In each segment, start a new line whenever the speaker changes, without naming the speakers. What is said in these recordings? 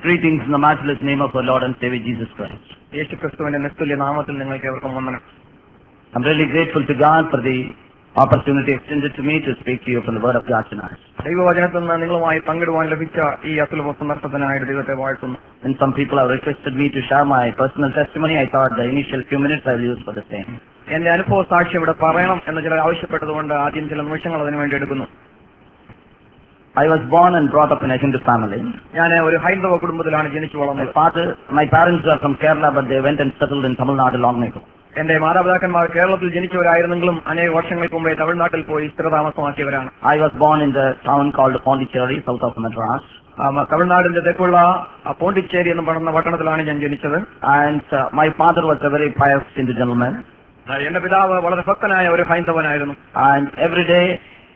Greetings in the matchless name of our Lord and Savior Jesus Christ.
യേശു ക്രിസ്തുവിന്റെ നിസ്തുല്യ നാമത്തിൽ നിങ്ങൾക്ക് ഏവർക്കും വന്ദനം
I'm really grateful to God for the opportunity extended to me to speak to you from the Word of God tonight.
ദൈവവചനത്തിൽ നിന്ന് നിങ്ങളുമായി പങ്കിടുവാൻ ലഭിച്ച ഈ അസുലഭ സന്ദർഭത്തിനായിട്ട് ദൈവത്തെ വാഴ്ത്തുന്നു
And some people have requested me to share my personal testimony. I thought the initial few minutes I'll use for the same.
എന്റെ അനുഭവ സാക്ഷി ഇവിടെ പറയണം എന്ന് ചിലർ ആവശ്യപ്പെട്ടതുകൊണ്ട് ആദ്യം ചില നിമിഷങ്ങൾ അതിനു വേണ്ടി എടുക്കുന്നു
I was born and brought up in a Hindu family.
ഞാൻ ഒരു ഹൈന്ദവ കുടുംബത്തിലാണ് ജനിച്ചു
My
വളർന്നത്
father, my parents are from Kerala, but they went and settled in Tamil Nadu long ago.
എന്റെ മാതാപിതാക്കന്മാർ കേരളത്തിൽ ജനിച്ചവരായിരുന്നെങ്കിലും അനേക വർഷങ്ങൾക്ക് മുമ്പേ തമിഴ്നാട്ടിൽ പോയി സ്ഥിരതാമസമാക്കിയവരാണ്
I was born in the town called Pondicherry, south of Madras.
ആ, മ- തമിഴ്നാടിന്റെ തെക്കുള്ള ആ, പോണ്ടിച്ചേരി എന്ന് പറയുന്ന പട്ടണത്തിലാണ് ഞാൻ ജനിച്ചത്
And uh, my father was a very pious Hindu gentleman.
ആ, എന്റെ പിതാവ് വളരെ ഭക്തനായ ഒരു ഹൈന്ദവനായിരുന്നു
And every day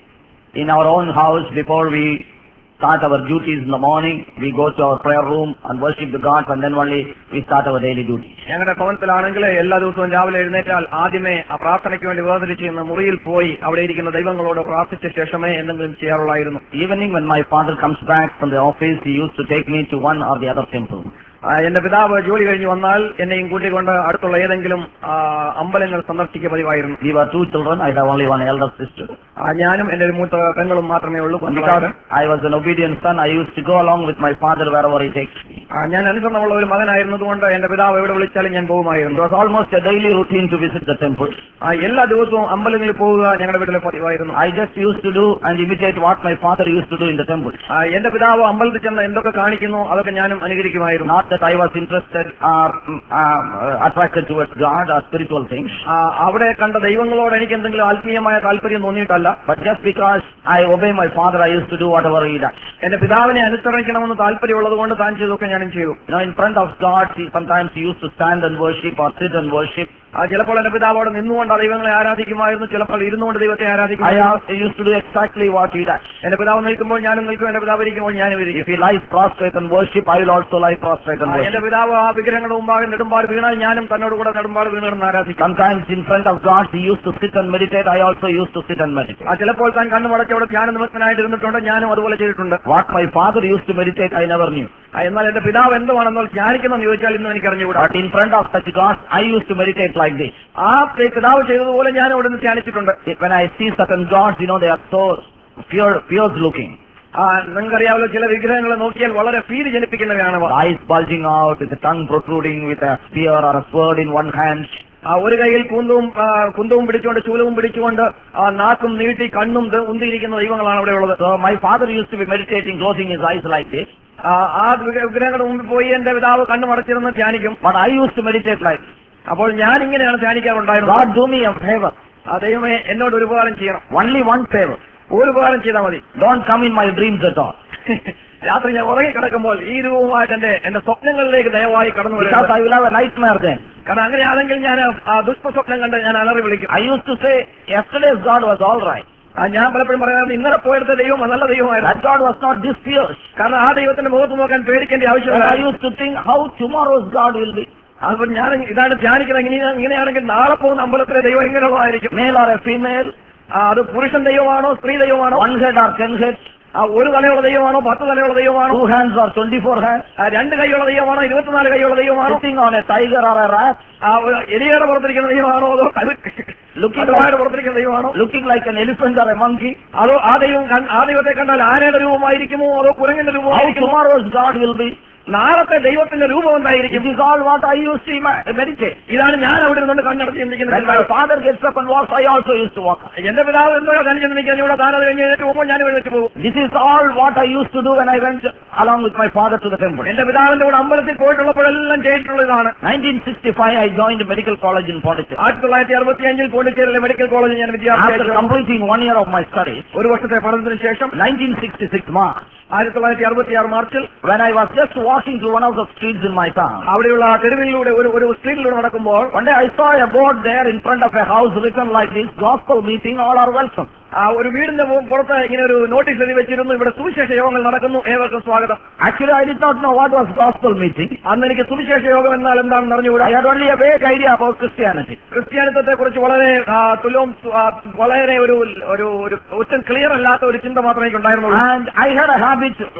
in our own house, before we start our duties in the morning, we go to our prayer room and worship the gods, and then only we start our daily duties.
ഞങ്ങളുടെ ഭവനത്തിലാണെങ്കിൽ എല്ലാ ദിവസവും രാവിലെ എഴുന്നേറ്റാൽ ആദ്യമേ ആ പ്രാർത്ഥനയ്ക്ക് വേണ്ടി വേർതിരിച്ച് ഇന്ന് മുറിയിൽ പോയി അവിടെ ഇരിക്കുന്ന ദൈവങ്ങളോട് പ്രാർത്ഥിച്ച ശേഷമേ എന്തെങ്കിലും ചെയ്യാറുള്ളായിരുന്നു
Evening, when my father comes back from the office, he used to take me to one or the other temple.
ആ, എന്റെ പിതാവ് ജോലി കഴിഞ്ഞ് വന്നാൽ എന്നെയും കൂട്ടിക്കൊണ്ട് അടുത്തുള്ള ഏതെങ്കിലും ആ, അമ്പലങ്ങൾ സന്ദർശിക്കുക പതിവായിരുന്നു
We were two children. I have only one elder sister.
ആ, ഞാനും എന്റെ ഒരു മൂത്ത പെങ്ങളും മാത്രമേ ഉള്ളൂ
Because
കുഞ്ഞുങ്ങളായിട്ട്.
I was an obedient son, I used to go along with my father wherever he takes me.
ആ, ഞാൻ അനുസരണമുള്ള ഒരു മകനായിരുന്നതുകൊണ്ട് എന്റെ പിതാവ് എവിടെ വിളിച്ചാലും ഞാൻ
It
പോകുമായിരുന്നു
was almost a daily routine to visit the temple.
ആ, എല്ലാ ദിവസവും അമ്പലങ്ങളിൽ പോവുക ഞങ്ങളുടെ വീട്ടിലെ പതിവായിരുന്നു
I just used to do and imitate what my father used to do in the temple.
ആ, എന്റെ പിതാവ് അമ്പലത്തിൽ ചെന്ന് എന്തൊക്കെ കാണിക്കുന്നു അതൊക്കെ ഞാനും അനുകരിക്കുമായിരുന്നു
Not that I was interested or mm, um, uh, attracted towards God or spiritual things,
ആ, അവിടെ കണ്ട ദൈവങ്ങളോട് എനിക്ക് എന്തെങ്കിലും ആത്മീയമായ താല്പര്യം തോന്നിയിട്ടല്ല
but just because I obey my father, I used to do whatever he does.
എന്റെ പിതാവിനെ അനുസരിക്കണമെന്ന് താല്പര്യമുള്ളത് കൊണ്ട് താൻ ചെയ്തൊക്കെ ഞാനും ചെയ്തു
You know, in front of God, he, sometimes he used to stand and worship or sit and worship.
ആ, ചിലപ്പോൾ എന്റെ പിതാവോട് നിന്നുകൊണ്ട് ആ ദൈവങ്ങളെ ആരാധിക്കുമായിരുന്നു ചിലപ്പോൾ ഇരുന്നുകൊണ്ട് ദൈവത്തെ
I
ആരാധിക്കുമായിരുന്നു
also used to do exactly what he does.
എന്റെ പിതാവ് നിൽക്കുമ്പോൾ ഞാനും നിൽക്കും എന്റെ പിതാവ് ഇരിക്കുമ്പോൾ ഞാനും ഇരിക്കും
If he lies prostrate and worship, I will also lie prostrate and
ആ, എന്റെ
worship.
പിതാവ് ആ വിഗ്രഹങ്ങളുടെ മുമ്പാകെ നെടുമ്പാട് വീണാൽ ഞാനും തന്നോട് കൂടെ നെടുമ്പാട് വീണെന്ന് ആരാധിക്കും
Sometimes in front of God, he used to sit and meditate. I also used to sit and meditate.
ആ ചിലപ്പോൾ താൻ കണ്ണു മടക്കി അവിടെ ധ്യാന നിമഗ്നായിട്ട് ഇരുന്നിട്ടുണ്ട് ഞാനും അതുപോലെ ചെയ്തിട്ടുണ്ട്
What my father used to meditate, I never knew.
ആ, എന്നാൽ എന്റെ പിതാവ് എന്തുവാണെന്നോ ധ്യാനിക്കുന്നെന്ന് ചോദിച്ചാൽ ഇന്നും എനിക്ക് അറിഞ്ഞുകൂടാ
But in front of such gods, I used to meditate like this.
ആ പിതാവ് ചെയ്തതുപോലെ ഞാൻ അവിടെ നിന്ന് ധ്യാനിച്ചിട്ടുണ്ട്
When I see certain gods, you know, they are so pure, fierce looking.
ആ നിങ്ങൾക്കറിയാമല്ലോ ചില വിഗ്രഹങ്ങളെ നോക്കിയാൽ വളരെ ഭീതി ജനിപ്പിക്കുന്നവയാണ് അവ.
The eyes bulging out, with the tongue protruding, with a spear or a sword in one hand.
ആ ഒരു കൈയിൽ കുന്തവും ആ, കുന്തവും പിടിച്ചുകൊണ്ട് ചൂലവും പിടിച്ചുകൊണ്ട് ആ നാക്കും നീട്ടി കണ്ണും ദ- ഉന്തിയിരിക്കുന്ന ദൈവങ്ങളാണ് അവിടെ ഉള്ളത്
So my father used to be meditating, closing his eyes like this.
ആ, ആ വിഗ്ര- വിഗ്രഹങ്ങളുടെ മുമ്പിൽ പോയി എന്റെ പിതാവ് കണ്ണു മടച്ചിരുന്ന് ധ്യാനിക്കും
But I used to meditate like this.
അപ്പോൾ ഞാൻ ഇങ്ങനെയാണ് ധ്യാനിക്കാറുണ്ടായിരുന്നത്
God, do me a favor.
ആ ദൈവമേ എന്നോട് ഒരു ഉപകാരം ചെയ്യണം
Only one favor.
ഒരു ഉപകാരം ചെയ്താൽ മതി
Don't come in my dreams at all.
രാത്രി ഞാൻ ഉറങ്ങി കിടക്കുമ്പോൾ ഈ രൂപമായിട്ട് എന്റെ എന്റെ സ്വപ്നങ്ങളിലേക്ക് ദയവായി കടന്നു
Because
വരും
I will have a nightmare then.
കാരണം അങ്ങനെയാണെങ്കിൽ ഞാൻ ആ ദുഷ്പസ്വപ്നം കണ്ട് ഞാൻ അലറി വിളിക്കും
I used to say, yesterday's God was all right.
ആ, ഞാൻ പലപ്പോഴും പറയാറുണ്ട് ഇന്നലെ പോയെടുത്ത ദൈവം നല്ല ദൈവമായിരുന്നു
That God was not this fierce.
കാരണം ആ ദൈവത്തിന്റെ മുഖത്ത് നോക്കാൻ പേടിക്കേണ്ട
And I
ആവശ്യമില്ല
used to think how tomorrow's God will be.
അപ്പൊ ഞാൻ ഇതാണ് ധ്യാനിക്കുന്നത് ഇങ്ങനെ ഇങ്ങനെയാണെങ്കിൽ നാളെ പോകുന്ന അമ്പലത്തിലെ ദൈവം എങ്ങനെയുള്ളതായിരിക്കും
Male or a female,
ആ, അത് പുരുഷൻ ദൈവമാണോ സ്ത്രീ ദൈവമാണോ
one head or ten heads,
ആ ഒരു തലയുള്ള ദൈവമാണോ പത്ത് തലയുള്ള ദൈവമാണോ
two hands or twenty-four hands,
ആ, രണ്ട് കൈയുള്ള ദൈവമാണോ ഇരുപത്തിനാല് കൈയുള്ള ദൈവമാണോ
sitting on a tiger or a rat,
ആ ഒരു എലിയുടെ പുറത്തിരിക്കുന്ന ദൈവമാണോ അതോ
Looking
കടുവായുടെ പുറത്തിരിക്കുന്ന ദൈവമാണോ
looking like an elephant or a monkey.
അതോ ആ ദൈവം കൺ- ആ ദൈവത്തെ കണ്ടാൽ ആനയുടെ രൂപമായിരിക്കുമോ അതോ കുരങ്ങിന്റെ
How
രൂപമായിരിക്കുമോ
tomorrow's God will be.
നാളത്തെ ദൈവത്തിന്റെ രൂപം എന്തായിരിക്കും
It is all what I used to ima- meditate.
ഇതാണ് ഞാൻ അവിടെ ഇരുന്നുകൊണ്ട് കണ്ണടച്ച്
When my
ചിന്തിക്കുന്നത്
father gets up and walks, I also used to walk.
എന്റെ പിതാവ് എന്തോ കണിച്ചു നിൽക്കാൻ ഇവിടെ താനത് കഴിഞ്ഞ് എഴുന്നേറ്റ് പോകുമ്പോൾ ഞാൻ എഴുന്നേറ്റ് പോകും
This is all what I used to do when I went along with my father to the temple.
എന്റെ പിതാവിന്റെ കൂടെ അമ്പലത്തിൽ പോയിട്ടുള്ളപ്പോഴെല്ലാം ചെയ്തിട്ടുള്ള ഇതാണ്
1965, I joined medical college in Pondicherry.
ആയിരത്തി തൊള്ളായിരത്തി അറുപത്തി അഞ്ചിൽ പോണ്ടിച്ചേരിയിലെ മെഡിക്കൽ കോളേജിൽ ഞാൻ
After
വിദ്യാർത്ഥി
completing one year of my studies,
ഒരു വർഷത്തെ പഠനത്തിന് ശേഷം
1966 March,
ആയിരത്തി തൊള്ളായിരത്തി അറുപത്തി ആറ് മാർച്ചിൽ
when I was just walking through one of the streets in my town,
അവിടെയുള്ള ആ തെരുവിലൂടെ ഒരു ഒരു സ്ട്രീറ്റിലൂടെ നടക്കുമ്പോൾ
one day I saw a board there in front of a house written like this, gospel meeting, all are welcome.
ആ ഒരു വീടിന്റെ പു- പുറത്ത് ഇങ്ങനെ ഒരു നോട്ടീസ് എഴുതി വെച്ചിരുന്നു ഇവിടെ സുവിശേഷ യോഗങ്ങൾ നടക്കുന്നു ഏവർക്കും സ്വാഗതം
Actually, I did not know what was gospel meeting.
അന്ന് എനിക്ക് സുവിശേഷ യോഗം എന്നാൽ എന്താണെന്ന് അറിഞ്ഞുകൂടാ
I had only a vague idea about Christianity.
ക്രിസ്ത്യാനിത്വത്തെ കുറിച്ച് വളരെ ആ, തുലവും ആ, വളരെ ഒരു ഒരു ഒരു ഒട്ടും ക്ലിയർ അല്ലാത്ത ഒരു ചിന്ത മാത്രമേ എനിക്ക് ഉണ്ടായിരുന്നുള്ളൂ
And I had a habit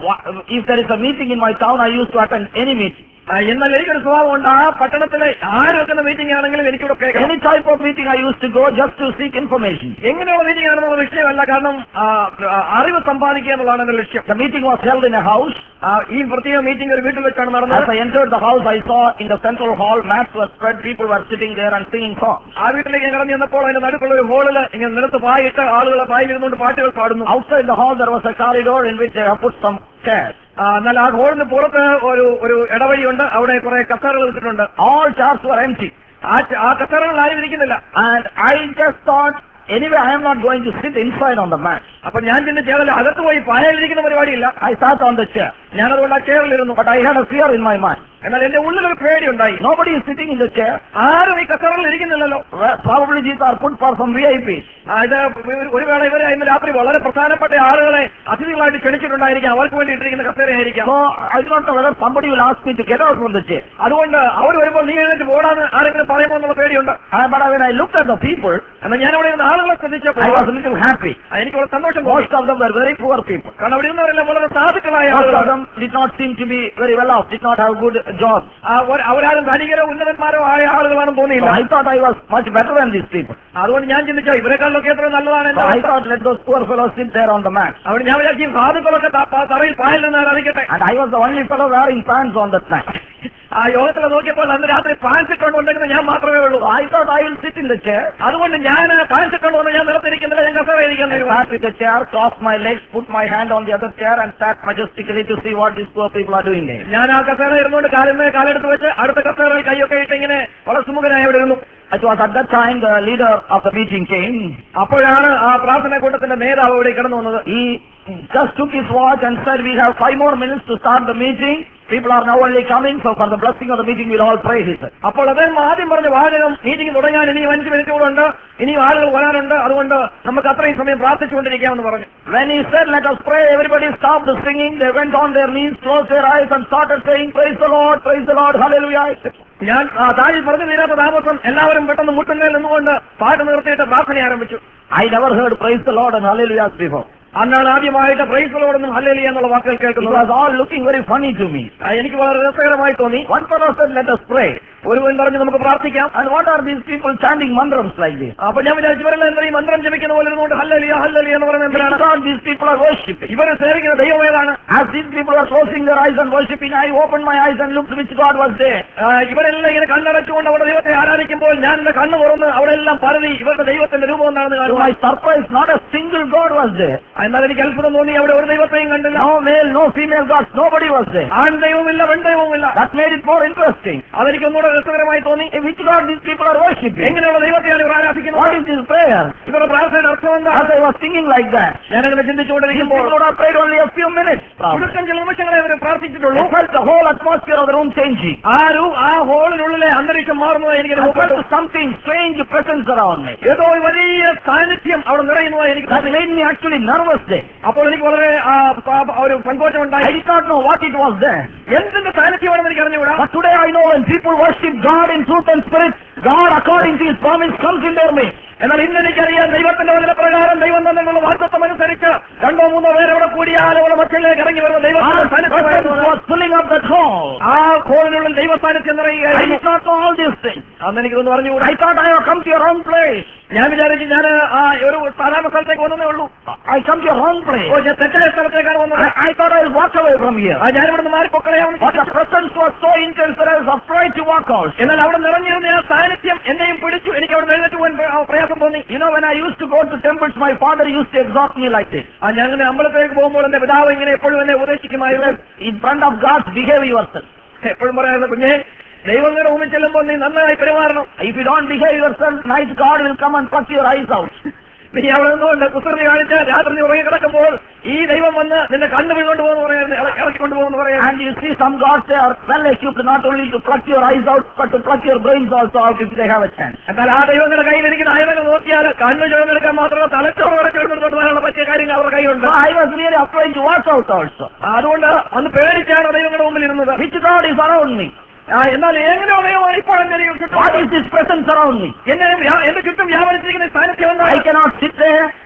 wha- if there is a meeting in my town, I used to attend any meeting.
ആ, എന്നാൽ എനിക്കൊരു സ്വഭാവമുണ്ട് ആ പട്ടണത്തിലെ ആര് വെക്കുന്ന മീറ്റിംഗ് ആണെങ്കിലും എനിക്കിവിടെ കേൾക്കണം
Any type of meeting I used to go just to seek information.
എങ്ങനെയുള്ള മീറ്റിംഗ് ആണെന്നുള്ള വിഷയമല്ല കാരണം ആ, ആ, അറിവ് സമ്പാദിക്കുക എന്നുള്ളതാണ് എന്റെ ലക്ഷ്യം
The meeting was held in a house.
ആ, ഈ പ്രത്യേക മീറ്റിംഗ് ഒരു വീട്ടിൽ വെച്ചാണ്
As
നടന്നത്
I entered the house, I saw in the central hall mats were spread. People were sitting there and singing songs.
ആ വീട്ടിലേക്ക് ഞാൻ കടന്നു ചെന്നപ്പോൾ അതിന്റെ നടുക്കുള്ള ഒരു ഹോളില് ഇങ്ങനെ നിലത്ത് പായിട്ട് ആളുകൾ പായിലിരുന്നുകൊണ്ട് പാട്ടുകൾ പാടുന്നു
Outside the hall, there was a corridor in which they have put some chairs.
ആ, എന്നാൽ ആ ഹോളിന് പുറത്ത് ഒരു ഒരു ഇടവഴിയുണ്ട് അവിടെ കുറെ കസേരകൾ വെച്ചിട്ടുണ്ട്
All chairs were empty.
ആ ച- ആ കസേരകൾ ആരും ഇരിക്കുന്നില്ല
And I just thought, anyway, I am not going to sit inside on the mat.
അപ്പൊ ഞാൻ ചിന്തിച്ച ചേർന്ന് അകത്ത് പോയി പായലിരിക്കുന്ന പരിപാടിയില്ല
I sat on the chair.
ഞാനതുകൊണ്ട് ആ ചെയറിലിരുന്നു
But I had a fear in my mind.
എന്നാൽ എന്റെ ഉള്ളിലൊരു പേടി ഉണ്ടായി
Nobody is sitting in the chair.
ആരും ഈ കസേരകളിൽ ഇരിക്കുന്നില്ലല്ലോ
Well, Probably these are put for some VIPs.
ആ, ഇത് ഒരു- ഒരു വേള ഇവരെ ഇന്ന് രാത്രി വളരെ പ്രധാനപ്പെട്ട ആളുകളെ അതിഥികളായിട്ട് ക്ഷണിച്ചിട്ടുണ്ടായിരിക്കാം അവർക്ക് വേണ്ടി ഇട്ടിരിക്കുന്ന കസേരയായിരിക്കാം
So I do not know whether somebody will ask me to get out from the chair.
അതുകൊണ്ട് അവർ വരുമ്പോൾ നീ എഴുന്നേറ്റ് പോടാന്ന് ആരെങ്കിലും പറയുമോ എന്നുള്ള പേടിയുണ്ട്
Uh, But when I looked at the people,
എന്നാൽ ഞാൻ അവിടെ ഇരുന്ന ആളുകളെ ശ്രദ്ധിച്ചപ്പോൾ
I was a little happy.
ആ, എനിക്ക് വളരെ സന്തോഷം തോന്നി
Most of them were very poor people.
കാരണം അവിടെ ഇരുന്നവരെല്ലാം വളരെ സാധുക്കളായ
Most of
ആളുകളാണ്
them did not seem to be very well off, did not have good jobs.
ആ, ഒരു- അവരാരും ധനികരോ ഉന്നതന്മാരോ ആയ ആളുകളാണെന്ന്
So
തോന്നിയില്ല
I thought I was much better than these people.
അതുകൊണ്ട് ഞാൻ ചിന്തിച്ച ഇവരെക്കാളിലൊക്കെ എത്ര നല്ലതാണ്
So
എന്റെ
I
അവസ്ഥ.
thought let those poor fellows sit there on the mat.
അവിടെ ഞാൻ വിചാരിച്ചു ഈ സാധുക്കളൊക്കെ ത- പ- തറയിൽ പായൽ നിന്ന് അറിയിക്കട്ടെ
And I was the only fellow wearing pants on that night.
ആ യോഗത്തിൽ നോക്കിയപ്പോൾ അന്ന് രാത്രി പാൻസ് ഇട്ടുകൊണ്ടിരിക്കുന്ന ഞാൻ മാത്രമേ ഉള്ളൂ
So I thought I will sit in the chair.
അതുകൊണ്ട് ഞാൻ പാൻസ് ഇട്ടുകൊണ്ട് ഞാൻ നിലത്തിരിക്കുന്നില്ല ഞാൻ കസേര
I
ഇരിക്കുന്നു
sat with the chair, crossed my legs, put my hand on the other chair and sat majestically to see what these poor people are doing there.
ഞാൻ ആ കസേര ഇരുന്നുകൊണ്ട് കാലിന്മേ കാലെടുത്ത് വെച്ച് അടുത്ത കസേരയിൽ കൈയൊക്കെ ഇട്ട് ഇങ്ങനെ വളരെ സുമുഖനായി അവിടെ ഇരുന്നു
It was at that time the leader of the meeting came.
അപ്പോഴാണ് ആ പ്രാർത്ഥന കൂട്ടത്തിന്റെ നേതാവ് ഇവിടെ കടന്നു വന്നത്
He just took his watch and said, we have five more minutes to start the meeting. People are now only coming, so for the blessing of the meeting we'll all pray, he said.
അപ്പോൾ അദ്ദേഹം ആദ്യം പറഞ്ഞ വാചകം meeting തുടങ്ങാൻ ഇനിയും അഞ്ച് minute കൂടെ ഉണ്ട് ഇനിയും ആളുകൾ വരാനുണ്ട് അതുകൊണ്ട് നമുക്ക് അത്രയും സമയം പ്രാർത്ഥിച്ചുകൊണ്ടിരിക്കാമെന്ന് പറഞ്ഞു
When he said, let us pray, everybody stopped the singing. They went on their knees, closed their eyes and started saying, praise the Lord, praise the Lord, hallelujah.
ഞാൻ ആ, താഴെ പറഞ്ഞു തീരാത്ത താമസം എല്ലാവരും പെട്ടെന്ന് മുട്ടുന്നതിൽ നിന്നുകൊണ്ട് പാട്ട് നിർത്തിയിട്ട് പ്രാർത്ഥന ആരംഭിച്ചു
I never heard praise the Lord and hallelujah before.
അന്നാണ് ആദ്യമായിട്ട് പ്രൈസുകളോടൊന്നും ഹല്ലേലൂയ എന്നുള്ള വാക്കുകൾ
It
കേൾക്കുന്നത്
was all looking very funny to me.
ആ, എനിക്ക് വളരെ രസകരമായി തോന്നി
One fellow said, let us pray.
ഒരുവൻ പറഞ്ഞു നമുക്ക് പ്രാർത്ഥിക്കാം
And what are these people chanting mantrams like this?
അപ്പൊ ഞാൻ വിചാരിച്ചു ഇവരെല്ലാം എന്താ ഈ മന്ത്രം ജപിക്കുന്ന പോലെ ഇരുന്നുകൊണ്ട് ഹല്ലലിയ ഹല്ലലിയ എന്ന് പറയുന്നത്
Which
എന്തിനാണ്
God these people are worshipping?
ഇവരെ സേവിക്കുന്ന ദൈവം ഏതാണ്
As these people are closing their eyes and worshipping, I opened my eyes and looked which God was there.
ആ, ഇവരെല്ലാം ഇങ്ങനെ കണ്ണടച്ചുകൊണ്ട് അവിടെ ദൈവത്തെ ആരാധിക്കുമ്പോൾ ഞാൻ എന്റെ കണ്ണ് തുറന്ന് അവിടെ എല്ലാം പരതി ഇവരുടെ ദൈവത്തിന്റെ രൂപം എന്താണെന്ന്
To
കാണുക
my surprise, not a single God was there.
എന്നാൽ എനിക്ക് അത്ഭുതം തോന്നി അവിടെ ഒരു ദൈവത്തെയും കണ്ടില്ല
No male, no female gods, nobody was there.
ആൺ ദൈവമില്ല പെൺ ദൈവവുമില്ല
That made it more interesting.
അതെനിക്ക് ഒന്നുകൂടെ രസകരമായി തോന്നി
Eh, Which God these people are worshipping?
എങ്ങനെയുള്ള ദൈവത്തെയാണ് ഇവർ ആരാധിക്കുന്നത്
What is this prayer?
ഇവരുടെ പ്രാർത്ഥനയുടെ അർത്ഥം എന്താ
As I was singing like that,
ഞാനങ്ങനെ
these
ചിന്തിച്ചുകൊണ്ടിരിക്കുമ്പോൾ
people would have prayed only a few minutes. probably.
ചുരുക്കം ചില നിമിഷങ്ങളെ അവർ പ്രാർത്ഥിച്ചിട്ടുള്ളൂ
I felt the whole atmosphere of the room changing.
ആ ഒരു ആ ഹോളിനുള്ളിലെ അന്തരീക്ഷം മാറുന്നത് എനിക്ക്
I
അനുഭവപ്പെട്ടു
felt something strange presence around me.
ഏതോ ഒരു വലിയ സാന്നിധ്യം അവിടെ നിറയുന്നതായി എനിക്ക്
That
തോന്നി
made me actually nervous there.
അപ്പോൾ എനിക്ക് വളരെ ആ, ആ, ഒരു സങ്കോചം
I
ഉണ്ടായി
did not know what it was there.
എന്തിന്റെ സാന്നിധ്യമാണെന്ന് എനിക്ക് അറിഞ്ഞുകൂടാ
But today I know when people worship God in truth and spirit, God according to His promise comes in their midst.
എന്നാൽ ഇന്ന് എനിക്കറിയാം ദൈവത്തിന്റെ വചന പ്രകാരം ദൈവം തന്നുള്ള വാർത്തത്വം അനുസരിച്ച് രണ്ടോ മൂന്നോ പേര് അവിടെ കൂടിയാൽ അവിടെ മക്കളിലേക്ക് ഇറങ്ങി വരുന്ന ദൈവത്തിന്റെ
God's presence
സാന്നിധ്യമായിരുന്നു.
was filling up that hall.
ആ ഹോളിനുള്ളിൽ ദൈവ സാന്നിധ്യം
I
നിറയുകയായിരുന്നു
did not know all these things.
അന്ന് എനിക്കൊന്ന് പറഞ്ഞുകൂടാ
I thought I have come to your own place.
ഞാൻ വിചാരിച്ചു ഞാൻ ആ ഒരു സാധാരണ സ്ഥലത്തേക്ക് വന്നതേ ഉള്ളൂ
I come to your own
oh
place.
ഞാൻ തെറ്റായ സ്ഥലത്തേക്കാണ് വന്നത്
I, I thought I'll walk away from here.
ആ ഞാൻ ഇവിടുന്ന് മാറിപ്പൊക്കളയാമെന്ന്
But the presence was so intense that I was afraid to walk out.
എന്നാൽ അവിടെ നിറഞ്ഞിരുന്ന ആ സാന്നിധ്യം എന്നെയും പിടിച്ചു എനിക്ക് അവിടെ എഴുന്നേറ്റ് പോകാൻ പ്ര- ആ പ്രയാസം തോന്നി
You know, when I used to go to temples, my father used to exhort me like this.
ആ ഞാൻ ഇങ്ങനെ അമ്പലത്തിലേക്ക് പോകുമ്പോൾ എന്റെ പിതാവ് ഇങ്ങനെ എപ്പോഴും എന്നെ ഉപദേശിക്കുമായിരുന്നു
In front of God, behave yourself.
എപ്പോഴും പറയാറുണ്ട് കുഞ്ഞെ ദൈവങ്ങളുടെ മുമ്പിൽ ചെല്ലുമ്പോൾ നീ നന്നായി പെരുമാറണം
If you don't behave yourself, night God will come and pluck your eyes out.
നീ അവിടെ നിന്നുകൊണ്ട് കുസൃതി കാണിച്ചാൽ രാത്രി നീ ഉറങ്ങി കിടക്കുമ്പോൾ ഈ ദൈവം വന്ന് നിന്നെ കണ്ണു വീണ്ടുകൊണ്ട് പോകുന്നു പറയാൻ ഇറക്കിക്കൊണ്ട് പോകുന്നു പറയാൻ
And you see, some gods they are well equipped not only to pluck your eyes out, but to pluck your brains also out if they have a chance.
എന്നാൽ ആ ദൈവങ്ങളുടെ കയ്യിലിരിക്കുന്ന ആയുധങ്ങൾ നോക്കിയാൽ കണ്ണു ചുവന്നെടുക്കാൻ മാത്രമല്ല തലച്ചോറ് വരെ ചുവന്നെടുത്തോട്ട് പറ്റിയ കാര്യങ്ങൾ അവരുടെ കയ്യിലുണ്ട്
So I was really afraid to walk out also.
അതുകൊണ്ട് അന്ന് പേടിച്ചാണ് ദൈവങ്ങളുടെ മുമ്പിൽ ഇരുന്നത്
Which God is around me?
ആ, എന്നാൽ എങ്ങനെയോ ദൈവമാണ് ഇപ്പോൾ എന്റെ ചുറ്റും
What is this presence around me?
എന്നെ വ്യാ- എന്റെ ചുറ്റും വ്യാപരിച്ചിരിക്കുന്ന ഈ സാന്നിധ്യം
I
എന്താണ്
cannot sit there.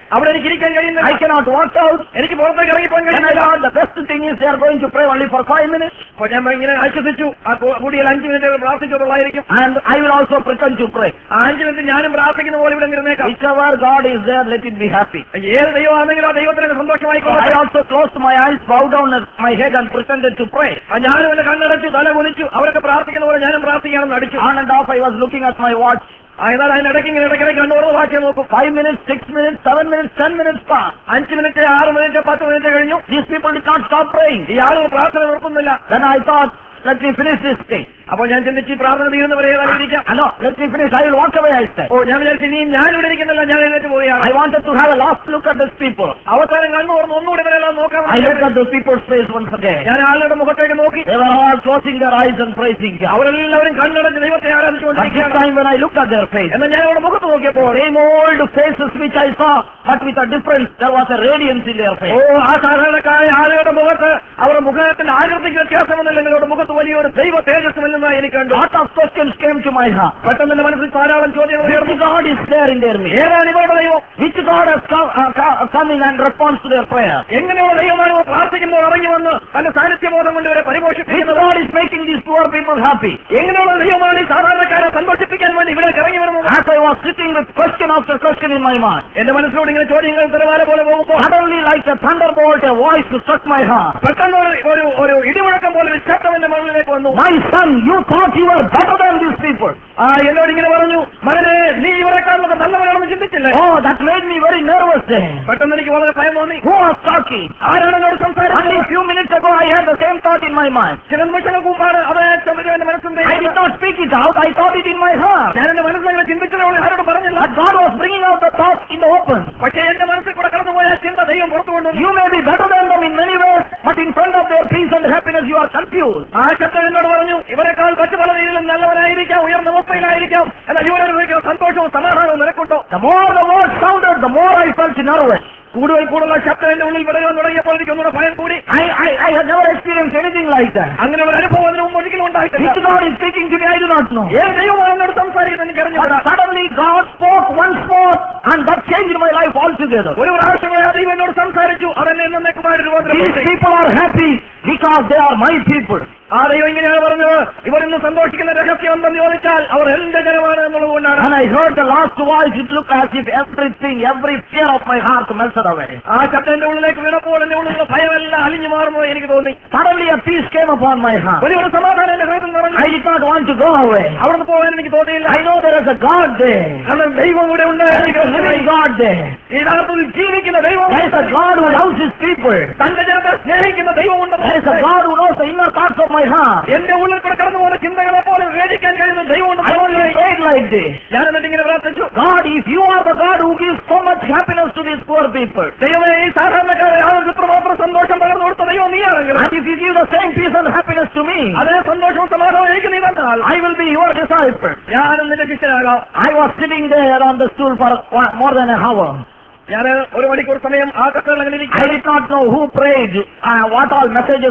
അവിടെ എനിക്ക് ഇരിക്കാൻ
I
കഴിയുന്നില്ല
cannot walk out.
എനിക്ക് പുറത്തേക്ക് ഇറങ്ങിപ്പോൻ
And I
കഴിയുന്നില്ല
thought the best thing is they are going to pray only for five minutes.
അപ്പൊ ഞാൻ ഇങ്ങനെ ആശ്വസിച്ചു ആ കൂ- കൂടിയാൽ അഞ്ചു മിനിറ്റ് പ്രാർത്ഥിച്ചതുള്ളായിരിക്കും
And I will also pretend to pray.
ആ അഞ്ചു മിനിറ്റ് ഞാനും പ്രാർത്ഥിക്കുന്ന പോലെ ഇവിടെ ഇരുന്നേക്കാം
Whichever God is there, let it be happy.
ഏത് ദൈവമാണെങ്കിലും ആ ദൈവത്തിന്
So
സന്തോഷമായിക്കോട്ടെ
I also closed my eyes, bowed down my head and pretended to pray.
ആ ഞാനും എന്റെ കണ്ണടച്ചു തല കുനിച്ചു അവരൊക്കെ പ്രാർത്ഥിക്കുന്ന പോലെ ഞാനും പ്രാർത്ഥിക്കാണെന്ന് അടിച്ചു
On and off I was looking at my watch.
ആ എന്നാൽ അതിനിടയ്ക്ക് ഇങ്ങനെ ഇടയ്ക്കിടയ്ക്ക് കണ്ണോർന്ന് വാക്യം നോക്കും
Five minutes, six minutes, seven minutes, ten minutes passed.
അഞ്ച് മിനിറ്റ് ആറ് മിനിറ്റ് പത്ത് മിനിറ്റ് കഴിഞ്ഞു
These people did not stop praying.
ഈ ആളുകൾ പ്രാർത്ഥന നിർത്തുന്നില്ല
Then I thought, let me finish this thing.
അപ്പോൾ ഞാൻ ചിന്തിച്ച് ഈ പ്രാർത്ഥന തീരുന്നവരെ ഏതായാലും ഇരിക്കാം
Ah, no, let me finish. I will walk away, I said.
ഓ ഞാൻ വിചാരിച്ചു ഇനിയും ഞാൻ ഇവിടെ ഇരിക്കുന്നില്ല ഞാൻ എഴുന്നേറ്റ് പോവുകയാണ്
I wanted to have a last look at these people.
അവസാനം കണ്ണു തുറന്ന് ഒന്നുകൂടി ഇവരെല്ലാം നോക്കാൻ
I looked at those people's face once again.
ഞാൻ ആളുകളുടെ മുഖത്തേക്ക് നോക്കി
They were all closing their eyes and praising God.
അവരെല്ലാവരും കണ്ണടച്ച് ദൈവത്തെ
But this
ആരാധിച്ചുകൊണ്ടിരിക്കുകയാണ്
time when I looked at their face,
എന്നാൽ ഞാൻ അവിടെ മുഖത്ത് നോക്കിയപ്പോൾ
same old faces which I saw, but with a difference, there was a radiance in their
oh
face.
ആ സാധാരണക്കാരായ ആളുകളുടെ മുഖത്ത് അവരുടെ മുഖത്തിന്റെ ആകൃതിക്ക് വ്യത്യാസമൊന്നുമില്ലെങ്കിൽ അവരുടെ മുഖത്ത് വലിയൊരു ദൈവ തേജസ് മില്ലെന്നായി എനിക്ക് കണ്ടു
lot of questions came to my heart.
പെട്ടെന്ന് എന്റെ മനസ്സിൽ ധാരാളം ചോദ്യങ്ങൾ
Which
ഉയർന്നു
God is there in their midst?
ഏതാണ് ഇവരുടെ ദൈവം
Which God has come, uh, co- come in and responds to their prayer?
എങ്ങനെയുള്ള ദൈവമാണ് ഇവർ പ്രാർത്ഥിക്കുമ്പോൾ ഇറങ്ങി വന്ന് തന്റെ സാന്നിധ്യബോധം കൊണ്ട് ഇവരെ
Which
പരിപോഷിപ്പിക്കുന്നത്
God is making these poor people happy?
എങ്ങനെയുള്ള ദൈവമാണ് ഈ സാധാരണക്കാരെ സന്തോഷിപ്പിക്കാൻ വേണ്ടി ഇവിടെ ഇറങ്ങി വരുന്നത്
As I was sitting with question after question in my mind,
എന്റെ മനസ്സിലൂടെ ഇങ്ങനെ ചോദ്യങ്ങൾ തിരമാല പോലെ പോകുമ്പോൾ
suddenly like a thunderbolt, a voice struck my heart.
പെട്ടെന്ന് ഒരു- ഒരു ഒരു ഇടിമുഴക്കം പോലെ ഒരു ശബ്ദം എന്റെ മകളിലേക്ക് വന്നു
My son, you thought you were better than these people.
ആ എന്നോട് ഇങ്ങനെ പറഞ്ഞു മകനെ നീ ഇവരെക്കാളും നല്ലവരാണെന്ന് ചിന്തിച്ചില്ലേ
Oh, that made me very nervous then.
പെട്ടെന്ന് എനിക്ക് വളരെ ഭയം തോന്നി
Who was talking?
ആരാണ് എന്നോട്
Only
സംസാരിച്ചത്
a few minutes ago I had the same thought in my mind.
ചില നിമിഷങ്ങൾക്ക് മുമ്പാണ് അത് ചോദ്യം എന്റെ മനസ്സിൽ
I did not speak it out, I thought it in my heart.
ഞാൻ എന്റെ മനസ്സിൽ അങ്ങനെ ചിന്തിച്ചതോടെ ആരോട് പറഞ്ഞില്ല
But God was bringing out the thought in the open.
പക്ഷേ എന്റെ മനസ്സിൽ കൂടെ കടന്നുപോയ ആ ചിന്ത ദൈവം പുറത്തു കൊണ്ടുവന്നു
You may be better than them in many ways, but in front of their peace and happiness you are confused.
ആ ശബ്ദം എന്നോട് പറഞ്ഞു ഇവരെക്കാൾ മറ്റു പല രീതിയിലും നല്ലവനായിരിക്കാം ഉയർന്ന അവസ്ഥയിലായിരിക്കാം എന്നാൽ ഇവരൊരു സന്തോഷവും സമാധാനവും നിനക്കുണ്ടോ
The more the word sounded, the more I felt nervous.
കൂടുതൽ കൂടുതൽ ശബ്ദം എന്റെ ഉള്ളിൽ വിടയാൻ തുടങ്ങിയപ്പോൾ എനിക്ക് ഒന്നുകൂടെ ഭയം കൂടി
I, I, I had never experienced anything like that.
അങ്ങനെ ഒരു അനുഭവം അതിന് മുമ്പ് ഒരിക്കലും ഉണ്ടായിട്ടില്ല
Which God is speaking to me, I do not know.
ഏത് ദൈവമാണ് എന്നോട് സംസാരിക്കുന്നത് എനിക്ക്
But
അറിഞ്ഞുകൂടാ
suddenly God spoke once more, and that changed my life altogether.
ഒരു പ്രാവശ്യമേ ആ ദൈവം എന്നോട് സംസാരിച്ചു അതെന്നെ എന്നേക്കുമായിട്ട്
These
രൂപാന്തരപ്പെടുത്തി
people are happy because they are my people.
ആ ദൈവം ഇങ്ങനെയാണ് പറഞ്ഞത് ഇവർ ഇന്ന് സന്തോഷിക്കുന്ന രഹസ്യം എന്തെന്ന് ചോദിച്ചാൽ അവർ എന്റെ ജനമാണ് എന്നുള്ളത് കൊണ്ടാണ്
And I heard the last voice, it looked as if everything, every fear of my heart melted away.
ആ ശബ്ദം എന്റെ ഉള്ളിലേക്ക് വീണപ്പോൾ എന്റെ ഉള്ളിലുള്ള ഭയമെല്ലാം അലിഞ്ഞു മാറുന്നത് എനിക്ക് തോന്നി
Suddenly a peace came upon my heart.
വലിയൊരു സമാധാനം എന്റെ ഹൃദയത്തിൽ നിറഞ്ഞു
I did not want to go away.
അവിടുന്ന് പോകാൻ എനിക്ക് തോന്നിയില്ല
I know there is a God there.
കാരണം ദൈവം ഇവിടെ ഉണ്ട്
There is a living God there.
യഥാർത്ഥത്തിൽ ജീവിക്കുന്ന ദൈവം
There is a God who loves his people.
തന്റെ ജനത്തെ സ്നേഹിക്കുന്ന ദൈവമുണ്ട്
There is a God who knows the inner thoughts of my heart.
എന്റെ ഉള്ളിൽ കൂടെ കടന്നു പോകുന്ന ചിന്തകളെ പോലെ വിവേചിക്കാൻ കഴിയുന്ന ദൈവമുണ്ട്
I only prayed like this.
ഞാൻ എന്നിട്ട് ഇങ്ങനെ പ്രാർത്ഥിച്ചു
God, if you are the God who gives so much happiness to these poor people,
ദൈവമേ ഈ സാധാരണക്കാരെ ആളുകൾക്ക് ഇത്രമാത്രം സന്തോഷം പകർന്നു കൊടുത്ത ദൈവം നീയാണെങ്കിൽ
and if you give the same peace and happiness to me,
അതേ സന്തോഷവും സമാധാനവും എനിക്ക് നീ തന്നാൽ
I will be your disciple.
ഞാൻ നിന്റെ ശിഷ്യനാകാം
I was sitting there on the stool for one- more than an hour.
ഞാൻ ഒരു മണിക്കൂർ സമയം ആ കട്ടകൾ അങ്ങനെ
I
ഇരിക്കുകയാണ്.
did not know who prayed, uh, what all messages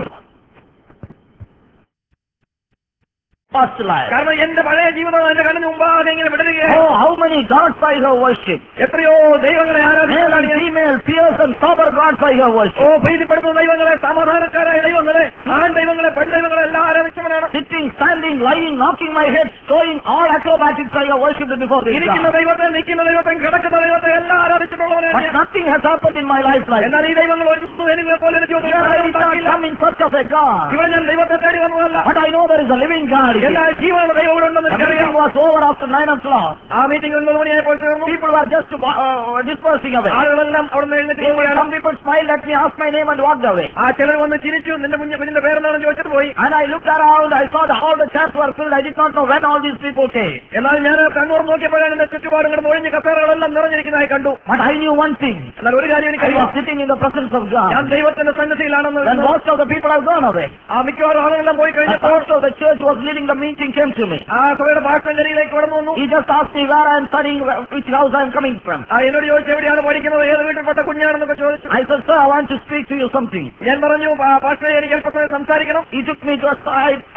past life.
കാരണം എന്റെ പഴയ ജീവിതം എന്റെ കണ്ണിന് മുമ്പാകെ ഇങ്ങനെ വിടരുകയാണ്
Oh, how many gods I have worshipped.
എത്രയോ ദൈവങ്ങളെ
Male and
ആരാധിക്കാൻ
female, fierce and sober gods I have worshipped.
ഓ പ്രീതിപ്പെടുത്തുന്ന ദൈവങ്ങളെ സമാധാനക്കാരായ ദൈവങ്ങളെ ആൺ ദൈവങ്ങളെ പെൺ ദൈവങ്ങളെ എല്ലാം ആരാധിച്ചവനാണ്
Sitting, standing, lying, knocking my head, showing all acrobatics I have worshipped before this
ഇരിക്കുന്ന
God.
ദൈവത്തെ നിൽക്കുന്ന ദൈവത്തെ കിടക്കുന്ന ദൈവത്തെ എല്ലാം ആരാധിച്ചിട്ടുള്ളവനാണ്
But
ഞാൻ.
nothing has happened in my life like
എന്നാൽ
that.
ഈ ദൈവങ്ങൾ ഒരു എനിവെ പോലെ എനിക്ക്
Here I did not come in search of a God.
ഇവിടെ ഞാൻ ദൈവത്തെ തേടി വന്നതല്ല
But I know there is a living God. here.
എന്നാൽ ജീവനുള്ള ദൈവം ഇവിടെ ഉണ്ടെന്ന്
The
എനിക്കറിയാം
meeting was over after nine o'clock.
ആ മീറ്റിംഗ് ഒൻപത് മണിയായപ്പോൾ തീർന്നു
People were just uh, dispersing away.
ആളുകളെല്ലാം അവിടെ നിന്ന് എഴുന്നേറ്റ് പോവുകയാണ്
Some people smiled at me, asked my name and walked away.
ആ ചിലർ വന്ന് ചിരിച്ചു നിന്റെ കുഞ്ഞു കുഞ്ഞിന്റെ പേരെന്താണെന്ന് ചോദിച്ചിട്ട് പോയി
And I looked around, I saw that all the chairs were filled. I did not know when all these people came.
എന്നാൽ ഞാൻ കണ്ണൂർ നോക്കിയപ്പോഴാണ് എന്റെ ചുറ്റുപാടും കൂടെ ഒഴിഞ്ഞ് കസേരകളെല്ലാം നിറഞ്ഞിരിക്കുന്നതായി കണ്ടു
But I knew one thing.
എന്നാൽ ഒരു കാര്യം
I
എനിക്കറിയാം
was sitting in the presence of
ഞാൻ
God.
ദൈവത്തിന്റെ സന്നിധിയിലാണെന്ന്
When most of the people have gone away.
ആ മിക്കവാറും ആളുകളെല്ലാം പോയി
And
കഴിഞ്ഞപ്പോൾ
also the church was leading the meeting came to me.
ആ സഭയുടെ ഭാഷണകരിയിലേക്ക് കടന്നു വന്നു
He just asked me where I am studying, where- which house I am coming from.
ആ എന്നോട് ചോദിച്ചു എവിടെയാണ് പഠിക്കുന്നത് ഏത് വീട്ടിൽപ്പെട്ട കുഞ്ഞാണെന്നൊക്കെ ചോദിച്ചു
I said, sir, I want to speak to you something.
ഞാൻ പറഞ്ഞു പാസ്റ്ററെ എനിക്ക് അല്പസമയം സംസാരിക്കണം
He took me to a side where I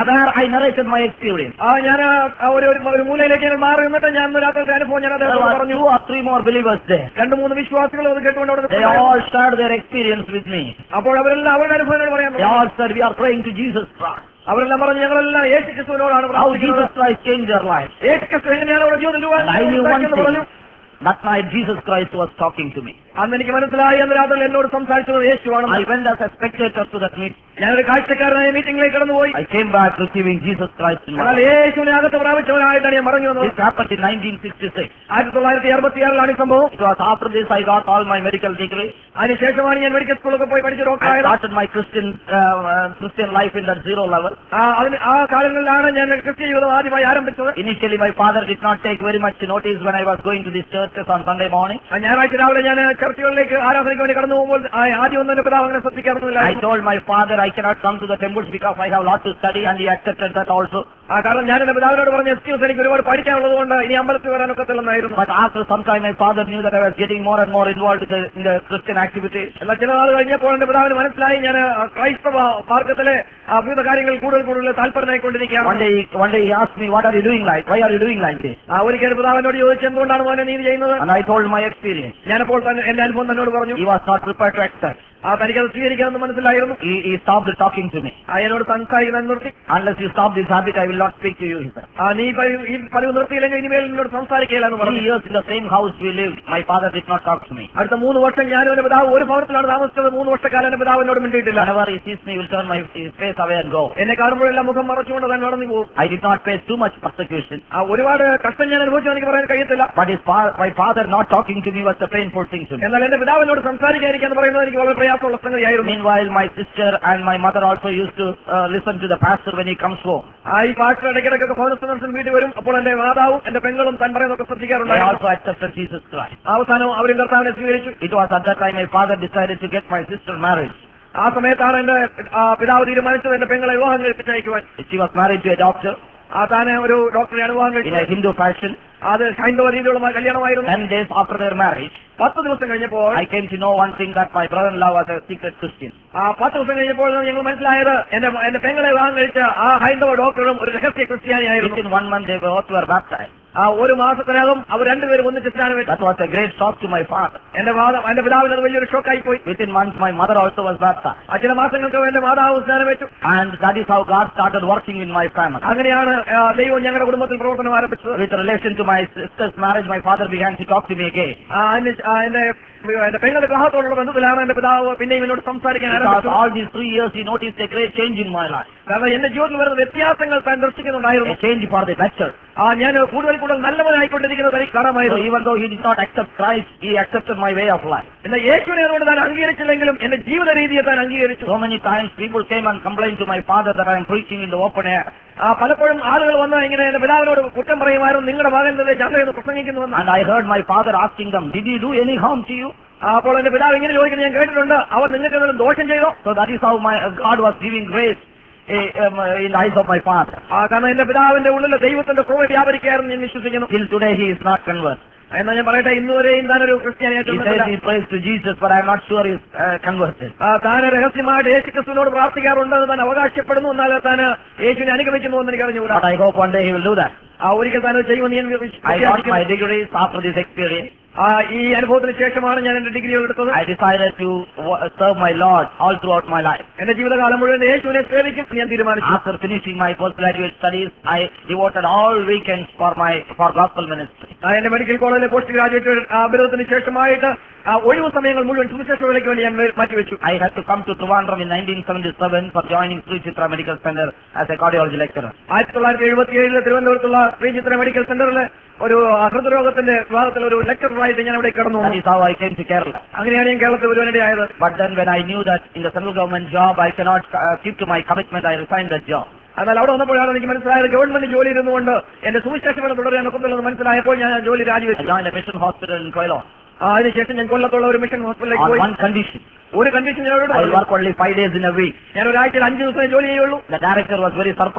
I narrated my experience.
ആ ഞാൻ ആ ഒരു ഒരു- ഒരു മൂലയിലേക്ക് ഞാൻ മാറി നിന്നിട്ട് ഞാൻ ഇന്ന് രാത്രി അനുഭവം ഞാൻ
There
അദ്ദേഹത്തോട്
were
പറഞ്ഞു
two or three more believers there.
രണ്ട് മൂന്ന് വിശ്വാസികൾ അത് കേട്ടുകൊണ്ട് അവിടെ
They
നിൽക്കുകയായിരുന്നു.
all shared their experience with me.
അപ്പോൾ അവരെല്ലാം അവരുടെ അനുഭവങ്ങൾ പറയാൻ
They
തുടങ്ങി.
all said, we are praying to Jesus Christ.
അവരെല്ലാം പറഞ്ഞു ഞങ്ങളെല്ലാം യേശു ക്രിസ്തുവിനോടാണ്
How
പ്രാർത്ഥിക്കുന്നത്
Jesus Christ changed their life.
യേശു ക്രിസ്തു എങ്ങനെയാണ് അവരുടെ ജീവിതത്തിൽ
And I knew one
എന്ന് പറഞ്ഞു
thing. That night Jesus Christ was talking to me.
അന്ന് എനിക്ക് മനസ്സിലായി അന്ന് രാത്രി എന്നോട് സംസാരിച്ചത് യേശുവാണെന്ന്
I went as a spectator to that meeting.
ഞാനൊരു കാഴ്ചക്കാരനായ മീറ്റിംഗിലേക്ക് കടന്നുപോയി
I came back receiving Jesus Christ in my
എന്നാൽ
life.
യേശുവിനെ അകത്ത് പ്രാപിച്ചവനായിട്ടാണ് ഞാൻ പറഞ്ഞു വന്നത്
This happened in 1966.
ആയിരത്തി തൊള്ളായിരത്തി അറുപത്തിയാറിലാണ് ഈ സംഭവം
It was after this I got all my medical degree.
അതിനുശേഷമാണ് ഞാൻ മെഡിക്കൽ സ്കൂളൊക്കെ പോയി പഠിച്ച
I
ഡോക്ടറായത്
started my Christian uh, uh, Christian life in that zero level.
ആ, അതിന് ആ കാലങ്ങളിലാണ് ഞാൻ ക്രിസ്ത്യ ജീവിതം ആദ്യമായി ആരംഭിച്ചത്
Initially, my father did not take very much notice when I was going to these churches on Sunday morning.
ആ, ഞായറാഴ്ച രാവിലെ ഞാൻ ചർച്ചകളിലേക്ക് ആരാധനയ്ക്ക് വേണ്ടി കടന്നു പോകുമ്പോൾ ആ, ആദ്യം ഒന്നും എന്റെ പിതാവ് അങ്ങനെ ശ്രദ്ധിക്കാറുന്നില്ല
I told my father I cannot come to the temples because I have lot to study, and he accepted that also.
ആ കാരണം ഞാൻ എന്റെ പിതാവിനോട് പറഞ്ഞ എക്സ്ക്യൂസ് എനിക്ക് ഒരുപാട് പഠിക്കാനുള്ളത് കൊണ്ട് ഇനി അമ്പലത്തിൽ വരാനൊക്കത്തില്ലെന്നായിരുന്നു
But after some time, my father knew that I was getting more and more involved in the, in the Christian activities.
എന്നാൽ ചില നാൾ കഴിഞ്ഞപ്പോൾ എന്റെ പിതാവിന് മനസ്സിലായി ഞാൻ ആ, ക്രൈസ്തവ മാർഗത്തിലെ ആ, വിവിധ കാര്യങ്ങൾ കൂടുതൽ കൂടുതൽ താല്പര്യമായിക്കൊണ്ടിരിക്കുകയാണ്
One day, he- one day he asked me, "What are you doing like? Why are you doing like this?"
ആ, ഒരിക്കൽ പിതാവിനോട് ചോദിച്ചു എന്തുകൊണ്ടാണ് മോനെ നീ ഇത് ചെയ്യുന്നത്
And I told my experience.
ഞാനപ്പോൾ തന്നെ എന്റെ അനുഭവം തന്നോട് പറഞ്ഞു
He was not prepared to accept.
ആ തനിക്കത് സ്വീകരിക്കാമെന്ന് മനസ്സിലായിരുന്നു
He, he stopped talking to me.
ആ എന്നോട് സംസാരിക്കാൻ നിർത്തി
Unless you stop this habit, I will not speak to you. He said.
ആ നീ പ- ഈ പതിവ് നിർത്തിയില്ലെങ്കിൽ ഇനിമേൽ എന്നോട് സംസാരിക്കില്ല എന്ന്
Three
പറഞ്ഞു
years in the same house we lived. My father did not talk to me.
അടുത്ത മൂന്ന് വർഷം ഞാനും എന്റെ പിതാവ് ഒരു ഭവനത്തിലാണ് താമസിച്ചത് മൂന്ന് വർഷക്കാലം എന്റെ പിതാവ് എന്നോട് മിണ്ടിയിട്ടില്ല
Whenever he sees me, he will turn my his face away and go.
എന്നെ കാണുമ്പോഴെല്ലാം മുഖം മറച്ചുകൊണ്ട് തന്നെ നടന്നു പോകും
I did not face too much persecution.
ആ ഒരുപാട് കഷ്ടം ഞാൻ അനുഭവിച്ചു എനിക്ക് പറയാൻ കഴിയത്തില്ല
But his fa- my father not talking to me was the painful thing to me.
എന്നാൽ എന്റെ പിതാവിനോട് സംസാരിക്കാതിരിക്കാന്ന് പറയുന്നത് എനിക്ക് വളരെ പ്രയാസമുള്ള സംഗതിയായിരുന്നു
Meanwhile, my sister and my mother also used to uh, listen to the pastor when he comes home.
ആ ഈ pastor ഇടയ്ക്കിടയ്ക്കൊക്കെ ഭവനസ്ഥ വീട്ടിൽ വരും അപ്പോൾ എന്റെ മാതാവും എന്റെ പെങ്ങളും താൻ പറയുന്നതൊക്കെ
They
ശ്രദ്ധിക്കാറുണ്ടായിരുന്നു
also accepted Jesus Christ.
അവസാനം അവരും കർത്താവിനെ സ്വീകരിച്ചു
It was at that time my father decided to get my sister married.
ആ സമയത്താണ് എന്റെ ആ, പിതാവ് തീരുമാനിച്ചത് എന്റെ പെങ്ങളെ വിവാഹം കഴിപ്പിച്ചയക്കുവാൻ
She was married to a doctor
ആ താനെ ഒരു ഡോക്ടറെയാണ് വിവാഹം
in a
കഴിച്ചത്
Hindu fashion.
അത് ഹൈന്ദവ രീതിയിലുള്ള മ- കല്യാണമായിരുന്നു
Ten days after their marriage,
പത്ത് ദിവസം കഴിഞ്ഞപ്പോൾ
I came to know one thing that my brother-in-law was a secret Christian.
ആ പത്ത് ദിവസം കഴിഞ്ഞപ്പോൾ ഞങ്ങൾ മനസ്സിലായത് എന്റെ എന്റെ പെങ്ങളെ വിവാഹം കഴിച്ച ആ ഹൈന്ദവ ഡോക്ടറും ഒരു രഹസ്യ ക്രിസ്ത്യാനിയായിരുന്നു
Within one month, they both were baptized.
ആ ഒരു മാസത്തിനകം അവർ രണ്ടുപേരും ഒന്നിച്ച് സ്നാനം വെച്ചു
That was a great shock to my father.
എന്റെ വാദം എന്റെ പിതാവിന് അത് വലിയൊരു ഷോക്കായി പോയി
Within months, my mother also was baptized.
ആ ചില മാസങ്ങൾക്ക് എന്റെ മാതാവ് സ്നാനം വെച്ചു
And that is how God started working in my family.
അങ്ങനെയാണ് ആ, ദൈവം ഞങ്ങളുടെ കുടുംബത്തിൽ പ്രവർത്തനം ആരംഭിച്ചത്
With relation to my sister's marriage, my father began to talk to me again.
ആ, അതിന് ആ, എന്റെ എന്റെ പെങ്ങളുടെ വിവാഹത്തോടുള്ള ബന്ധത്തിലാണ് എന്റെ പിതാവ് പിന്നെയും എന്നോട് സംസാരിക്കാൻ
Because
ആരംഭിച്ചത്
all these three years, he noticed a great change in my life.
കാരണം എന്റെ ജീവിതത്തിൽ വരുന്ന വ്യത്യാസങ്ങൾ താൻ ദർശിക്കുന്നുണ്ടായിരുന്നു
A change for the better.
ആ ഞാൻ കൂടുതൽ കൂടുതൽ നല്ലവനായിക്കൊണ്ടിരിക്കുന്നത് തനിക്ക്
So
കാണാമായിരുന്നു
even though he did not accept Christ, he accepted my way of life.
എന്നാൽ യേശുവിനെ അതുകൊണ്ട് താൻ അംഗീകരിച്ചില്ലെങ്കിലും എന്റെ ജീവിത രീതിയെ താൻ അംഗീകരിച്ചു
So many times people came and complained to my father that I am preaching in the open air.
ആ പലപ്പോഴും ആളുകൾ വന്ന് ഇങ്ങനെ എന്റെ പിതാവിനോട് കുറ്റം പറയുമായിരുന്നു നിങ്ങളുടെ മകൻ ഇതിലെ ചന്തയെന്ന് പ്രസംഗിക്കുന്നുവെന്ന്
And I heard my father asking them, Did he do any harm to you?
ആ, അപ്പോൾ എന്റെ പിതാവ് ഇങ്ങനെ ചോദിക്കുന്നത് ഞാൻ കേട്ടിട്ടുണ്ട് അവർ നിങ്ങൾക്ക് എന്തെങ്കിലും ദോഷം ചെയ്തോ
So that is how my uh, God was giving grace eh, um, uh, in the eyes of my father.
ആ കാരണം എന്റെ പിതാവിന്റെ ഉള്ളിൽ ദൈവത്തിന്റെ കൃപ വ്യാപരിക്കായിരുന്നു ഞാൻ വിശ്വസിക്കുന്നു
Till today he is not converted.
എന്നാൽ ഞാൻ പറയട്ടെ ഇന്നുവരെയും താനൊരു
He
ക്രിസ്ത്യാനിയായിട്ട്
says he prays to Jesus, but I am not sure he is uh, converted.
ആ, താൻ രഹസ്യമായിട്ട് യേശു ക്രിസ്തുവിനോട് പ്രാർത്ഥിക്കാറുണ്ടെന്ന് താൻ അവകാശപ്പെടുന്നു എന്നാൽ താൻ യേശുവിനെ അനുഗമിക്കുന്നു എന്ന് എനിക്ക് അറിഞ്ഞുകൂടാ
But I hope one day he will do that.
ആ ഒരിക്കൽ താൻ അത് ചെയ്യുമെന്ന് ഞാൻ വിശ്വ-
I got my
വിശ്വസിക്കുന്നു.
degrees after this experience.
ആ, ഈ അനുഭവത്തിന് ശേഷമാണ് ഞാൻ എന്റെ ഡിഗ്രികൾ എടുത്തത്
I decided to wa- serve my Lord all throughout my life.
എന്റെ ജീവിതകാലം മുഴുവൻ യേശുവിനെ സേവിക്കും എന്ന് ഞാൻ തീരുമാനിച്ചു
After finishing my postgraduate studies, I devoted all weekends for my for gospel ministry.
ആ, എന്റെ മെഡിക്കൽ കോളേജിലെ പോസ്റ്റ് ഗ്രാജുവേറ്റ് ബിരുദത്തിന് ശേഷമായിട്ട് ആ, ഒഴിവു സമയങ്ങൾ മുഴുവൻ സുവിശേഷ വേലയ്ക്ക് വേണ്ടി ഞാൻ വേ- മാറ്റിവെച്ചു
I had to come to Trivandrum in 1977 for joining Sri Chitra Medical Center as a cardiology lecturer.
ആയിരത്തി തൊള്ളായിരത്തി എഴുപത്തി ഏഴില് തിരുവനന്തപുരത്തുള്ള ശ്രീചിത്ര മെഡിക്കൽ സെന്ററിൽ ഒരു ആ, ഹൃദ്രോഗത്തിന്റെ വിഭാഗത്തിൽ ഒരു ലെക്ചറായിട്ട് ഞാൻ അവിടെ കടന്നു
That
വന്നു
is how I came to Kerala.
അങ്ങനെയാണ് ഞാൻ കേരളത്തിൽ വരുവാനിടയായത്
But then when I knew that in the central government job I cannot uh, keep to my commitment, I resigned that job.
എന്നാൽ അവിടെ വന്നപ്പോഴാണ് എനിക്ക് മനസ്സിലായത് ഗവൺമെന്റ് ജോലി ഇരുന്നുകൊണ്ട് എന്റെ സുവിശേഷങ്ങൾ തുടരാൻ ഒക്കത്തില്ലെന്ന് മനസ്സിലായപ്പോൾ ഞാൻ ആ ജോലി
I
രാജിവെച്ചു
joined a mission hospital in Koilon
ആ, അതിനുശേഷം ഞാൻ കൊല്ലത്തുള്ള ഒരു മിഷൻ ഹോസ്പിറ്റലിലേക്ക്
on
പോയി
one condition.
ഒരു കണ്ടീഷൻ ഞാൻ അവരോട്
I
പറഞ്ഞു.
work only five days in a week.
ഞാൻ ഒരാഴ്ചയിൽ അഞ്ച് ദിവസമേ ജോലി ചെയ്യുള്ളൂ
The director was very surprised.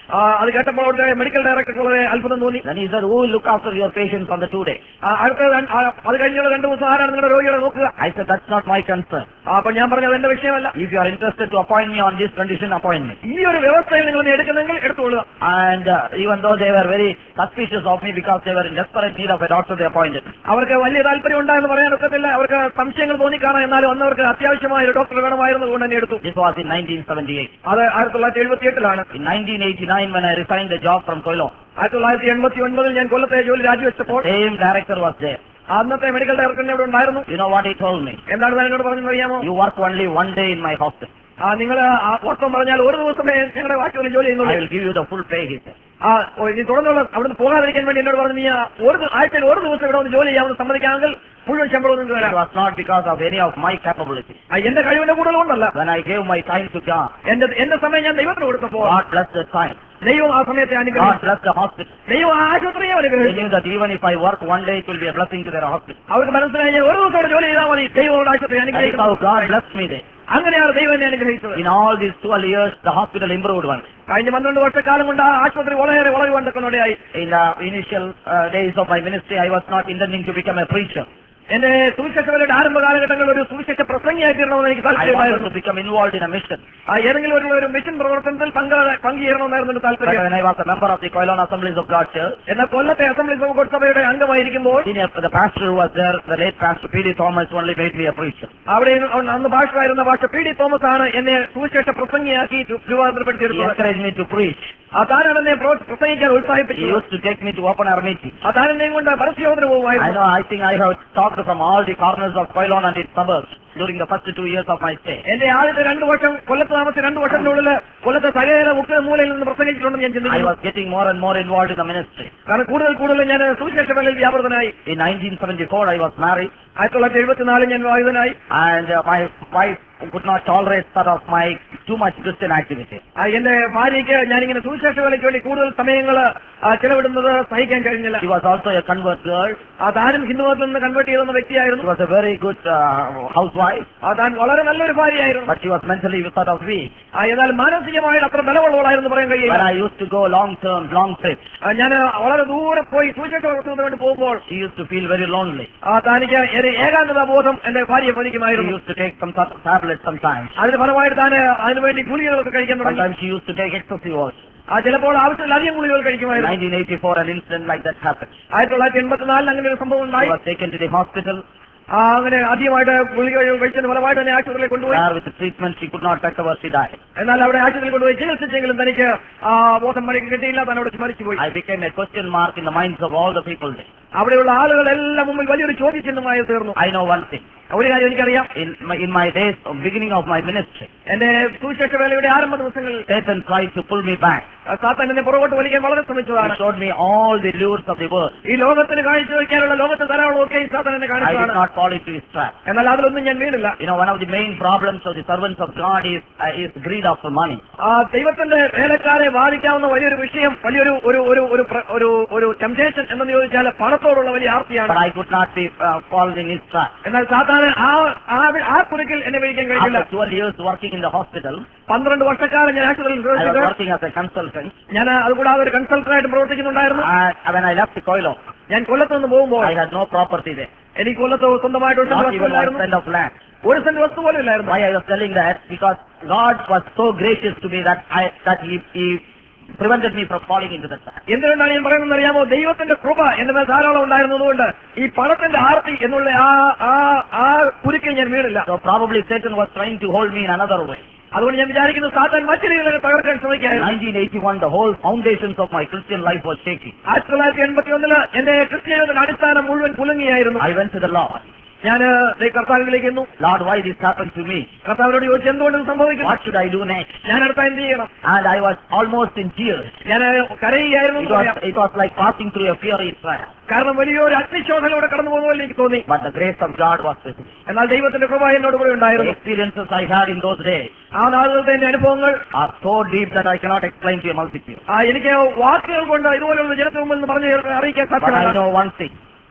ആ, അത് കേട്ടപ്പോൾ അവിടുത്തെ മെഡിക്കൽ ഡയറക്ടർക്ക് വളരെ അത്ഭുതം തോന്നി
Then he said, who will look after your patients on the two days?
ആ, അടുത്ത രണ്ട്- ആ, അത് കഴിഞ്ഞുള്ള രണ്ടു ദിവസം ആരാണ് നിങ്ങളുടെ രോഗികളെ നോക്കുക
I said, that's not my concern.
ആ, അപ്പൊ ഞാൻ പറഞ്ഞത് എന്റെ വിഷയമല്ല
If you are interested to appoint me on this condition, appoint me.
ഈ ഒരു വ്യവസ്ഥയിൽ നിങ്ങൾ ഇനി എടുക്കുന്നെങ്കിൽ എടുത്തുകൊള്ളുക
And uh, even though they were very suspicious of me because they were in desperate need of a doctor, they appointed me.
അവർക്ക് വലിയ താല്പര്യം ഉണ്ടായെന്ന് പറയാൻ ഒക്കത്തില്ല അവർക്ക് സംശയങ്ങൾ തോന്നിക്കാണാം എന്നാലും അന്ന് അവർക്ക് അത്യാവശ്യമായ ഒരു ഡോക്ടർ വേണമായിരുന്നു കൊണ്ട് തന്നെ എടുത്തു
This was in 1978.
അത് ആയിരത്തി തൊള്ളായിരത്തി എഴുപത്തി എട്ടിലാണ്
In 1989, when I resigned the job from Koilon,
ആയിരത്തി തൊള്ളായിരത്തി എൺപത്തി ഒൻപതിൽ ഞാൻ കൊല്ലത്തെ ജോലി രാജിവെച്ചപ്പോൾ
same director was there.
അന്നത്തെ മെഡിക്കൽ ഡയറക്ടറിനെ ഇവിടെ ഉണ്ടായിരുന്നു
You know what he told me?
എന്താണ് താൻ എന്നോട് പറഞ്ഞത് അറിയാമോ
You work only one day in my hospital.
ആ നിങ്ങൾ വാസ്തവം പറഞ്ഞാൽ ഒരു ദിവസമേ ഞങ്ങളുടെ വാക്കുകളിൽ ജോലി
I
ചെയ്യുന്നുള്ളൂ
will give you the full pay, he said.
ആ ഓ, ഇനി തുടർന്നുള്ള അവിടുന്ന് പോകാതിരിക്കാൻ വേണ്ടി എന്നോട് പറഞ്ഞു നീ ആ ഒരു ദി- ആഴ്ചയിൽ ഒരു ദിവസം ഇവിടെ വന്ന് ജോലി ചെയ്യാമെന്ന് സമ്മതിക്കാമെങ്കിൽ മുഴുവൻ ശമ്പളം നിങ്ങൾക്ക്
It
തരാം
was not because of any of my capability.
ആ, എന്റെ കഴിവിന്റെ കൂടുതൽ കൊണ്ടല്ല
When I gave my time to God,
എന്റെ എന്റെ സമയം ഞാൻ ദൈവത്തിന് കൊടുത്തപ്പോൾ
God blessed the time.
ദൈവം ആ സമയത്തെ
God
അനുഗ്രഹിച്ചു
blessed the hospital.
ദൈവം ആ ആശുപത്രിയെ
They
അനുഗ്രഹിച്ചു
knew that even if I work one day, it will be a blessing to their hospital.
അവർക്ക് മനസ്സിലായി ഞാൻ ഒരു ദിവസം ഇവിടെ ജോലി ചെയ്താൽ മതി ദൈവം ആശുപത്രി
That is how God
അനുഗ്രഹിക്കുന്നു
blessed me there.
അങ്ങനെയാണ് ദൈവം എന്നെ അനുഗ്രഹിച്ചത്
In all these 12 years, the hospital improved one.
കഴിഞ്ഞ പന്ത്രണ്ട് വർഷക്കാലം കൊണ്ട് ആ ആശുപത്രി വളരെയേറെ വളരുവാൻ തക്കുന്നതോടെയായി
In the initial uh, days of my ministry, I was not intending to become a preacher.
എന്റെ സുവിശേഷകളുടെ ആരംഭ കാലഘട്ടങ്ങളിൽ ഒരു സുവിശേഷ പ്രസംഗിയായി തീരണമെന്ന് എനിക്ക്
I wanted
താല്പര്യമായിരുന്നു
to become involved in a mission.
ആ ഏതെങ്കിലും ഒരു ഒരു മിഷൻ പ്രവർത്തനത്തിൽ പങ്ക് പങ്കുചേരണമെന്നായിരുന്നു എന്റെ
But
താല്പര്യം
when I was a member of the Koilon Assemblies of God Church,
എന്നാൽ കൊല്ലത്തെ അസംബ്ലി ഗോഡ് സഭയുടെ അംഗമായിരിക്കുമ്പോൾ
senior, the pastor who was there, the late pastor P.D. Thomas, only made me a preacher.
അവിടെ അന്ന് അന്ന് ഭാഷമായിരുന്ന ഭാഷ P D Thomas ആണ് എന്നെ സുവിശേഷ പ്രസംഗിയാക്കി രു-
He
രൂപാന്തരപ്പെടുത്തിയെടുത്തത്
encouraged me to preach.
ആ താനാണ് എന്നെ പ്രോ- പ്രസംഗിക്കാൻ
He
ഉത്സാഹിപ്പിച്ചത്
used to take me to open air meetings.
ആ താൻ എന്നെയും കൊണ്ട് പരസ്യോധന
I
പോകുമായിരുന്നു
know, I think I have talked from all the corners of Koilon and its suburbs during the first two years of my stay.
എന്റെ ആദ്യത്തെ രണ്ടു വർഷം കൊല്ലത്ത് താമസിച്ച രണ്ടു വർഷത്തിനുള്ളിൽ കൊല്ലത്തെ സകല മുക്ക് മൂലയിൽ നിന്ന് പ്രസംഗിച്ചിട്ടുണ്ടെന്ന് ഞാൻ
I
ചിന്തിക്കുന്നു
was getting more and more involved in the ministry.
കാരണം കൂടുതൽ കൂടുതൽ ഞാൻ സുവിശേഷ വേളയിൽ വ്യാപൃതനായി
In 1974, I was married,
ആയിരത്തി തൊള്ളായിരത്തി എഴുപത്തിനാലിൽ ഞാൻ വായുതനായി
and uh, my wife could not tolerate sort of my too much Christian activity.
ആ, എന്റെ ഭാര്യയ്ക്ക് ഞാനിങ്ങനെ സുവിശേഷ വേലയ്ക്ക് വേണ്ടി കൂടുതൽ സമയങ്ങൾ ചെലവിടുന്നത് സഹിക്കാൻ കഴിഞ്ഞില്ല
She was also a convert girl.
ആ താനും ഹിന്ദുമതത്തിൽ നിന്ന് കൺവേർട്ട് ചെയ്തെന്ന
She
വ്യക്തിയായിരുന്നു
was a very good uh, housewife,
ആ താൻ വളരെ നല്ലൊരു ഭാര്യയായിരുന്നു
but she was mentally sort of weak.
ആ, എന്നാൽ മാനസികമായിട്ട് അത്ര ബലമുള്ളവളായിരുന്നു പറയാൻ
When
കഴിയില്ല
I used to go long term, long trips,
ഞാൻ വളരെ ദൂരെ പോയി സുവിശേഷ പ്രവർത്തനത്തിന് വേണ്ടി പോകുമ്പോൾ
she used to feel very lonely.
ആ താനിക്ക് ഒരു ഏകാന്തത ബോധം എന്റെ ഭാര്യയെ
She
ഭരിക്കുമായിരുന്നു
used to take some sort of tablets sometimes.
അതിന് ഫലമായിട്ട് താൻ അതിനുവേണ്ടി ഗുളികകളൊക്കെ കഴിക്കാൻ തുടങ്ങി
Sometimes she used to take excessive also.
ആ ചിലപ്പോൾ ആവശ്യത്തിലധികം ഗുളികകൾ
In
കഴിക്കുമായിരുന്നു
1984, an incident like that happened.
ആയിരത്തി തൊള്ളായിരത്തി എൺപത്തിനാലിൽ അങ്ങനെ ഒരു സംഭവം
She
ഉണ്ടായി
was taken to the hospital,
ആ അങ്ങനെ അധികമായിട്ട് ഗുളികകൾ കഴിച്ചതിന് ഫലമായിട്ട് തന്നെ ആശുപത്രിയിൽ കൊണ്ടുപോയി
where with the treatment she could not recover, she died.
എന്നാൽ അവിടെ ആശുപത്രിയിൽ കൊണ്ടുപോയി ചികിത്സിച്ചെങ്കിലും തനിക്ക് ആ ബോധം മരി കിട്ടിയില്ല താൻ അവിടെ മരിച്ചുപോയി
I became a question mark in the minds of all the people there.
അവിടെയുള്ള ആളുകളെല്ലാം മുമ്പിൽ വലിയൊരു ചോദ്യചിഹ്നമായി തീർന്നു
I know one thing.
ഒരു കാര്യം എനിക്കറിയാം
In my, in my days of beginning of my ministry,
എന്റെ സുവിശേഷ വേലയുടെ ആരംഭ ദിവസങ്ങളിൽ
Satan tried to pull me back.
ആ സാത്താൻ എന്നെ പുറകോട്ട് വലിക്കാൻ വളരെ
He
ശ്രമിച്ചതാണ്
showed me all the lures of the world.
ഈ ലോകത്തിന് കാഴ്ചവെക്കാനുള്ള ലോകത്തെ ധാരാളമൊക്കെ ഈ സാത്താൻ എന്നെ
I did
കാണിച്ചതാണ്
not fall into his trap.
എന്നാൽ അതിലൊന്നും ഞാൻ വീണില്ല
You know, one of the main problems of the servants of God is, uh, is greed after money.
ആ ദൈവത്തിന്റെ വേലക്കാരെ ബാധിക്കാവുന്ന വലിയൊരു വിഷയം വലിയൊരു ഒരു ഒരു ഒരു പ്ര- ഒരു ഒരു ടെംപ്റ്റേഷൻ എന്നെന്ന് ചോദിച്ചാൽ പണത്തോടുള്ള വലിയ ആർത്തിയാണ്
But I could not be uh, fallen in his trap.
എന്നാൽ സാധാരണ ആ ആ ആ കുരുക്കിൽ എന്നെ വീഴിക്കാൻ കഴിഞ്ഞില്ല
After 12 years working in the hospital,
പന്ത്രണ്ട് വർഷക്കാലം ഞാൻ ആശുപത്രിയിൽ
I was
പ്രവേശിച്ചിട്ട്
working as a consultant.
ഞാൻ അതുകൂടാതെ ഒരു കൺസൾട്ടന്റായിട്ട് പ്രവർത്തിക്കുന്നുണ്ടായിരുന്നു
And when I left Koilo,
ഞാൻ കൊല്ലത്ത് നിന്ന് പോകുമ്പോൾ
I had no property there.
എനിക്ക് കൊല്ലത്ത് സ്വന്തമായിട്ട് ഒരു സെന്റ്
Not
വസ്തു
even one
ഇല്ലായിരുന്നു
cent of land.
ഒരു സെന്റ് വസ്തു പോലും ഇല്ലായിരുന്നു
Why I was telling that? Because God was so gracious to me that I that He, he prevented me from falling into the trap.
എന്തുകൊണ്ടാണ് ഞാൻ പറയുന്നത് അറിയാമോ ദൈവത്തിന്റെ കൃപ എന്റെ മേൽ ധാരാളം ഉണ്ടായിരുന്നതുകൊണ്ട് ഈ പണത്തിന്റെ ആർത്തി എന്നുള്ള ആ ആ ആ കുരുക്കിൽ ഞാൻ വീണില്ല
So probably Satan was trying to hold me in another way.
അതുകൊണ്ട് ഞാൻ വിചാരിക്കുന്നു സാത്താൻ മറ്റു രീതിയിൽ തകർക്കാൻ
In
ശ്രമിക്കായിരുന്നു
1981, the whole foundations of my Christian life was shaking.
ആയിരത്തി തൊള്ളായിരത്തി എൺപത്തി ഒന്നില് എന്റെ ക്രിസ്ത്യയുടെ അടിസ്ഥാനം മുഴുവൻ കുലുങ്ങിയായിരുന്നു
I went to the Lord.
ഞാൻ കർത്താവിലേക്ക് എന്നു
Lord, why this happened to me?
കർത്താവിനോട് ചോദിച്ചു എന്തുകൊണ്ട് ഇത് സംഭവിക്കുന്നു
What should I do next?
ഞാൻ അടുത്ത എന്ത് ചെയ്യണം
And I was almost in tears.
ഞാൻ കരയുകയായിരുന്നു
It
എന്ന്
was,
പറയാം
it was like passing through a fiery trial.
കാരണം വലിയൊരു അഗ്നിശോധനയോടെ കടന്നു പോകുന്ന പോലെ എനിക്ക് തോന്നി
But the grace of God was with me.
എന്നാൽ ദൈവത്തിന്റെ കൃപ എന്നോട് കൂടെ
The
ഉണ്ടായിരുന്നു
experiences I had in those days
ആ നാളുകളുടെ എന്റെ അനുഭവങ്ങൾ
are so deep that I cannot explain to a multitude.
ആ എനിക്ക് വാക്കുകൾ കൊണ്ട് ഇതുപോലുള്ള ജനത്തിന് മുമ്പിൽ നിന്ന് പറഞ്ഞു തീർക്കാൻ- അറിയിക്കാൻ
But I
സാധ്യമല്ല
know one thing.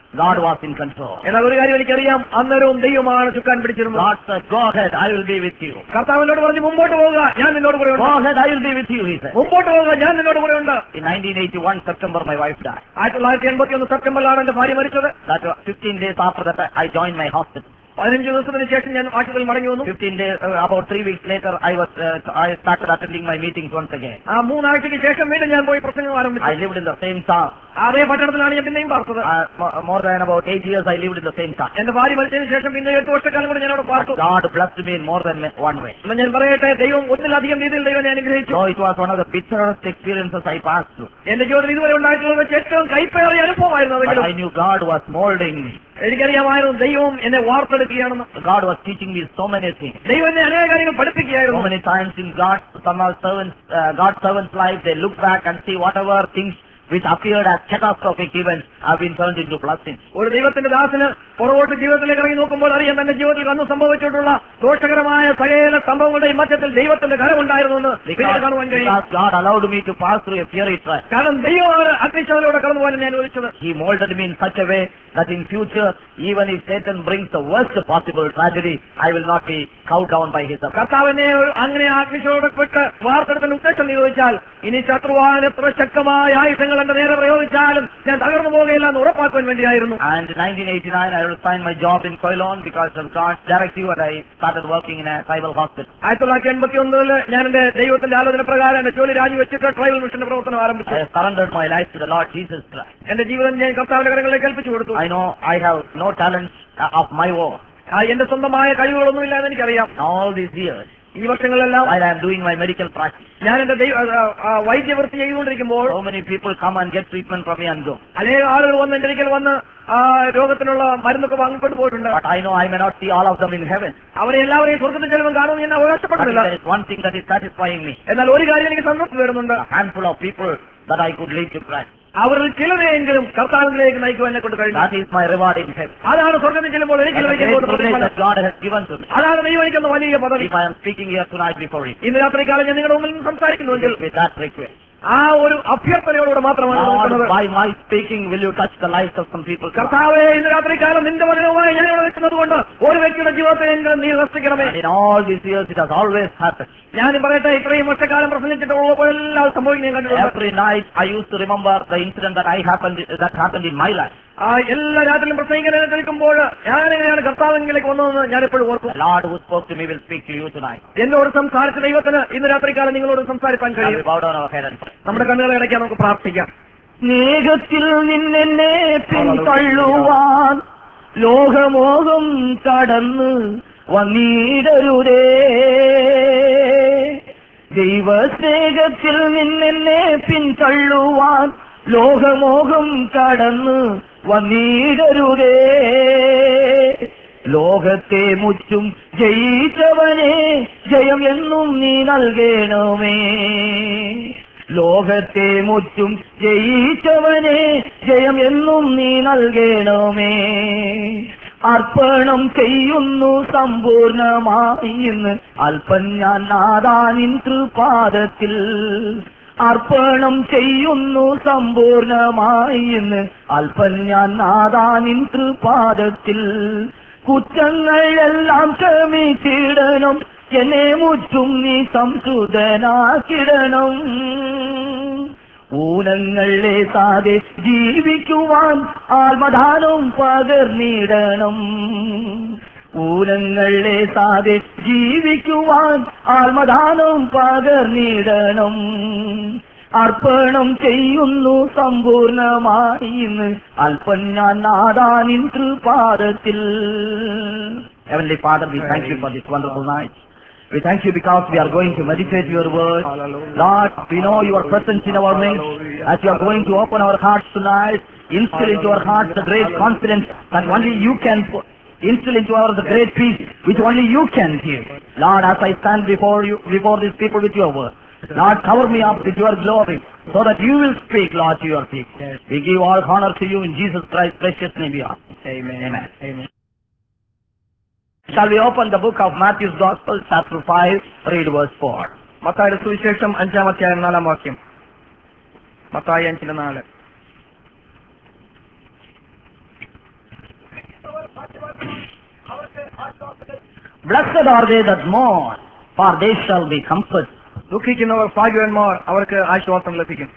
God was in control.
എന്നാൽ ഒരു കാര്യം എനിക്കറിയാം അന്നേരവും ദൈവമാണ് ചുക്കാൻ പിടിച്ചിരുന്നത്
God said, go ahead, I will be with you.
കർത്താവിനോട് പറഞ്ഞു മുമ്പോട്ട് പോവുക ഞാൻ നിന്നോട് കൂടെ
Go
ഉണ്ട്
ahead, I will be with you, he said.
മുമ്പോട്ട് പോവുക ഞാൻ നിന്നോട് കൂടെ ഉണ്ട്
In 1981 September, my wife died.
ആയിരത്തി തൊള്ളായിരത്തി എൺപത്തി ഒന്ന് സെപ്റ്റംബറിലാണ് എന്റെ ഭാര്യ മരിച്ചത്
That was 15 days after that, I joined my hospital.
പതിനഞ്ച് ദിവസത്തിന് ശേഷം ഞാൻ ആശുപത്രിയിൽ മടങ്ങി വന്നു
15 days, uh, about three weeks later, I was, uh, I started attending my meetings once again.
ആ മൂന്നാഴ്ചയ്ക്ക് ശേഷം വീണ്ടും ഞാൻ പോയി പ്രസംഗം
I
ആരംഭിച്ചു
lived in the same town.
അതേ പട്ടണത്തിലാണ് ഞാൻ പിന്നെയും പാർത്തത്
Uh, mo- more than about eight years, I lived in the same town.
എന്റെ ഭാര്യ മരിച്ചതിന് ശേഷം പിന്നെ എട്ട് വർഷക്കാലം കൂടി ഞാൻ അവിടെ
But
പാർത്തു
God blessed me in more than one way.
എന്നാൽ ഞാൻ പറയട്ടെ ദൈവം ഒന്നിലധികം രീതിയിൽ ദൈവം എന്നെ അനുഗ്രഹിച്ചു
So it was one of the bitterest experiences I passed through.
എന്റെ ജീവിതത്തിൽ ഇതുവരെ ഉണ്ടായിട്ടുള്ളത് വെച്ച് ഏറ്റവും കൈപ്പേറിയ അനുഭവമായിരുന്നു
But
അതെങ്കിലും
I knew God was molding me.
എനിക്കറിയാമായിരുന്നു ദൈവം എന്നെ വാർത്തെടുക്കുകയാണെന്ന്
God was teaching me so many things.
ദൈവം എന്നെ അനേക കാര്യങ്ങൾ
So
പഠിപ്പിക്കുകയായിരുന്നു
many times in God's some of servants, uh, God's servants' life, they look back and see whatever things which appeared as catastrophic events have been turned into blessings.
ഒരു ദൈവത്തിന്റെ ദാസന് പുറകോട്ട് ജീവിതത്തിലേക്ക് ഇറങ്ങി നോക്കുമ്പോൾ അറിയാം തന്റെ ജീവിതത്തിൽ അന്ന് സംഭവിച്ചിട്ടുള്ള ദോഷകരമായ സകല സംഭവങ്ങളുടെയും മധ്യത്തിൽ ദൈവത്തിന്റെ കരമുണ്ടായിരുന്നു എന്ന് പിന്നീട്
Because,
കാണുവാൻ കഴിയും
because God allowed me to pass through a fiery trial.
കാരണം ദൈവമാണ് അഗ്നിശോധനയിലൂടെ കടന്നു പോകാൻ ഞാൻ അനുവദിച്ചത്
He molded me in such a way that in future, even if Satan brings the worst possible tragedy, I will not be cowed down by his effort.
കർത്താവിനെ ഒരു അങ്ങനെ അഗ്നിശോധനപ്പെട്ട് വാർത്തെടുക്കുന്ന ഉദ്ദേശം നിയോഗിച്ചാൽ ഇനി ശത്രുവാൻ എത്ര ശക്തമായ ആയുധങ്ങൾ എന്റെ നേരെ പ്രയോഗിച്ചാലും ഞാൻ തകർന്നു പോകുകയില്ല എന്ന് ഉറപ്പാക്കാൻ വേണ്ടിയായിരുന്നു
And in 1989, I resigned my job in Koilon because of God's directive and I started working in a tribal hospital.
ആയിരത്തി തൊള്ളായിരത്തി എൺപത്തി ഒന്നില് ഞാൻ എന്റെ ദൈവത്തിന്റെ ആലോചന പ്രകാരം എന്റെ ജോലി രാജിവെച്ചിട്ട് ട്രൈബൽ മിഷന്റെ പ്രവർത്തനം ആരംഭിച്ചു
I have surrendered my life to the Lord Jesus Christ.
എന്റെ ജീവിതം ഞാൻ കർത്താവിന്റെ കരങ്ങളിലേക്ക് ഏൽപ്പിച്ചു കൊടുത്തു
I know I have no talents uh, of my own.
ആ, എന്റെ സ്വന്തമായ കഴിവുകളൊന്നുമില്ല എന്ന് എനിക്കറിയാം
All these years,
ഈ വർഷങ്ങളിലെല്ലാം
while I am doing my medical practice,
ഞാൻ എന്റെ ദൈവ ആ, ആ, വൈദ്യവൃത്തി ചെയ്തുകൊണ്ടിരിക്കുമ്പോൾ
so many people come and get treatment from me and go.
അനേക ആളുകൾ വന്ന് എന്റെ ഒരിക്കൽ വന്ന് ആ രോഗത്തിനുള്ള മരുന്നൊക്കെ വാങ്ങിക്കൊണ്ട് പോയിട്ടുണ്ട്
But I know I may not see all of them in heaven.
അവരെ എല്ലാവരെയും സ്വർഗത്തിൽ ചെല്ലുമ്പോൾ കാണുമെന്ന് ഞാൻ
But
അവകാശപ്പെടുന്നില്ല
there is one thing that is satisfying me.
എന്നാൽ ഒരു കാര്യം എനിക്ക് സന്തോഷം വരുന്നുണ്ട്
A handful of people that I could lead to Christ.
അവരിൽ ചിലരെയെങ്കിലും കർത്താവിലേക്ക് നയിക്കുവാൻ എന്നെ കൊണ്ട് കഴിഞ്ഞു
That is my reward in heaven.
അതാണ് സ്വർഗത്തിൽ ചെല്ലുമ്പോൾ എനിക്ക്
That's a
ലഭിക്കുന്ന
great
ഒരു
privilege
പ്രതിഫലം.
that God has given to me.
അതാണ് ദൈവം എനിക്കുന്ന വലിയ പദവി
If I am speaking here tonight before you,
ഇന്ന് രാത്രികാലം ഞാൻ നിങ്ങളുടെ മുമ്പിൽ നിന്ന് സംസാരിക്കുന്നുവെങ്കിൽ
with that request.
ആ ഒരു അഭ്യർത്ഥനയോടുകൂടെ മാത്രമാണ്
Lord,
നിൽക്കുന്നത്
by my speaking, will you touch the lives of some people?
കർത്താവെ ഇന്ന് രാത്രികാലം നിന്റെ വചനവുമായി ഞാൻ ഇവിടെ നിൽക്കുന്നത് കൊണ്ട് ഒരു വ്യക്തിയുടെ ജീവിതത്തെ എങ്കിലും നീ നശിക്കണമേ
And in all these years, it has always happened.
ഞാൻ പറയട്ടെ ഇത്രയും വർഷക്കാലം പ്രസംഗിച്ചിട്ടുള്ളപ്പോഴെല്ലാം സംഭവിക്കുന്നത് ഞാൻ കണ്ടിട്ടുണ്ട്
Every night, I used to remember the incident that I happened that happened in my life.
ആ എല്ലാ രാത്രിയിലും പ്രസംഗിക്കാൻ നിൽക്കുമ്പോൾ ഞാൻ എങ്ങനെയാണ് കർത്താവിലേക്ക് വന്നതെന്ന് ഞാൻ എപ്പോഴും ഓർക്കും
The Lord who spoke to me will speak to you tonight.
എന്നോട് സംസാരിച്ച ദൈവത്തിന് ഇന്ന് രാത്രികാലം നിങ്ങളോട് സംസാരിക്കാൻ
Shall we
കഴിയും
bow down our head and pray?
നമ്മുടെ കണ്ണുകളെ അടയ്ക്കാൻ നമുക്ക് പ്രാർത്ഥിക്കാം
സ്നേഹത്തിൽ നിന്നെ പിന്തള്ളുവാൻ ലോകമോഹം കടന്ന് വന്നിടരുതേ ദൈവസ്നേഹത്തിൽ നിന്നെ പിന്തള്ളുവാൻ ലോകമോഹം കടന്ന് വന്നിടരുതേ ലോകത്തെ മുറ്റും ജയിച്ചവനെ ജയം എന്നും നീ നൽകണമേ ലോകത്തെ മുറ്റും ജയിച്ചവനെ ജയം എന്നും നീ നൽകണമേ അർപ്പണം ചെയ്യുന്നു സമ്പൂർണമായി ഇന്ന് അല്പം ഞാൻ നാദാനിൻ തൃപാദത്തിൽ അർപ്പണം ചെയ്യുന്നു സമ്പൂർണമായി ഇന്ന് അല്പം ഞാൻ നാദാനിൻ തൃപാദത്തിൽ കുറ്റങ്ങളെല്ലാം ക്ഷമിച്ചിടണം എന്നെ മുറ്റും നീ സംസുതനാക്കിടണം ഊനങ്ങളെ സാതെ ജീവിക്കുവാൻ ആത്മദാനം പകർന്നിടണം ഊനങ്ങളെ സാതെ ജീവിക്കുവാൻ ആത്മദാനം പകർന്നിടണം അർപ്പണം ചെയ്യുന്നു സമ്പൂർണമായി ഇന്ന് അല്പം ഞാൻ നാദാനിൻ തൃപാദത്തിൽ Heavenly Father, we thank you for this wonderful night. We thank you because we are going to meditate your word. Lord, we know your presence in our midst. As you are going to open our hearts tonight, instill into our hearts the great confidence that only you can put. Instill into our the great peace which only you can give. Lord, as I stand before you, before these people with your word, Lord, cover me up with your glory so that you will speak, Lord, to your people. We give all honor to you in Jesus Christ's precious name we ask. Amen. Amen. Shall we open the book of Matthew's Gospel, chapter 5, read verse 4.
മത്തായുടെ സുവിശേഷം അഞ്ചാം അധ്യായം നാലാം വാക്യം മത്തായി അഞ്ചിന്റെ നാല്
Blessed are they that mourn, for they shall be comforted.
ദുഃഖിക്കുന്നവർ ഭാഗ്യവാന്മാർ അവർക്ക് ആശ്വാസം ലഭിക്കും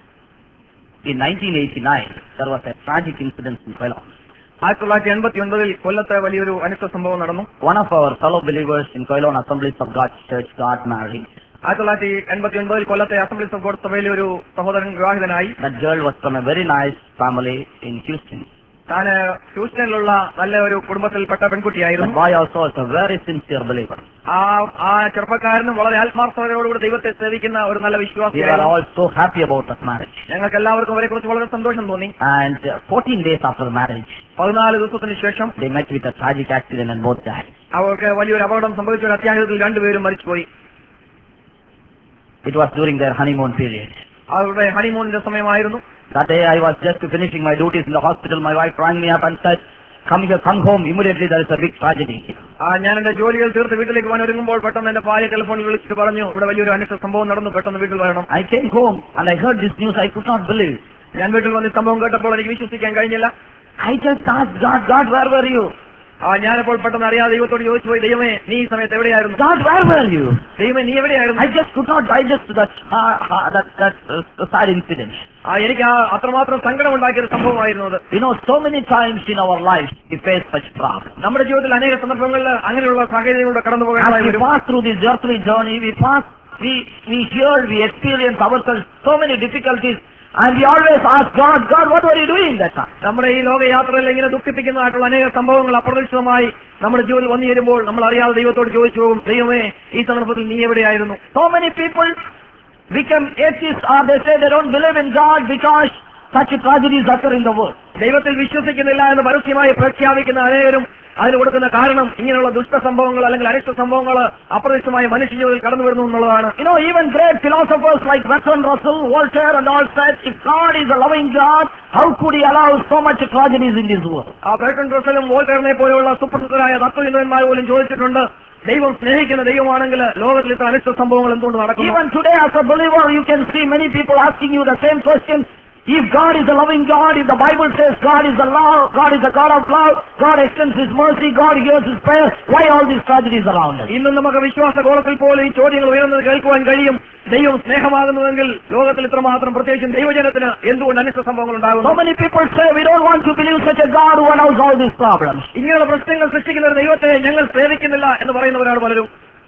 In 1989, there was a tragic incident in Kollam.
ആയിരത്തി തൊള്ളായിരത്തി എൺപത്തി ഒൻപതിൽ കൊല്ലത്തെ വലിയൊരു അനിഷ്ട സംഭവം നടന്നു
One of our fellow believers in Koilon Assemblies of God Church got married.
ആയിരത്തി തൊള്ളായിരത്തി എൺപത്തി ഒൻപതിൽ കൊല്ലത്തെ അസംബ്ലീസ് ഓഫ് ഗോഡ് സഭയിലെ ഒരു സഹോദരൻ വിവാഹിതനായി
That girl was from a very nice family in Houston.
താന് ഹ്യൂസ്റ്റണിലുള്ള നല്ല ഒരു കുടുംബത്തിൽപ്പെട്ട
That
പെൺകുട്ടിയായിരുന്നു
boy also was a very sincere believer.
ആ ആ ചെറുപ്പക്കാരനും വളരെ ആത്മാർത്ഥതയോടുകൂടി ദൈവത്തെ സേവിക്കുന്ന ഒരു നല്ല
We were
വിശ്വാസിയായിരുന്നു
all so happy about that marriage.
ഞങ്ങൾക്ക് എല്ലാവർക്കും അവരെ കുറിച്ച് വളരെ സന്തോഷം തോന്നി
And uh, 14 days after the marriage,
പതിനാല് ദിവസത്തിന് ശേഷം
they met with a tragic accident and both died.
അവർക്ക് വലിയൊരു അപകടം സംഭവിച്ച ഒരു അത്യാഹിതത്തിൽ രണ്ടുപേരും മരിച്ചുപോയി
It was during their honeymoon period.
അവരുടെ ഹണിമൂണിന്റെ സമയമായിരുന്നു
That day I was just finishing my duties in the hospital. My wife rang me up and said, come here, come home. Immediately there is a big tragedy.
ആ, ഞാൻ എന്റെ ജോലികൾ തീർത്ത് വീട്ടിലേക്ക് പോകാൻ ഒരുങ്ങുമ്പോൾ പെട്ടെന്ന് എന്റെ ഭാര്യ ടെലിഫോണിൽ വിളിച്ചിട്ട് പറഞ്ഞു ഇവിടെ വലിയൊരു അനിഷ്ട സംഭവം നടന്നു പെട്ടെന്ന് വീട്ടിൽ വരണം
I came home and I heard this news. I could not believe.
ഞാൻ വീട്ടിൽ വന്ന് ഈ സംഭവം കേട്ടപ്പോൾ എനിക്ക് വിശ്വസിക്കാൻ കഴിഞ്ഞില്ല
I just asked God, God, where were you?
ആ ഞാനപ്പോൾ പെട്ടെന്ന് അറിയാതെ ദൈവത്തോട് ചോദിച്ചു പോയി ദൈവമേ നീ ഈ സമയത്ത് എവിടെയായിരുന്നു
God, where were you?
ദൈവമേ നീ എവിടെയായിരുന്നു
I just could not digest that, uh, uh, that, that uh, sad incident.
ആ എനിക്ക് ആ അത്രമാത്രം സങ്കടം ഉണ്ടാക്കിയ ഒരു സംഭവമായിരുന്നു അത്
You know, so many times in our lives we face such problems.
നമ്മുടെ ജീവിതത്തിൽ അനേക സന്ദർഭങ്ങളിൽ അങ്ങനെയുള്ള സാഹചര്യങ്ങളിലൂടെ കടന്നു
As
പോകേണ്ടതായി
we
വരും
pass through this earthly journey, we pass, we, we hear, we experience ourselves so many difficulties, and we always ask God, God, what were you doing that time?
നമ്മുടെ ഈ ലോകയാത്രയിൽ ഇങ്ങനെ ദുഃഖിപ്പിക്കുന്നതായിട്ടുള്ള അനേക സംഭവങ്ങൾ അപ്രതീക്ഷിതമായി നമ്മുടെ ജീവിതത്തിൽ വന്നു ചേരുമ്പോൾ നമ്മൾ അറിയാതെ ദൈവത്തോട് ചോദിച്ചു പോകും ദൈവമേ ഈ സന്ദർഭത്തിൽ നീ എവിടെയായിരുന്നു
So many people become atheists or they say they don't believe in God because such tragedies occur in the world.
ദൈവത്തിൽ വിശ്വസിക്കുന്നില്ല എന്ന് പരസ്യമായി പ്രഖ്യാപിക്കുന്ന അനേകരും അതിന് കൊടുക്കുന്ന കാരണം ഇങ്ങനെയുള്ള ദുഷ്ട സംഭവങ്ങൾ അല്ലെങ്കിൽ അനിഷ്ട സംഭവങ്ങൾ അപ്രതീക്ഷിതമായി മനുഷ്യ ജീവിതത്തിൽ കടന്നു വരുന്നു എന്നുള്ളതാണ്
You know, even great philosophers like Bertrand Russell, Voltaire and all said, if God is a loving God, how could he allow so much tragedies in this world?
ആ ബേട്ടൺ ഡ്രസ്സലും വോൾട്ടറിനെ പോലെയുള്ള സുപ്രസിദ്ധരായ തത്വചിന്തകന്മാർ പോലും ചോദിച്ചിട്ടുണ്ട് ദൈവം സ്നേഹിക്കുന്ന ദൈവമാണെങ്കിൽ ലോകത്തിൽ ഇത്ര അനിഷ്ട സംഭവങ്ങൾ എന്തുകൊണ്ട് നടക്കുന്നു
Even today as a believer, you can see many people asking you the same question. If God is a loving God, if the Bible says God is a love, God is a God of love, God extends His mercy, God hears His prayer, why all these tragedies around us?
ഇന്നും നമുക്ക് വിശ്വാസ കോളത്തിൽ പോലും ഈ ചോദ്യങ്ങൾ ഉയർന്നത് കേൾക്കുവാൻ കഴിയും ദൈവം സ്നേഹമാകുന്നുവെങ്കിൽ ലോകത്തിൽ ഇത്രമാത്രം പ്രത്യേകിച്ചും ദൈവജനത്തിന് എന്തുകൊണ്ട് അനിഷ്ട സംഭവങ്ങൾ
So
ഉണ്ടാകുന്നു
many people say we don't want to believe such a God who allows all these problems.
ഇങ്ങനെയുള്ള പ്രശ്നങ്ങൾ സൃഷ്ടിക്കുന്ന ഒരു ദൈവത്തെ ഞങ്ങൾ സേവിക്കുന്നില്ല എന്ന് പറയുന്നവരാണ് പലരും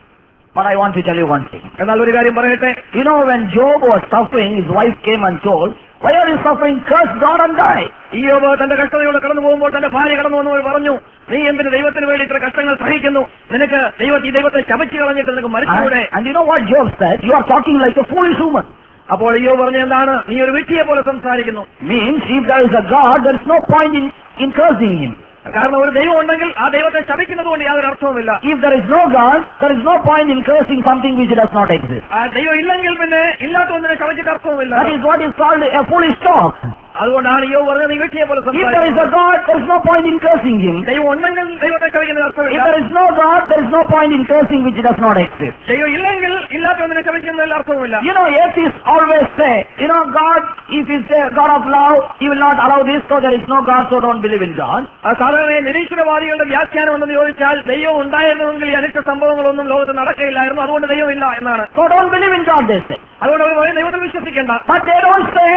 But I want to tell you one thing.
എന്നാൽ ഒരു കാര്യം പറയട്ടെ
You know, when Job was suffering, his wife came and told, Why are you suffering? Curse God and die.
ഈ യോബ് തന്റെ കഷ്ടതയോടെ കടന്നു പോകുമ്പോൾ തന്റെ ഭാര്യ കടന്നു വന്നവർ പറഞ്ഞു നീ എന്തിന് ദൈവത്തിന് വേണ്ടി ഇത്ര കഷ്ടങ്ങൾ സഹിക്കുന്നു നിനക്ക് ദൈവ ഈ ദൈവത്തെ ശപിച്ചു കളഞ്ഞിട്ട് നിനക്ക് മരിച്ചുകൂടെ
And, and you know what Job said? You are talking like a foolish woman.
അപ്പോൾ അയ്യോ പറഞ്ഞ എന്താണ് നീ ഒരു വ്യക്തിയെ പോലെ സംസാരിക്കുന്നു
Means if there is a God, there is no point in, in cursing him.
കാരണം ഒരു ദൈവം ഉണ്ടെങ്കിൽ ആ ദൈവത്തെ ശപിക്കുന്നത് കൊണ്ട് യാതൊരു അർത്ഥവുമില്ല
If there is no God, there is no point in cursing something which does not exist.
ആ ദൈവം ഇല്ലെങ്കിൽ പിന്നെ ഇല്ലാത്ത ഒന്നിനെ ശപിച്ചിട്ട് അർത്ഥവുമില്ല
That is what is called a foolish talk.
അതുകൊണ്ടാണ് യോ പറഞ്ഞത് നീ വ്യക്തിയെ പോലെ
If there is a
സംസാരിക്കുന്നത്
God, there is no point in cursing him.
ദൈവം ഉണ്ടെങ്കിൽ ദൈവത്തെ ശപിക്കുന്നത്
If
അർത്ഥമില്ല
there is no God, there is no point in cursing which does not exist.
ദൈവം ഇല്ലെങ്കിൽ ഇല്ലാത്ത ഒന്നിനെ ശപിക്കുന്നതിൽ അർത്ഥവുമില്ല
You know, atheists always say, you know, God, if He's a God of love, He will not allow this, so there is no God, so don't believe in God.
ആ സാധാരണ നിരീശ്വരവാദികളുടെ വ്യാഖ്യാനം എന്തെന്ന് ചോദിച്ചാൽ ദൈവം ഉണ്ടായിരുന്നുവെങ്കിൽ ഈ അനിഷ്ട സംഭവങ്ങളൊന്നും ലോകത്ത് നടക്കുകയില്ലായിരുന്നു അതുകൊണ്ട് ദൈവമില്ല എന്നാണ്
So don't believe in God, they say.
അതുകൊണ്ട് അവർ പറയും ദൈവത്തിൽ വിശ്വസിക്കേണ്ട
But they don't say,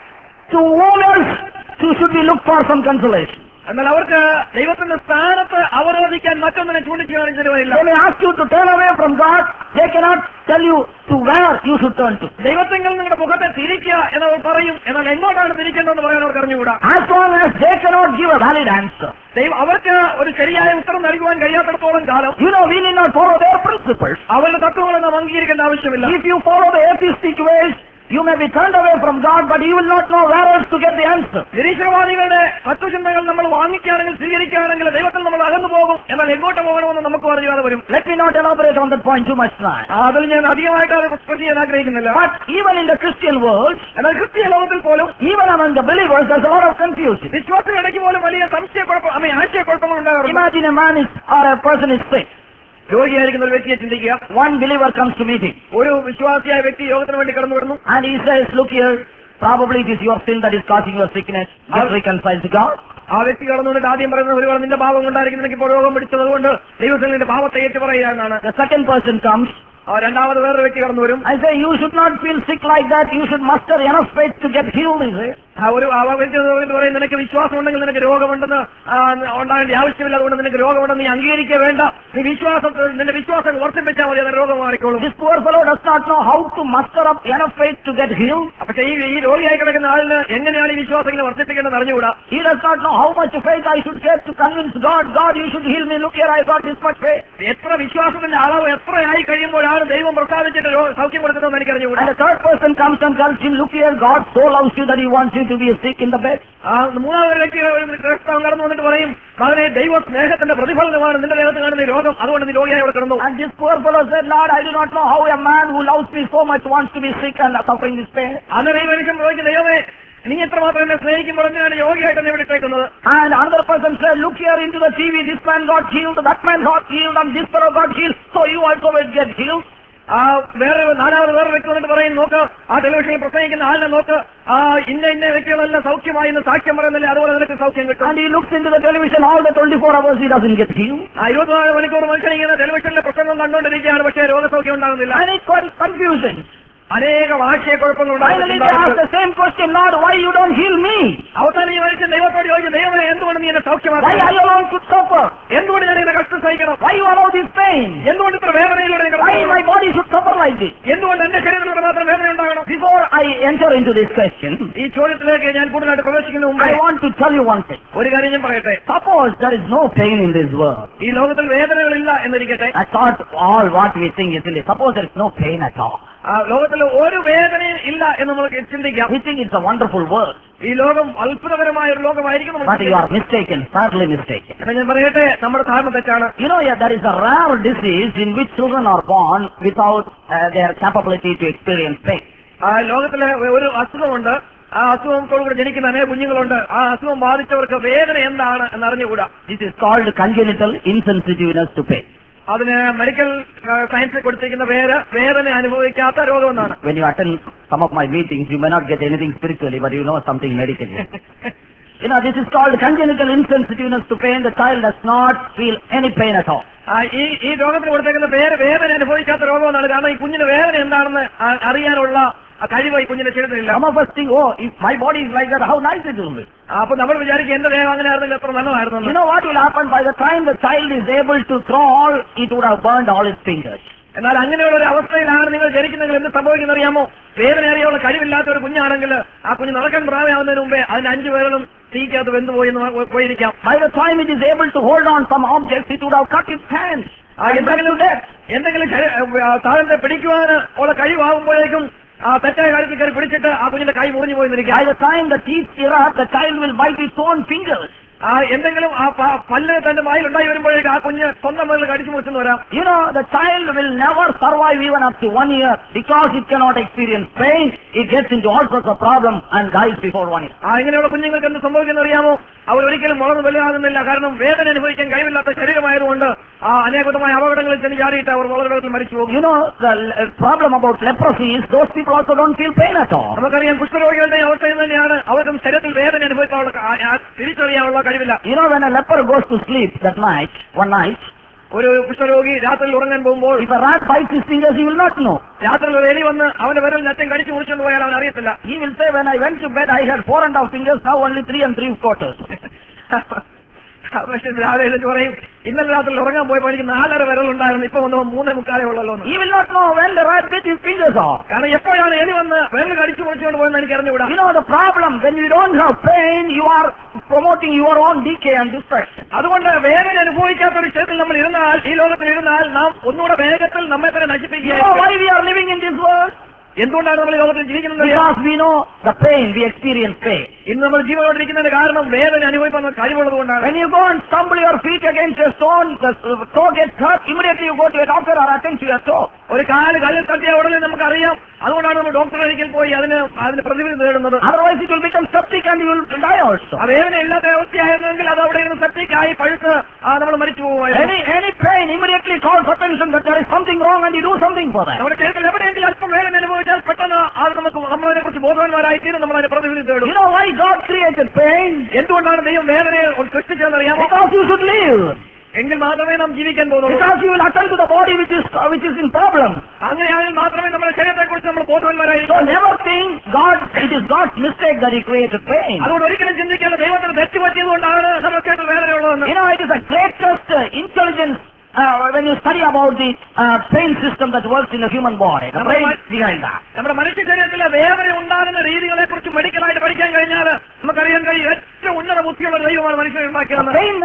to whom else to- should we look for some consolation?
എന്നാൽ അവർക്ക് ദൈവത്തിന്റെ സ്ഥാനത്ത് അവരോധിക്കാൻ മറ്റൊന്നിനെ ചൂണ്ടിച്ചു കാണിച്ചിരുന്നില്ല
They may ask you to turn away from God, they cannot tell you to where you should turn to.
ദൈവത്തെങ്കിൽ നിങ്ങളുടെ മുഖത്തെ തിരിക്കുക എന്നവർ പറയും എന്നാൽ എങ്ങോട്ടാണ് തിരിക്കേണ്ടതെന്ന് പറയാൻ അവർക്ക് അറിഞ്ഞുകൂടാ
As long as they cannot give a valid answer.
ദൈവം അവർക്ക് ഒരു ശരിയായ ഉത്തരം നൽകുവാൻ കഴിയാത്തിടത്തോളം കാലം
You know, we need not follow their principles.
അവരുടെ തത്വങ്ങളെ നാം അംഗീകരിക്കേണ്ട ആവശ്യമില്ല
If you follow the atheistic ways, you may be turned away from God, but you will not know where else to get the answer.
നിരീശ്വരവാദികളുടെ തത്വചിന്തകൾ നമ്മൾ വാങ്ങിക്കുകയാണെങ്കിൽ സ്വീകരിക്കുകയാണെങ്കിൽ ദൈവത്തിൽ നമ്മൾ അകന്നു പോകും എന്നാൽ എങ്ങോട്ട് പോകണമെന്ന് നമുക്ക് അറിയാതെ വരും
Let me not elaborate on that point too much tonight.
അതിൽ ഞാൻ അധികമായിട്ട് അത് എക്സ്പ്രസ് ചെയ്യാൻ ആഗ്രഹിക്കുന്നില്ല
But even in the Christian world,
എന്നാൽ ക്രിസ്തീയ ലോകത്തിൽ പോലും
even among the believers, there's a lot of confusion.
വിശ്വാസികളുടെ ഇടയ്ക്ക് പോലും വലിയ സംശയക്കുഴപ്പം അമ്മ ആശയക്കുഴപ്പങ്ങൾ ഉണ്ടാകാറുണ്ട്
Imagine a man is, or a person is sick.
രോഗിയായിരിക്കുന്ന ഒരു വ്യക്തിയെ ചിന്തിക്കുക
One believer comes to meet him,
ഒരു വിശ്വാസിയായ വ്യക്തി യോഗത്തിന് വേണ്ടി കടന്നു വരുന്നു
and he says, look here, probably it is your sin that is causing your sickness. Get reconciled to God.
ആ വ്യക്തി കടന്നു വന്നിട്ട് ആദ്യം പറയുന്നത് ഒരു നിന്റെ പാപം കൊണ്ടായിരിക്കും നിനക്ക് ഇപ്പോൾ രോഗം പിടിച്ചത് കൊണ്ട് ദൈവത്തിൽ നിന്റെ പാപത്തെ ഏറ്റു പറയുക എന്നാണ്
The second person comes.
ആ രണ്ടാമത് വേറൊരു വ്യക്തി കടന്നു വരും
I say, you should not feel sick like that. You should muster enough faith to get healed. He says.
ആ ഒരു ആ വ്യക്തി വന്നിട്ട് പറയും നിനക്ക് വിശ്വാസം ഉണ്ടെങ്കിൽ നിനക്ക് രോഗമുണ്ടെന്ന് ആ, ഉണ്ടാകേണ്ട ആവശ്യമില്ല അതുകൊണ്ട് നിനക്ക് രോഗമുണ്ടെന്ന് നീ അംഗീകരിക്കുക വേണ്ട നീ വിശ്വാസം നിന്റെ വിശ്വാസം വർദ്ധിപ്പിച്ചാൽ മതി അത് രോഗം മാറിക്കോളും
This poor fellow does not know how to muster up enough faith to get healed.
പക്ഷേ ഈ ഈ രോഗിയായി കിടക്കുന്ന ആളിന് എങ്ങനെയാണ് ഈ വിശ്വാസം ഇങ്ങനെ വർദ്ധിപ്പിക്കേണ്ടത് അറിഞ്ഞുകൂടാ
He does not know how much faith I should get to convince God, God, you should heal me. Look here, I got this much faith.
എത്ര വിശ്വാസത്തിന്റെ അളവ് എത്രയായി കഴിയുമ്പോഴാണ് ദൈവം പ്രസാദിച്ചിട്ട് രോ- സൗഖ്യം കൊടുക്കുന്നതെന്ന് എനിക്ക് അറിഞ്ഞുകൂടാ
And the third person comes and tells him, look here, God so loves you that he wants you to be sick in the bed.
ആ മൂന്നാമതൊരു വ്യക്തി ഒരു ക്രിസ്തവൻ കടന്നു വന്നിട്ട് പറയും മകനെ ദൈവ സ്നേഹത്തിന്റെ പ്രതിഫലനമാണ് നിന്റെ ദേഹത്ത് കാണുന്ന ഈ രോഗം അതുകൊണ്ട് നീ രോഗിയായി അവിടെ കിടന്നു
And this poor fellow said, Lord, I do not know how a man who loves me so much wants to be sick and suffering this pain.
അന്നേരം ഈ മനുഷ്യൻ ചോദിക്കും ദൈവമേ നീ എത്രമാത്രം എന്നെ സ്നേഹിക്കുമ്പോൾ എന്തിനാണ് രോഗിയായിട്ട് എന്നെ ഇവിടെ ഇട്ടേക്കുന്നത്
And another person said, look here into the TV, this man got healed, that man got healed, and this fellow got healed, so you also will get healed.
ആ വേറെ നാലാമത് വേറെ വ്യക്തി വന്നിട്ട് പറയും നോക്ക് ആ ടെലിവിഷനിൽ പ്രസംഗിക്കുന്ന ആളിനെ നോക്ക് ആ ഇന്ന ഇന്ന വ്യക്തികളെല്ലാം സൗഖ്യമായി എന്ന് സാക്ഷ്യം പറയുന്നില്ല അതുപോലെ നിനക്ക് സൗഖ്യം കിട്ടും
And he looks into the television all the 24 hours, he doesn't get healed.
ആ ഇരുപത്തിനാല് മണിക്കൂർ മനുഷ്യൻ ഇങ്ങനെ ടെലിവിഷനിലെ പ്രസംഗം കണ്ടുകൊണ്ടിരിക്കുകയാണ് പക്ഷേ രോഗസൗഖ്യം ഉണ്ടാകുന്നില്ല
And it's quite confusing.
അനേകം ആശയക്കുഴപ്പങ്ങൾ
Finally, they ask the same question, Lord, why you don't heal me?
അവസാനം ഈ മനുഷ്യൻ ദൈവത്തോട് ചോദിച്ചു ദൈവമേ എന്തുകൊണ്ട് നീ എന്നെ
Why
സൗഖ്യമാക്കി
I alone should suffer?
എന്തുകൊണ്ട് ഞാൻ ഇതിനെ കഷ്ടം സഹിക്കണം
Why you allow this pain?
എന്തുകൊണ്ട് ഇത്ര വേദനയിലൂടെ ഞാൻ
Why
കടന്നു
my body should suffer like this?
എന്തുകൊണ്ട് എന്റെ ശരീരത്തിലൂടെ മാത്രം വേദന ഉണ്ടാകണം
Before I enter into this question,
ഈ ചോദ്യത്തിലേക്ക് ഞാൻ കൂടുതലായിട്ട് പ്രവേശിക്കുന്ന മുമ്പ്
I want to tell you one thing.
ഒരു കാര്യം ഞാൻ പറയട്ടെ
Suppose there is no pain in this world.
ഈ ലോകത്തിൽ വേദനകളില്ല എന്നിരിക്കട്ടെ
I thought all what we think is silly. Suppose there is no pain at all.
ആ ലോകത്തിൽ ഒരു വേദനയും ഇല്ല എന്ന് നമുക്ക് ചിന്തിക്കാം
We think it's a wonderful world.
ഈ ലോകം അത്ഭുതകരമായ ഒരു ലോകമായിരിക്കും നമുക്ക്
But you are
ചിന്തിക്കാം.
mistaken, sadly mistaken.
എന്നാ ഞാൻ പറയട്ടെ നമ്മുടെ ധാരണ തെറ്റാണ്
You know, yeah, there is a rare disease in which children are born without uh, their capability to experience pain.
ആ ലോകത്തിലെ ഒരു അസുഖമുണ്ട് ആ അസുഖത്തോടുകൂടി ജനിക്കുന്ന അനേക കുഞ്ഞുങ്ങളുണ്ട് ആ അസുഖം ബാധിച്ചവർക്ക് വേദന എന്താണ് എന്ന് അറിഞ്ഞുകൂടാ
This is called congenital insensitiveness to pain.
അതിന് മെഡിക്കൽ സയൻസിൽ കൊടുത്തിരിക്കുന്ന പേര് വേദന അനുഭവിക്കാത്ത രോഗം എന്നാണ്
When you attend some of my meetings, you may not get anything spiritually, but you know something medically. you know, this is called congenital insensitiveness to pain. The child does not feel any pain at all.
ആ, ഈ ഈ രോഗത്തിന് കൊടുത്തേക്കുന്ന പേര് വേദന അനുഭവിക്കാത്ത രോഗം എന്നാണ് കാരണം ഈ കുഞ്ഞിന് വേദന എന്താണെന്ന് ആ- അറിയാനുള്ള ആ കഴിവ് ഈ കുഞ്ഞിന്റെ ശരീരത്തിലില്ല
Some of us think, oh, if my body is like that, how nice it will be.
ആ, അപ്പൊ നമ്മൾ വിചാരിക്കും എന്റെ ദേഹം അങ്ങനെ ആയിരുന്നില്ല എത്ര നല്ലതായിരുന്നു
You know what will happen by the time the child is able to crawl, it would have burned all his fingers.
എന്നാൽ അങ്ങനെയുള്ള ഒരു അവസ്ഥയിലാണ് നിങ്ങൾ ജനിക്കുന്നെങ്കിൽ എന്ത് സംഭവിക്കുന്ന അറിയാമോ വേദന അറിയാനുള്ള കഴിവില്ലാത്ത ഒരു കുഞ്ഞാണെങ്കിൽ ആ കുഞ്ഞ് നടക്കാൻ പ്രായമാവുന്നതിന് മുമ്പേ അതിന്റെ അഞ്ചു പേരും തീക്കകത്ത് വെന്തുപോയി എന്ന് പോ- പോയിരിക്കാം
By the time it is able to hold on some objects, it would have cut its hands.
ആ, എന്തെങ്കിലും എന്തെങ്കിലും ശരീ- ആ, സാധനത്തെ പിടിക്കുവാൻ ഉള്ള കഴിവാകുമ്പോഴേക്കും ആ തെറ്റായ കാര്യത്തിൽ കയറി പിടിച്ചിട്ട് ആ കുഞ്ഞിന്റെ കൈ മുറിഞ്ഞു പോയി
By
നിൽക്കാം
the time the teeth erupt, the child will bite its own fingers.
ആ എന്തെങ്കിലും ആ പ- പല്ല് തന്റെ വായിൽ ഉണ്ടായി വരുമ്പോഴേക്കും ആ കുഞ്ഞ് സ്വന്തം മുതൽ കടിച്ചു മുറിച്ചെന്ന് വരാം
You know, the child will never survive even up to one year because it cannot experience pain. It gets into all sorts of problems and dies before one year.
ആ ഇങ്ങനെയുള്ള കുഞ്ഞുങ്ങൾക്ക് എന്ത് സംഭവിക്കുന്ന അറിയാമോ അവർ ഒരിക്കലും വളർന്നു വലുതാകുന്നില്ല കാരണം വേദന അനുഭവിക്കാൻ കഴിവില്ലാത്ത ശരീരമായതുകൊണ്ട് ആ അനേകമായ അപകടങ്ങളിൽ ചെന്ന് ചാടിയിട്ട് അവർ വളരെ വേഗത്തിൽ മരിച്ചു പോകും
You know, the l- problem about leprosy is those people also don't feel pain at all.
നമുക്കറിയാം കുഷ്ഠരോഗികളുടെ അവസ്ഥയും തന്നെയാണ് അവർക്കും ശരീരത്തിൽ വേദന അനുഭവിക്കാനുള്ള ആ- ആ തിരിച്ചറിയാനുള്ള കഴിവില്ല
You know, when a leper goes to sleep that night, one night,
ഒരു കുഷ്ഠരോഗി രാത്രിയിൽ ഉറങ്ങാൻ പോകുമ്പോൾ
if a rat bites his fingers, he will not know.
രാത്രിയിൽ ഒരു എലി വന്ന് അവന്റെ വിരൽ നെറ്റം കടിച്ചു മുറിച്ചുകൊണ്ട് പോയാൽ അവൻ അറിയത്തില്ല
He will say, when I went to bed, I had four and a half fingers, now only three and three quarters.
പക്ഷെ രാവിലെ എഴുതി പറയും ഇന്നലെ രാത്രിയിൽ ഉറങ്ങാൻ പോയപ്പോൾ എനിക്ക് നാലര വിരലുണ്ടായിരുന്നു ഇപ്പൊ വന്നപ്പോൾ മൂന്നേ മുക്കാലേ ഉള്ളല്ലോ എന്ന്.
He will not know when the rat bit his fingers off.
കാരണം എപ്പോഴാണ് എലി വന്ന് വിരൽ കടിച്ചു മുറിച്ചുകൊണ്ട് പോയെന്ന് എനിക്ക് അറിഞ്ഞുകൂടാ
You know, the problem, when you don't have pain, you are promoting your own decay and destruction.
അതുകൊണ്ട് വേദന അനുഭവിക്കാത്ത ഒരു ക്ഷേത്രത്തിൽ നമ്മൾ ഇരുന്നാൽ ഈ ലോകത്തിൽ ഇരുന്നാൽ നാം ഒന്നുകൂടെ വേഗത്തിൽ നമ്മെ തന്നെ
You know
നശിപ്പിക്കുക
why we are living in this world?
എന്തുകൊണ്ടാണ് നമ്മൾ ഈ ലോകത്തിൽ ജീവിക്കുന്നത്
Because we know the pain, we experience pain.
ഇന്ന് നമ്മൾ ജീവനോടിരിക്കുന്നതിന്റെ കാരണം വേദന അനുഭവിക്കാൻ കഴിവുള്ളത് കൊണ്ടാണ്
When you go and stumble your feet against a stone, the uh, toe gets hurt, immediately you go to a doctor or attend to your toe.
ഒരു കാല് കല്ലിൽ തട്ടിയ ഉടനെ നമുക്കറിയാം അതുകൊണ്ടാണ് നമ്മൾ ഡോക്ടറെ ഒരിക്കൽ പോയി അതിന് അതിന് പ്രതിവിധി നേടുന്നത്
Otherwise it will become septic and you will die also.
അത് വേദന ഇല്ലാത്ത അവസ്ഥയായിരുന്നെങ്കിൽ അത് അവിടെ ഇരുന്ന് സെപ്റ്റിക്കായി പഴുത്ത് നമ്മൾ മരിച്ചു പോകുമായിരുന്നു
Any, any pain immediately calls attention that there is something wrong and you do something for that.
നമ്മുടെ ശരീരത്തിൽ എവിടെയെങ്കിലും അല്പം വേദന അനുഭവിച്ചാൽ പെട്ടെന്ന് അത് നമുക്ക് നമ്മളതിനെ കുറിച്ച് ബോധവാന്മാരായി തീരും നമ്മൾ അതിന് പ്രതിവിധി തേടും
You know why God created pain?
എന്തുകൊണ്ടാണ് ദൈവം വേദനയെ സൃഷ്ടിച്ചതെന്ന് അറിയാമോ
Because you should live.
എങ്കിൽ മാത്രമേ നാം ജീവിക്കാൻ പോകുന്നുള്ളൂ
Because you will attend to the body which is, uh, which is in problem.
അങ്ങനെയാണെങ്കിൽ മാത്രമേ നമ്മുടെ ശരീരത്തെ കുറിച്ച് നമ്മൾ ബോധവാന്മാരായി
So never think God, it is God's mistake that He created pain.
അതുകൊണ്ട് ഒരിക്കലും ചിന്തിക്കേണ്ട ദൈവത്തിന് തെറ്റ് പറ്റിയതുകൊണ്ടാണ് നമുക്ക് വേദനയുള്ളതെന്ന്
You know, it is the greatest uh, intelligence uh, when you study about the uh, pain system that works in the human body. The brain is behind that.
നമ്മുടെ മനുഷ്യ ശരീരത്തിലെ വേദന ഉണ്ടാകുന്ന രീതികളെ കുറിച്ച് മെഡിക്കലായിട്ട് പഠിക്കാൻ കഴിഞ്ഞാൽ നമുക്കറിയാൻ കഴിയും ഏറ്റവും ഉന്നത ബുദ്ധിയുള്ള ഒരു ദൈവമാണ് മനുഷ്യനെ
The
ഉണ്ടാക്കിയത്
pain,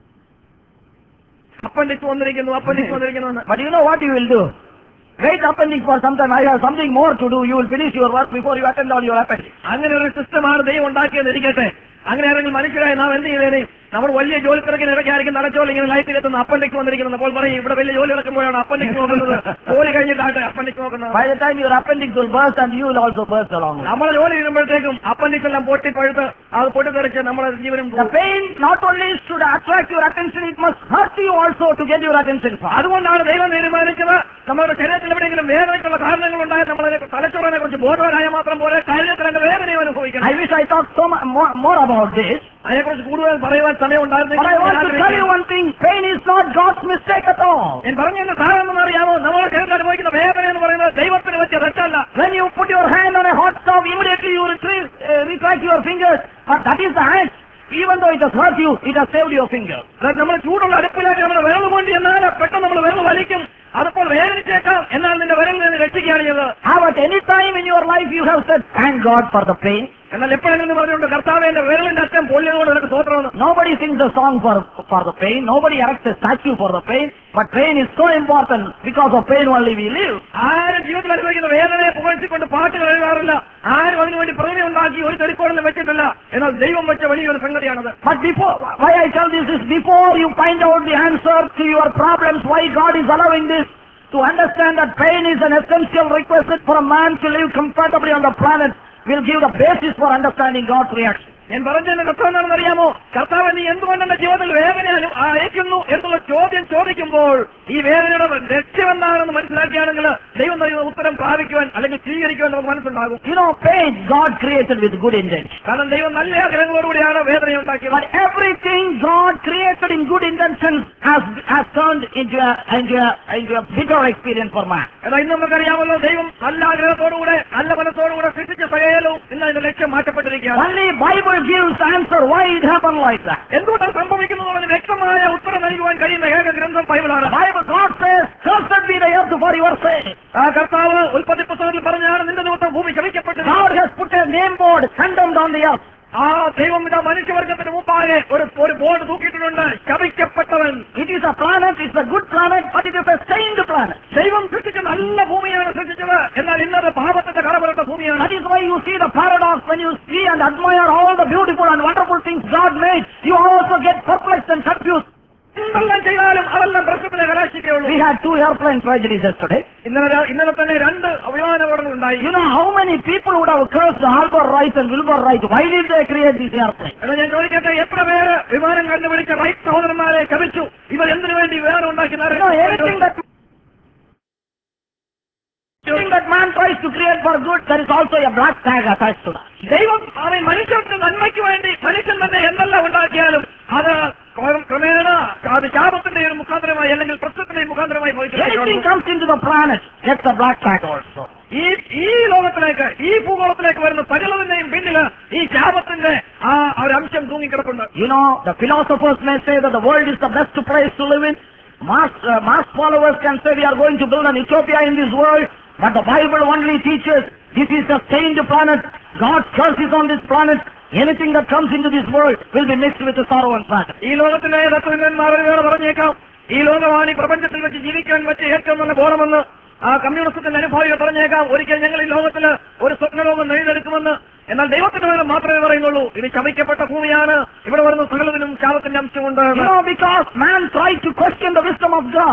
അപ്പൻഡിക്സ് വന്നിരിക്കുന്നു അപ്പൻഡിക്സ് വന്നിരിക്കുന്നു എന്ന്
but you know what you will do? Wait appendix for some time. I have something more to do. You will finish your work before you attend on your appendix.
അങ്ങനെ ഒരു സിസ്റ്റമാണ് ദൈവം ഉണ്ടാക്കിയെന്ന് ഇരിക്കട്ടെ അങ്ങനെയാണെങ്കിൽ മനുഷ്യരായി നാം എന്ത് ചെയ്തേനെ നമ്മൾ വലിയ ജോലി തിരക്കിന് ഇടയ്ക്കായിരിക്കും നടച്ചോളി ഇങ്ങനെ ലൈറ്റിൽ എത്തുന്ന അപ്പൻഡിക്സ് വന്നിരിക്കുന്നത് അപ്പോൾ പറയും ഇവിടെ വലിയ ജോലി നടക്കുമ്പോഴാണ് അപ്പൻഡിക്സ് നോക്കുന്നത് ജോലി കഴിഞ്ഞിട്ടാട്ടെ അപ്പൻഡിക്സ് നോക്കുന്നത്
By the time your appendix will burst and you will also burst along with it.
നമ്മളെ ജോലി ചെയ്യുമ്പോഴത്തേക്കും അപ്പൻഡിക്സ് എല്ലാം പൊട്ടി പഴുത്ത് അത് പൊട്ടിത്തെറിച്ച് നമ്മളെ ജീവനും
The pain not only should attract your attention, it must hurt you also to get your attention. first.
അതുകൊണ്ടാണ് ദൈവം തീരുമാനിച്ചത് നമ്മുടെ ശരീരത്തിൽ എവിടെയെങ്കിലും വേദനയ്ക്കുള്ള കാരണങ്ങൾ ഉണ്ടായാൽ നമ്മളെ തലച്ചോറിനെ കുറിച്ച് ബോധവാനായ മാത്രം പോലെ ശരീരത്തിൽ അതിന്റെ വേദനയും അനുഭവിക്കണം
I wish I talked so much more, more about this.
അതിനെക്കുറിച്ച് കൂടുതൽ പറയുവാൻ സമയം
But I want to tell you
ഉണ്ടായിരുന്നു
one thing. Pain is not God's mistake at all.
ഞാൻ പറഞ്ഞതിന്റെ കാരണം അറിയാമോ നമ്മുടെ ശരീരത്തിൽ അനുഭവിക്കുന്ന വേദന എന്ന് പറയുന്നത് ദൈവത്തിന് പറ്റിയ തെറ്റല്ല
When you put your hand on a hot stove, immediately you retrieve, uh, retract your fingers. But that is the act. Even though it has hurt you, it has saved your finger.
അതായത് നമ്മൾ ചൂടുള്ള അടുപ്പിലേക്ക് നമ്മൾ വിരൽ കൊണ്ട് എന്നാൽ പെട്ടെന്ന് നമ്മൾ വിരൽ വലിക്കും അതപ്പോൾ വേദനിച്ചേക്കാം എന്നാൽ നിന്റെ വിരൽ നിന്ന് രക്ഷിക്കുകയാണ് ചെയ്തത്
How at any time in your life you have said, thank God for the pain.
എന്നാൽ എപ്പോഴെങ്കിലും പറഞ്ഞുകൊണ്ട് കർത്താവ് എന്റെ വിരലിന്റെ അറ്റം പൊള്ളിയതുകൊണ്ട് നിനക്ക് സ്വത്രമെന്ന്
Nobody sings a song for, for the pain. Nobody erects a statue for the pain. But pain is so important. Because of pain only we live.
ആരും ജീവിതത്തിൽ അനുഭവിക്കുന്ന വേദനയെ പുകഴ്ത്തിക്കൊണ്ട് പാട്ടുകൾ എഴുതാറില്ല ആരും അതിനുവേണ്ടി പ്രതിമ ഉണ്ടാക്കി ഒരു തെളിക്കോളിലും വെച്ചിട്ടില്ല എന്നാൽ ദൈവം വെച്ച വലിയൊരു സംഗതിയാണത്
But before, why I tell this is before you find out the answer to your problems, why God is allowing this, to understand that pain is an essential requisite for a man to live comfortably on the planet, will give the basis for understanding God's reaction.
ഞാൻ പറഞ്ഞതിന്റെ കർത്താവ് എന്താണെന്ന് അറിയാമോ കർത്താവ് നീ എന്തുകൊണ്ട് എന്റെ ജീവിതത്തിൽ വേദന അനു- ആ, അയക്കുന്നു എന്നുള്ള ചോദ്യം ചോദിക്കുമ്പോൾ ഈ വേദനയുടെ ലക്ഷ്യം എന്താണെന്ന് മനസ്സിലാക്കിയാണെങ്കിൽ ദൈവം നൽകുന്ന ഉത്തരം പ്രാപിക്കുവാൻ അല്ലെങ്കിൽ സ്വീകരിക്കുവാൻ നമുക്ക് മനസ്സുണ്ടാകും
You know, pain God created with good intention.
കാരണം ദൈവം നല്ല ആഗ്രഹങ്ങളോടുകൂടിയാണ് വേദന ഉണ്ടാക്കിയത്
But everything God created in good intentions has, has turned into a, into, a, into a bitter experience for man.
എന്നാൽ ഇന്ന് നമുക്കറിയാമല്ലോ ദൈവം നല്ല ആഗ്രഹത്തോടുകൂടെ നല്ല മനസ്സോടുകൂടെ സൃഷ്ടിച്ച സകലവും ഇന്ന് അതിന്റെ ലക്ഷ്യം മാറ്റപ്പെട്ടിരിക്കുകയാണ്
Only Bible gives answer why it happened like that.
എന്തുകൊണ്ടാണ് സംഭവിക്കുന്നതിന് വ്യക്തമായ ഉത്തരം നൽകുവാൻ കഴിയുന്ന ഏക ഗ്രന്ഥം ബൈബിളാണ്
The Bible, God says, cursed be the earth for your sake.
ആ കർത്താവ് ഉൽപ്പത്തി പുസ്തകത്തിൽ പറഞ്ഞാണ് നിന്റെ നിമിത്തം ഭൂമി ശമിക്കപ്പെട്ടത്
God has put a name board condemned on the earth.
ആ ദൈവം ഇതാ മനുഷ്യവർഗത്തിന് മുമ്പാകെ ഒരു ഒരു ബോർഡ് തൂക്കിയിട്ടുണ്ട് ശപിക്കപ്പെട്ടവൻ
It is a planet, it's a good planet, but it is a stained planet.
ദൈവം സൃഷ്ടിച്ച നല്ല ഭൂമിയാണ് സൃഷ്ടിച്ചത് എന്നാൽ ഇന്നത് പാപത്തിന്റെ കടപുരട്ട ഭൂമിയാണ്
That is why you see the paradox when you see and admire all the beautiful and wonderful things God made. You also get perplexed and confused.
എന്തെല്ലാം ചെയ്താലും അതെല്ലാം പ്രശ്നത്തിനെ കലാശിക്കുകയുള്ളൂ
We had two airplane tragedies yesterday.
ഇന്നലെ ര- ഇന്നലെ തന്നെ രണ്ട് അഭിമാനപകടങ്ങൾ ഉണ്ടായി
You know how many people would have cursed Albert Wright and Wilbur Wright? Why did they create these airplanes?
എന്നാൽ ഞാൻ ചോദിക്കട്ടെ എത്ര പേര് വിമാനം കണ്ടുപിടിച്ച റൈറ്റ് സഹോദരന്മാരെ ശപിച്ചു ഇവർ എന്തിനു വേണ്ടി വിമാനം ഉണ്ടാക്കി
You know, anything that anything that man tries to create for good, there is also a black tag attached to that.
ദൈവം അവൻ മനുഷ്യർക്ക് നന്മയ്ക്ക് വേണ്ടി മനുഷ്യൻ തന്നെ എന്തെല്ലാം ഉണ്ടാക്കിയാലും അത് ക്രമ- ക്രമേണ അത് ശാപത്തിന്റെ ഒരു മുഖാന്തരമായി അല്ലെങ്കിൽ പ്രശ്നത്തിന്റെ മുഖാന്തരമായി
Anything
ഭവിച്ചിട്ടുണ്ട്
comes into the planet gets a black tag also.
ഈ ഈ ലോകത്തിലേക്ക് ഈ ഭൂഗോളത്തിലേക്ക് വരുന്ന സകലതിന്റെയും പിന്നില് ഈ ശാപത്തിന്റെ ആ ഒരു അംശം തൂങ്ങിക്കിടപ്പുണ്ട്
You know, the philosophers may say that the world is the best place to live in. Mass, uh, mass followers can say we are going to build an utopia in this world. But the Bible only teaches this is a stained planet. God's curse is on this planet. Anything that comes into this world will be mixed with the sorrow and sadness.
ഈ ലോകത്തിലെ തത്വജ്ഞന്മാർ വേറെ പറഞ്ഞേക്കാം ഈ ലോകമാണ് ഈ പ്രപഞ്ചത്തിൽ വെച്ച് ജീവിക്കാൻ പറ്റിയ ഏറ്റവും നല്ല ബോധമെന്ന് ആ കമ്മ്യൂണിസത്തിന്റെ അനുഭാവികൾ പറഞ്ഞേക്കാം ഒരിക്കൽ ഞങ്ങൾ ഈ ലോകത്തിൽ ഒരു സ്വപ്നലോകം നെയ്തെടുക്കുമെന്ന് എന്നാൽ ദൈവത്തിന്റെ വേറെ മാത്രമേ പറയുന്നുള്ളൂ ഇത് ശമിക്കപ്പെട്ട ഭൂമിയാണ് ഇവിടെ വരുന്ന സകലതിനും ശാപത്തിന്റെ അംശമുണ്ട്
You know, because man tried to question the wisdom of God.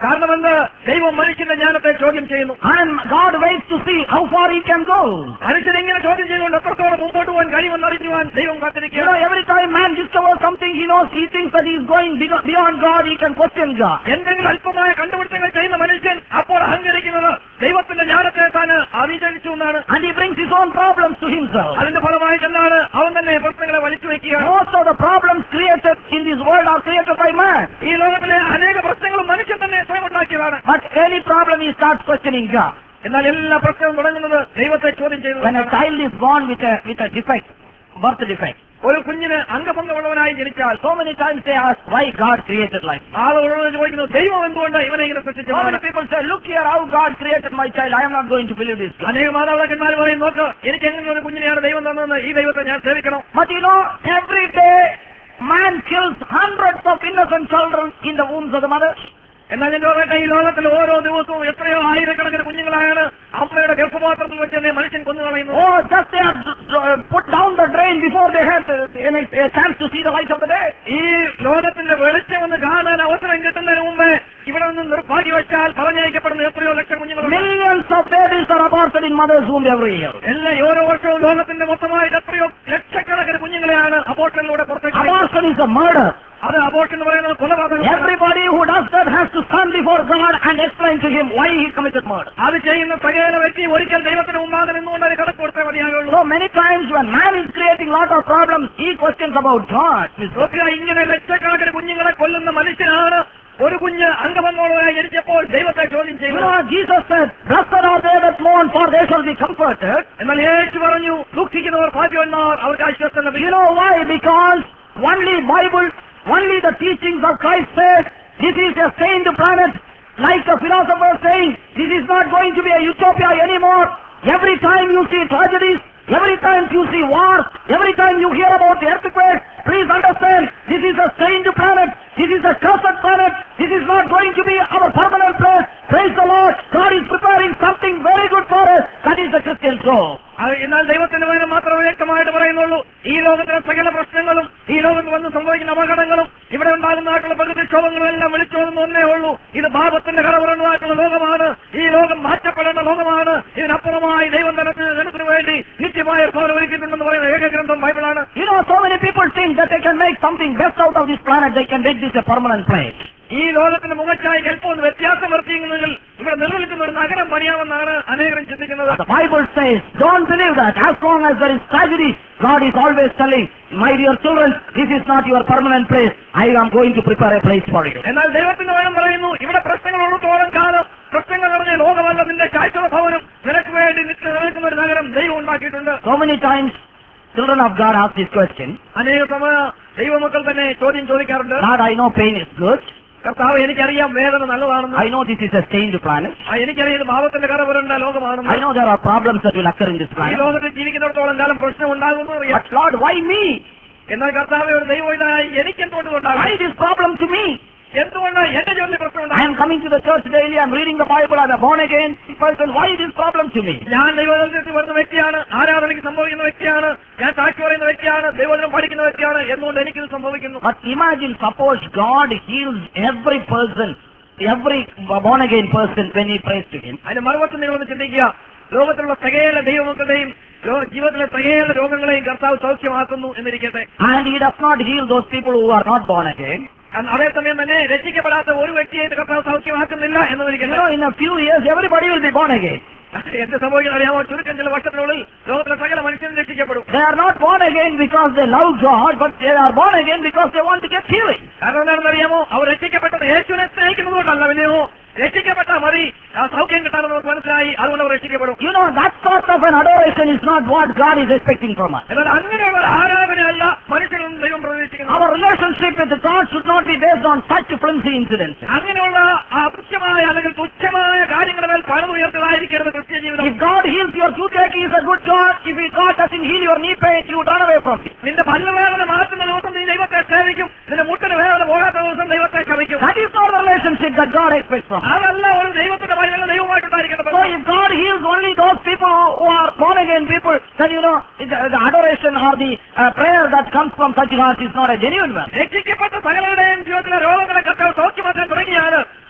കാരണം എന്ത് ദൈവം മനുഷ്യന്റെ ജ്ഞാനത്തെ ചോദ്യം ചെയ്യുന്നു
And God waits to see how far he can go.
മനുഷ്യൻ ഇങ്ങനെ ചോദ്യം ചെയ്തുകൊണ്ട് എത്രത്തോളം മുമ്പോട്ട് പോകാൻ കഴിയുമെന്ന് അറിയുവാൻ ദൈവം
You know,
കാത്തിരിക്കുകയാണ്
every time man discovers something, he knows, he thinks that he is going beyond beyond God, he can question God.
എന്തെങ്കിലും അല്പമായ കണ്ടുപിടുത്തങ്ങൾ ചെയ്യുന്ന മനുഷ്യൻ അപ്പോൾ അഹങ്കരിക്കുന്നത് ദൈവത്തിന്റെ ജ്ഞാനത്തെ താൻ അറിയിച്ചു എന്നാണ്
And he brings his own problems to himself.
അതിന്റെ ഫലമായിട്ട് എന്താണ് അവൻ തന്നെ പ്രശ്നങ്ങളെ വലിച്ചു വെക്കുകയാണ്
Most of the problems created in this world are created by man.
ഈ ലോകത്തിലെ അനേക പ്രശ്നങ്ങളും മനുഷ്യൻ തന്നെ സ്വയം ഉണ്ടാക്കിയതാണ്
But any problem, he starts questioning God.
എന്നാൽ എല്ലാ പ്രശ്നവും തുടങ്ങുന്നത് ദൈവത്തെ ചോദ്യം
When a
ചെയ്തു
child is born with a with a defect, birth defect,
ഒരു കുഞ്ഞിന് അംഗഭംഗമുള്ളവനായി ജനിച്ചാൽ
so many times they ask why God created like this.
ആളുകളോട് ചോദിക്കുന്നു ദൈവം എന്തുകൊണ്ട് ഇവനെ ഇങ്ങനെ
So many
സൃഷ്ടിച്ചു
people say, look here how God created my child. I am not going to believe this. God.
അനേക മാതാപിതാക്കന്മാർ പറയും നോക്ക് എനിക്ക് എങ്ങനെ ഒരു കുഞ്ഞിനെയാണ് ദൈവം തന്നതെന്ന് ഈ ദൈവത്തെ ഞാൻ സേവിക്കണം
But you know, every day man kills hundreds of innocent children in the wombs of the mother.
എന്നാൽ ഞാൻ പറയട്ടെ ഈ ലോകത്തിൽ ഓരോ ദിവസവും എത്രയോ ആയിരക്കണക്കിന് കുഞ്ഞുങ്ങളാണ് അമ്മയുടെ ഗർഭപാത്രത്തിൽ വെച്ച് തന്നെ മനുഷ്യൻ കൊന്നു കളയുന്നത്
Oh, just they are uh, put down the drain before they have uh, any, a chance to see the light of the day.
ഈ ലോകത്തിന്റെ വെളിച്ചം ഒന്ന് കാണാൻ അവസരം കിട്ടുന്നതിന് മുമ്പേ ഇവിടെ നിന്ന് നിർഭാഗ്യവശാൽ പറഞ്ഞയക്കപ്പെടുന്ന എത്രയോ ലക്ഷം കുഞ്ഞുങ്ങളുണ്ട്
Millions of babies are aborted in mother's womb every year.
എല്ലാ ഓരോ വർഷവും ലോകത്തിന്റെ മൊത്തമായിട്ട് എത്രയോ ലക്ഷക്കണക്കിന് കുഞ്ഞുങ്ങളെയാണ് അബോർഷനിലൂടെ പുറത്തേക്ക് വരുന്നത്.
Abortion is a murder.
അത് അബോർഷൻ എന്ന് പറയുന്നത് കൊലപാതകം
Everybody who does that has to stand before God and explain to him why he committed murder.
അത് ചെയ്യുന്ന സകല വ്യക്തി ഒരിക്കൽ ദൈവത്തിന് മുമ്പാകെ നിന്നുകൊണ്ട് അത് കണക്ക് കൊടുത്തേ മതിയാകുള്ളൂ
So many times when man is creating lot of problems, he questions about God.
നോക്കുക ഇങ്ങനെ ലക്ഷക്കണക്കിന് കുഞ്ഞുങ്ങളെ കൊല്ലുന്ന മനുഷ്യനാണ് ഒരു കുഞ്ഞ് അംഗഭംഗോളായി ജനിച്ചപ്പോൾ ദൈവത്തെ ചോദ്യം
You
ചെയ്യുന്നത്
know, Jesus said, Blessed are they that mourn, for they shall be comforted.
എന്നാൽ യേശു പറഞ്ഞു ദുഃഖിക്കുന്നവർ ഭാഗ്യവന്മാർ അവർക്ക് ആശ്വാസം
You
ലഭിക്കും
know why? Because only Bible, only the teachings of Christ say, this is a saint planet, like the philosopher saying, this is not going to be a utopia anymore. Every time you see tragedies, every time you see wars, every time you hear about the earthquake, please understand, this is a saint planet, this is a cursed planet, this is not going to be our permanent place. Praise the Lord, God is preparing something very good for us. That is the Christian soul.
അത് എന്നാൽ ദൈവത്തിന്റെ വചനം മാത്രമേ വ്യക്തമായിട്ട് പറയുന്നുള്ളൂ ഈ ലോകത്തിലെ സകല പ്രശ്നങ്ങളും ഈ ലോകത്ത് വന്ന് സംഭവിക്കുന്ന അപകടങ്ങളും ഇവിടെ ഉണ്ടാകുന്നതായിട്ടുള്ള പ്രകൃതിക്ഷോഭങ്ങളും എല്ലാം വിളിച്ചു വന്ന ഒന്നേ ഉള്ളൂ ഇത് പാപത്തിന്റെ കടപുറന്നതായിട്ടുള്ള ലോകമാണ് ഈ ലോകം മാറ്റപ്പെടേണ്ട ലോകമാണ് ഇതിനപ്പുറമായി ദൈവം തനത്തിന് ജനത്തിന് വേണ്ടി നിത്യമായ ഒരു ഭവനം ഒരുക്കിയിട്ടുണ്ടെന്ന് പറയുന്ന ഏക ഗ്രന്ഥം ബൈബിളാണ്
You know, so many people think that they can make something best out of this planet. They can make this a permanent place.
ഈ ലോകത്തിന്റെ മുഖച്ചായി ചിലപ്പോൾ ഒന്ന് വ്യത്യാസം വരുത്തിയെങ്കിൽ ഇവിടെ നിലനിൽക്കുന്ന ഒരു നഗരം പണിയാമെന്നാണ് അനേകരും ചിന്തിക്കുന്നത്
The Bible says, don't believe that. As long as there is tragedy, God is always telling, my dear children, this is not your permanent place. I am going to prepare a place for you.
എന്നാൽ ദൈവത്തിന്റെ വചനം പറയുന്നു ഇവിടെ പ്രശ്നങ്ങൾ ഉള്ളത്തോളം കാലം പ്രശ്നങ്ങൾ നിറഞ്ഞ ലോകമല്ല നിന്റെ കാഴ്ച ഭവനം നിനക്ക് വേണ്ടി നിത്യ നിൽക്കുന്ന ഒരു നഗരം ദൈവം ഉണ്ടാക്കിയിട്ടുണ്ട്
So many times, children of God ask this question,
അനേക സമയ ദൈവമക്കൾ തന്നെ ചോദ്യം ചോദിക്കാറുണ്ട്
God, I know pain is good.
കർത്താവ് എനിക്കറിയാം വേദന നല്ലതാണെന്ന്
I know this is a stained planet.
ആ, എനിക്കറിയാം ഇത് ഭാവത്തിന്റെ കറ വരേണ്ട
I
ലോകമാണെന്ന്
know there are problems that will occur in this
ഈ
planet.
ലോകത്തിൽ ജീവിക്കുന്നിടത്തോളം കാലം പ്രശ്നം ഉണ്ടാകുന്നു അറിയാം
But Lord, why me?
എന്നാൽ കർത്താവ് ഒരു ദൈവം ഇതായി എനിക്ക് എന്തുകൊണ്ടുണ്ടാകും
Why this problem to me?
എന്തുകൊണ്ട് എന്റെ ജോലി പ്രശ്നം
I
ഉണ്ടാകും
am coming to the church daily, I am reading the Bible, I am a born again person. Why this problem to me?
ഞാൻ ദൈവത്തിൽ വരുന്ന വ്യക്തിയാണ് ആരാധനയ്ക്ക് സംഭവിക്കുന്ന വ്യക്തിയാണ് ഞാൻ സാക്ഷി പറയുന്ന വ്യക്തിയാണ് ദൈവജനം പഠിക്കുന്ന വ്യക്തിയാണ് എന്നുകൊണ്ട് എനിക്കിത് സംഭവിക്കുന്നു
But imagine, suppose God heals every person, every born again person when he prays to him.
അതിന്റെ മറുപടി നിങ്ങളൊന്ന് ചിന്തിക്കുക ലോകത്തിലുള്ള സകല ദൈവമക്കളുടെയും ലോ- ജീവിതത്തിലെ സകല രോഗങ്ങളെയും കർത്താവ് സൗഖ്യമാക്കുന്നു എന്നിരിക്കട്ടെ
And he does not heal those people who are not born again.
അ- അതേസമയം തന്നെ രക്ഷിക്കപ്പെടാത്ത ഒരു വ്യക്തിയായിട്ട് കർത്താവ് സൗഖ്യമാക്കുന്നില്ല
You
എന്നിരിക്കട്ടെ
know, in a few years, everybody will be born again.
എന്ത് സംഭവിക്കുന്നത് അറിയാമോ ചുരുക്കം ചില വർഷത്തിനുള്ളിൽ ലോകത്തിലെ സകല മനുഷ്യരും രക്ഷിക്കപ്പെടും
They are not born again because they love God, but they are born again because they want to get healing.
കാരണം എന്താണെന്ന് അറിയാമോ അവർ രക്ഷിക്കപ്പെട്ടത് യേശുവിനെ സ്നേഹിക്കുന്നത് കൊണ്ടല്ല പിന്നെയോ രക്ഷിക്കപ്പെട്ടാൽ മതി ആ സൗഖ്യം കിട്ടാമെന്ന് നമുക്ക് മനസ്സിലായി അതുകൊണ്ട് അവർ രക്ഷിക്കപ്പെടും
You know, that sort of an adoration is not what God is expecting from us.
എന്നാൽ അങ്ങനെയുള്ള ഒരു ആരാധനയല്ല മനുഷ്യനും ദൈവം പ്രതീക്ഷിക്കുന്നത്
Our relationship with God should not be based on such flimsy incidents.
അങ്ങനെയുള്ള അപുഷ്യമായ അല്ലെങ്കിൽ തുച്ഛമായ കാര്യങ്ങളുടെ മേൽ പണിതുയർത്തതായിരിക്കരുത് ക്രിസ്ത്യ ജീവിതം
If God heals your toothache, He is a good God. If God doesn't heal your knee pain, you run away from Him.
നിന്റെ പല്ലുവേദന മാറ്റുന്ന ദിവസം നീ ദൈവത്തെ സേവിക്കും നിന്റെ മുട്ടിന് വേദന പോകാത്ത ദിവസം ദൈവത്തെ ക്ഷമിക്കും
That is not the relationship that God expects from us.
അതല്ല ഒരു ദൈവത്തിന്റെ വഴിയുള്ള ദൈവമായിട്ടുണ്ടായിരിക്കേണ്ട
So if God heals only those people who, who are born again people, then you know, the, the adoration or the uh, prayer that comes from such hearts is not a genuine one.
രക്ഷിക്കപ്പെട്ട സകലരുടെയും ജീവിതത്തിലെ രോഗങ്ങളെ കർത്താവ് സൗഖ്യമാക്കാൻ തുടങ്ങിയാണ്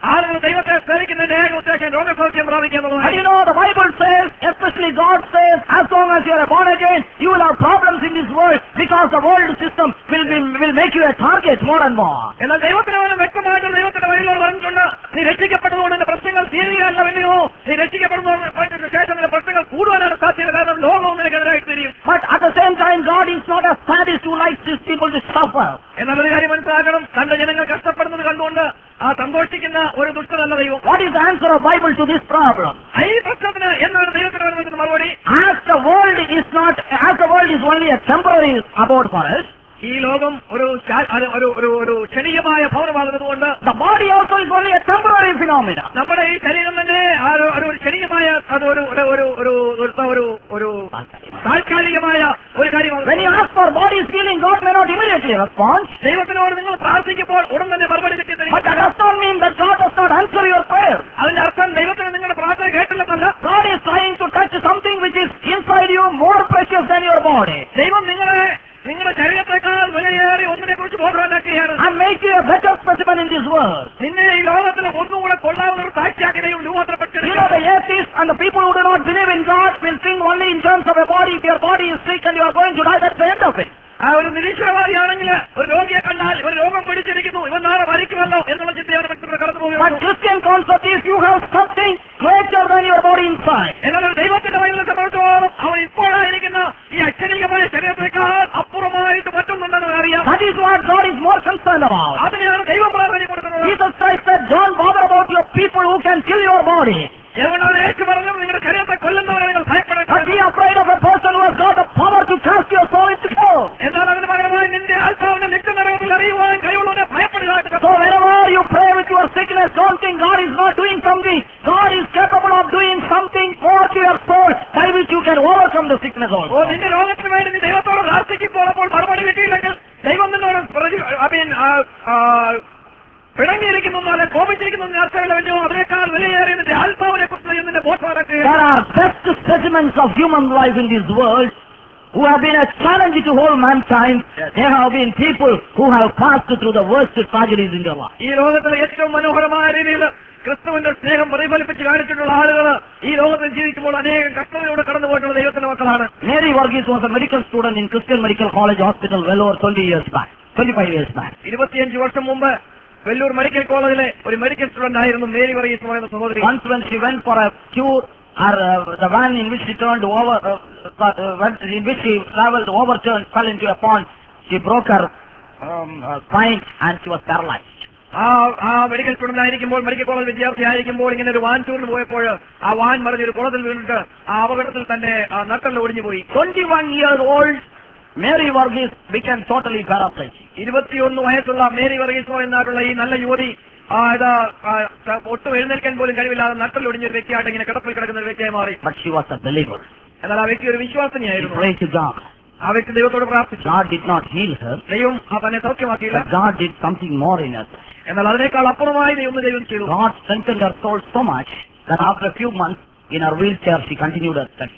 ആളുകൾ ദൈവത്തെ സേവിക്കുന്നതിന്റെ ഏക ഉദ്ദേശം രോഗസൗഖ്യം പ്രാപിക്കുക
And
എന്നുള്ളതാണ്
you know, the Bible says, especially God says, as long as you are born again, you will have problems in this world because the world system will, be, will make you a target more and more.
എന്നാൽ ദൈവത്തിന് പോലും വ്യക്തമായിട്ട് ദൈവത്തിന്റെ വഴിയിലൂടെ പറഞ്ഞിട്ടുണ്ട് നീ രക്ഷിക്കപ്പെട്ടതുകൊണ്ട് നിന്റെ പ്രശ്നങ്ങൾ തീരുകയല്ല വലിയോ നീ രക്ഷിക്കപ്പെടുന്നതിന് ശേഷം നിന്റെ പ്രശ്നങ്ങൾ കൂടുവാനാണ് സാധ്യത കാരണം ലോകവും നിനക്കെതിരായിട്ട് തിരിയും
But at the same time, God is not a sadist who likes his people to suffer.
എന്നൊരു കാര്യം മനസ്സിലാക്കണം തന്റെ ജനങ്ങൾ കഷ്ടപ്പെടുന്നത് കണ്ടുകൊണ്ട് ആ സന്തോഷിക്കുന്ന ഒരു ദുഷ്ടനല്ല ദൈവം
What is the answer of Bible to this problem?
ഈ പ്രശ്നത്തിന് എന്താണ് ദൈവത്തിന് വരുന്നതിന് മറുപടി
As the world is not, as the world is only a temporary abode for us,
ഈ ലോകം ഒരു ശാ- അത് ഒരു ഒരു ഒരു ക്ഷണികമായ ഭവനമാകുന്നതുകൊണ്ട്
the body also is only a temporary phenomenon.
നമ്മുടെ ഈ ശരീരം തന്നെ ആ ഒരു ഒരു ക്ഷണികമായ അത് ഒരു ഒരു ഒരു ഒരു ഒരു ഒരു ഒരു താൽക്കാലികമായ ഒരു കാര്യമാണ്
When you ask for body's healing, God may not immediately respond.
ദൈവത്തിനോട് നിങ്ങൾ പ്രാർത്ഥിക്കുമ്പോൾ ഉടൻ തന്നെ മറുപടി കിട്ടി തരും.
But that does not mean that God does not answer your prayer.
അതിന്റെ അർത്ഥം ദൈവത്തിന് നിങ്ങളുടെ പ്രാർത്ഥന കേട്ടില്ലെന്നല്ല
God is trying to touch something which is inside you more precious than your body
ദൈവം നിങ്ങളെ നിങ്ങളുടെ ശരീരത്തെക്കാൾ വിലയേറി ഒന്നിനെ കുറിച്ച് ബോധവാനാക്കുകയാണ്
and make you a better specimen in this world.
നിന്നെ ഈ ലോകത്തിൽ ഒന്നുകൂടെ കൊള്ളാവുന്ന ഒരു സാക്ഷിയാക്കി ദൈവം
You know,
രൂപാന്തരപ്പെട്ടിരിക്കുന്നു
the atheists and the people who do not believe in God will think only in terms of a body. If your body is sick and you are going to die, that's the end of it.
ആ ഒരു നിരീശ്വരവാദിയാണെങ്കിൽ ഒരു രോഗിയെ കണ്ടാൽ ഒരു രോഗം പിടിച്ചിരിക്കുന്നു ഇവൻ നാളെ മരിക്കുമല്ലോ എന്നുള്ള ചിന്തയാണ് വ്യക്തികൾ കടന്നു
But
പോകുന്നത്
Christian concept is you have something greater than your body inside.
എന്നാൽ ഒരു ദൈവത്തിന്റെ വഴിയെ സംബന്ധിച്ചോളം അവൻ ഇപ്പോഴായിരിക്കുന്ന ഈ അക്ഷരീകമായ ശരീരത്തെക്കാൾ അപ്പുറമായിട്ട് മറ്റൊന്നുണ്ടെന്ന് അറിയാം
That is what God is more concerned about.
അതിനെയാണ് ദൈവം പ്രാധാന്യം കൊടുക്കുന്നത്
Jesus Christ said, don't bother about your people who can kill your body.
എവനോട് ഏറ്റു പറഞ്ഞു നിങ്ങളുടെ ശരീരത്തെ കൊല്ലുന്നവരെ നിങ്ങൾ
But
ഭയപ്പെടേണ്ട
be afraid of a person who has got the power to cast your soul into hell.
എന്നാൽ അതിന് പകരമായി നിന്റെ ആത്മാവിനെ നിത്യനരകത്തിൽ അറിയുവാൻ കഴിവുള്ളവരെ ഭയപ്പെടുക
So whenever you pray with your sickness, don't think God is not doing something. God is capable of doing something more to your soul by which you can overcome the sickness
oh
also.
നിന്റെ രോഗത്തിന് വേണ്ടി നീ ദൈവത്തോട് പ്രാർത്ഥിക്കുമ്പോൾ അപ്പോൾ മറുപടി കിട്ടിയില്ലെങ്കിൽ ദൈവം നിന്നോട് പ്രതി- I mean, ആ, ആ, പിണങ്ങിയിരിക്കുന്നു അല്ലെ കോപിച്ചിരിക്കുന്നു എന്ന് അർത്ഥമില്ല വലിയോ അതിനേക്കാൾ വിലയേറിയ നിന്റെ ആത്മാവിനെ കുറിച്ച് നിന്റെ
There
ബോധമാക്കുക
are best specimens of human life in this world who have been a challenge to whole mankind. There have been people who have passed through the worst tragedies in their life.
ഈ ലോകത്തിലെ ഏറ്റവും മനോഹരമായ രീതിയിൽ ക്രിസ്തുവിന്റെ സ്നേഹം പ്രതിഫലിപ്പിച്ച് കാണിച്ചിട്ടുള്ള ആളുകൾ ഈ ലോകത്തിൽ ജീവിക്കുമ്പോൾ അനേകം കഷ്ടതയോടെ കടന്നുപോയിട്ടുള്ള ദൈവത്തിന്റെ മക്കളാണ്
Mary Varghese was a medical student in Christian Medical College Hospital well over 20 years back, 25 years back.
ഇരുപത്തിയഞ്ച് വർഷം മുമ്പ് വെല്ലൂർ മെഡിക്കൽ കോളേജിലെ ഒരു മെഡിക്കൽ സ്റ്റുഡന്റ് ആയിരുന്നു മേരി വർഗീസ് എന്ന് പറയുന്ന സഹോദരി
Once when she went for a cure, her, uh, the van in which she turned over, uh, uh, when- in which she traveled overturned, fell into a pond. She broke her um, uh, spine and she was paralyzed.
ആ ആ medical student ആയിരിക്കുമ്പോൾ medical college വിദ്യാർത്ഥി ആയിരിക്കുമ്പോൾ ഇങ്ങനെ ഒരു van ടൂറിന് പോയപ്പോൾ ആ വാൻ മറിഞ്ഞൊരു കുളത്തിൽ വീണിട്ട് ആ അപകടത്തിൽ തന്നെ ആ നട്ടല് ഒടിഞ്ഞു പോയി
21 years old, Mary Varghese became totally paraplegic.
ഇരുപത്തിയൊന്ന് വയസ്സുള്ള മേരി വർഗീസ് എന്നായിട്ടുള്ള ഈ നല്ല യുവതി ആ ഇത് ആ, ത- ഒട്ടും എഴുന്നേൽക്കാൻ പോലും കഴിവില്ലാതെ നട്ടൽ ഒടിഞ്ഞ ഒരു വ്യക്തിയായിട്ട് ഇങ്ങനെ കിടപ്പിൽ കിടക്കുന്ന ഒരു വ്യക്തിയായി മാറി
But she was a believer.
എന്നാൽ ആ വ്യക്തി ഒരു
She
വിശ്വാസനിയായിരുന്നു
prayed to God.
ആ വ്യക്തി ദൈവത്തോട് പ്രാർത്ഥിച്ചു
God did not heal her,
ദൈവം ആ തന്നെ സൗഖ്യമാക്കിയില്ല
but God did something more in her.
എന്നാൽ അതിനേക്കാൾ അപ്പുറമായി ദൈവം ദൈവം ചെയ്തു
God strengthened her soul so much that after a few months, in her wheelchair, she continued her studies.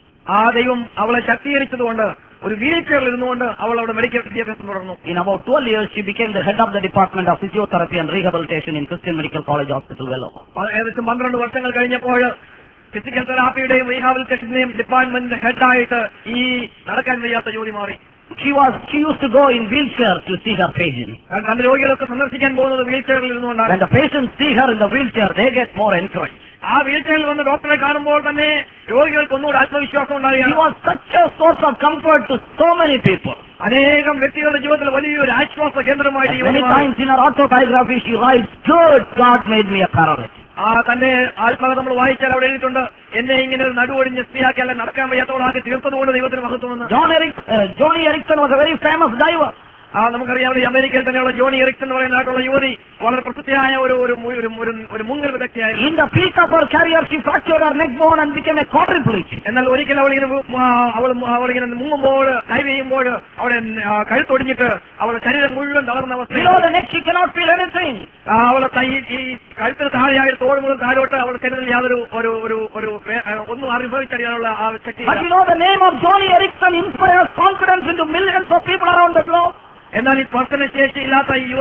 ആ ദൈവം അവളെ ശക്തീകരിച്ചതുകൊണ്ട് ഒരു വീൽ ചെയറിൽ ഇരുന്നുകൊണ്ട് അവൾ അവിടെ മെഡിക്കൽ വിദ്യാഭ്യാസം തുടർന്നു
In about 12 years, she became the head of the Department of Physiotherapy and Rehabilitation in Christian Medical College Hospital, Vellore.
പ- ഏകദേശം പന്ത്രണ്ട് വർഷങ്ങൾ കഴിഞ്ഞപ്പോൾ ഫിസിക്കൽ തെറാപ്പിയുടെയും റീഹാബിലിറ്റേഷന്റെയും ഡിപ്പാർട്ട്മെന്റിന്റെ ഹെഡായിട്ട് ഈ നടക്കാൻ വയ്യാത്ത ജോലി മാറി
She was she used to go in wheelchair to see her patients.
കാരണം തന്റെ രോഗികളൊക്കെ സന്ദർശിക്കാൻ പോകുന്നത് വീൽ ചെയറിൽ ഇരുന്നുകൊണ്ടാണ്
When the patients see her in the wheelchair, they get more encouraged.
ആ വീൽ ചെയറിൽ വന്ന് ഡോക്ടറെ കാണുമ്പോൾ തന്നെ രോഗികൾക്ക് ഒന്നുകൂടെ ആത്മവിശ്വാസം
She
ഉണ്ടാവുകയാണ്
was such a source of comfort to so many people.
അനേകം വ്യക്തികളുടെ ജീവിതത്തിൽ വലിയൊരു ആശ്വാസ കേന്ദ്രമായിട്ട് ഈ
Many
ജോലി മാറി.
times in her autobiography, she writes, "Good God made me a paralytic."
ആ തന്റെ ആത്മകഥ നമ്മൾ വായിച്ചാൽ അവിടെ എഴുതിയിട്ടുണ്ട് എന്നെ ഇങ്ങനെ ഒരു നടുവൊടിഞ്ഞ് സ്ത്രീയാക്കി അല്ല നടക്കാൻ വയ്യാത്തവളാക്കി തീർത്തതുകൊണ്ട് ദൈവത്തിന് മഹത്വമെന്ന്
John Eric, uh, Johnny Erickson was a very famous diver.
ആ നമുക്കറിയാവുന്ന ഈ അമേരിക്കയിൽ തന്നെയുള്ള ജോണി എറിക്സൺ എന്ന് പറയുന്നതായിട്ടുള്ള യുവതി വളരെ പ്രസിദ്ധിയായ ഒരു ഒരു മു- ഒരു ഒരു ഒരു മുങ്ങൽ വിദഗ്ധയായിരുന്നു
In the peak of her career, she fractured her neck bone and became a quadriplegic.
എന്നാൽ ഒരിക്കൽ അവൾ ഇങ്ങനെ അവൾ അവളിങ്ങനെ മുങ്ങുമ്പോൾ ഡൈവ് ചെയ്യുമ്പോൾ അവിടെ ആ, കഴുത്തൊടിഞ്ഞിട്ട് അവളുടെ ശരീരം മുഴുവൻ തളർന്ന
Below
അവസ്ഥ
the neck, she cannot feel anything.
അവളെ തൈ ഈ കഴുത്തിന് താഴെയായ തോട് മുതൽ താഴോട്ട് അവളുടെ ശരീരത്തിൽ യാതൊരു ഒരു ഒരു ഒരു വേ- ആ, ഒന്നും അനുഭവിച്ചറിയാനുള്ള ആ ശക്തി
But you know, the name of Johnny Erickson inspires confidence into millions of people around the globe.
എന്നാൽ ഈ സ്പർശന ശേഷി ഇല്ലാത്ത ഈ യുവതി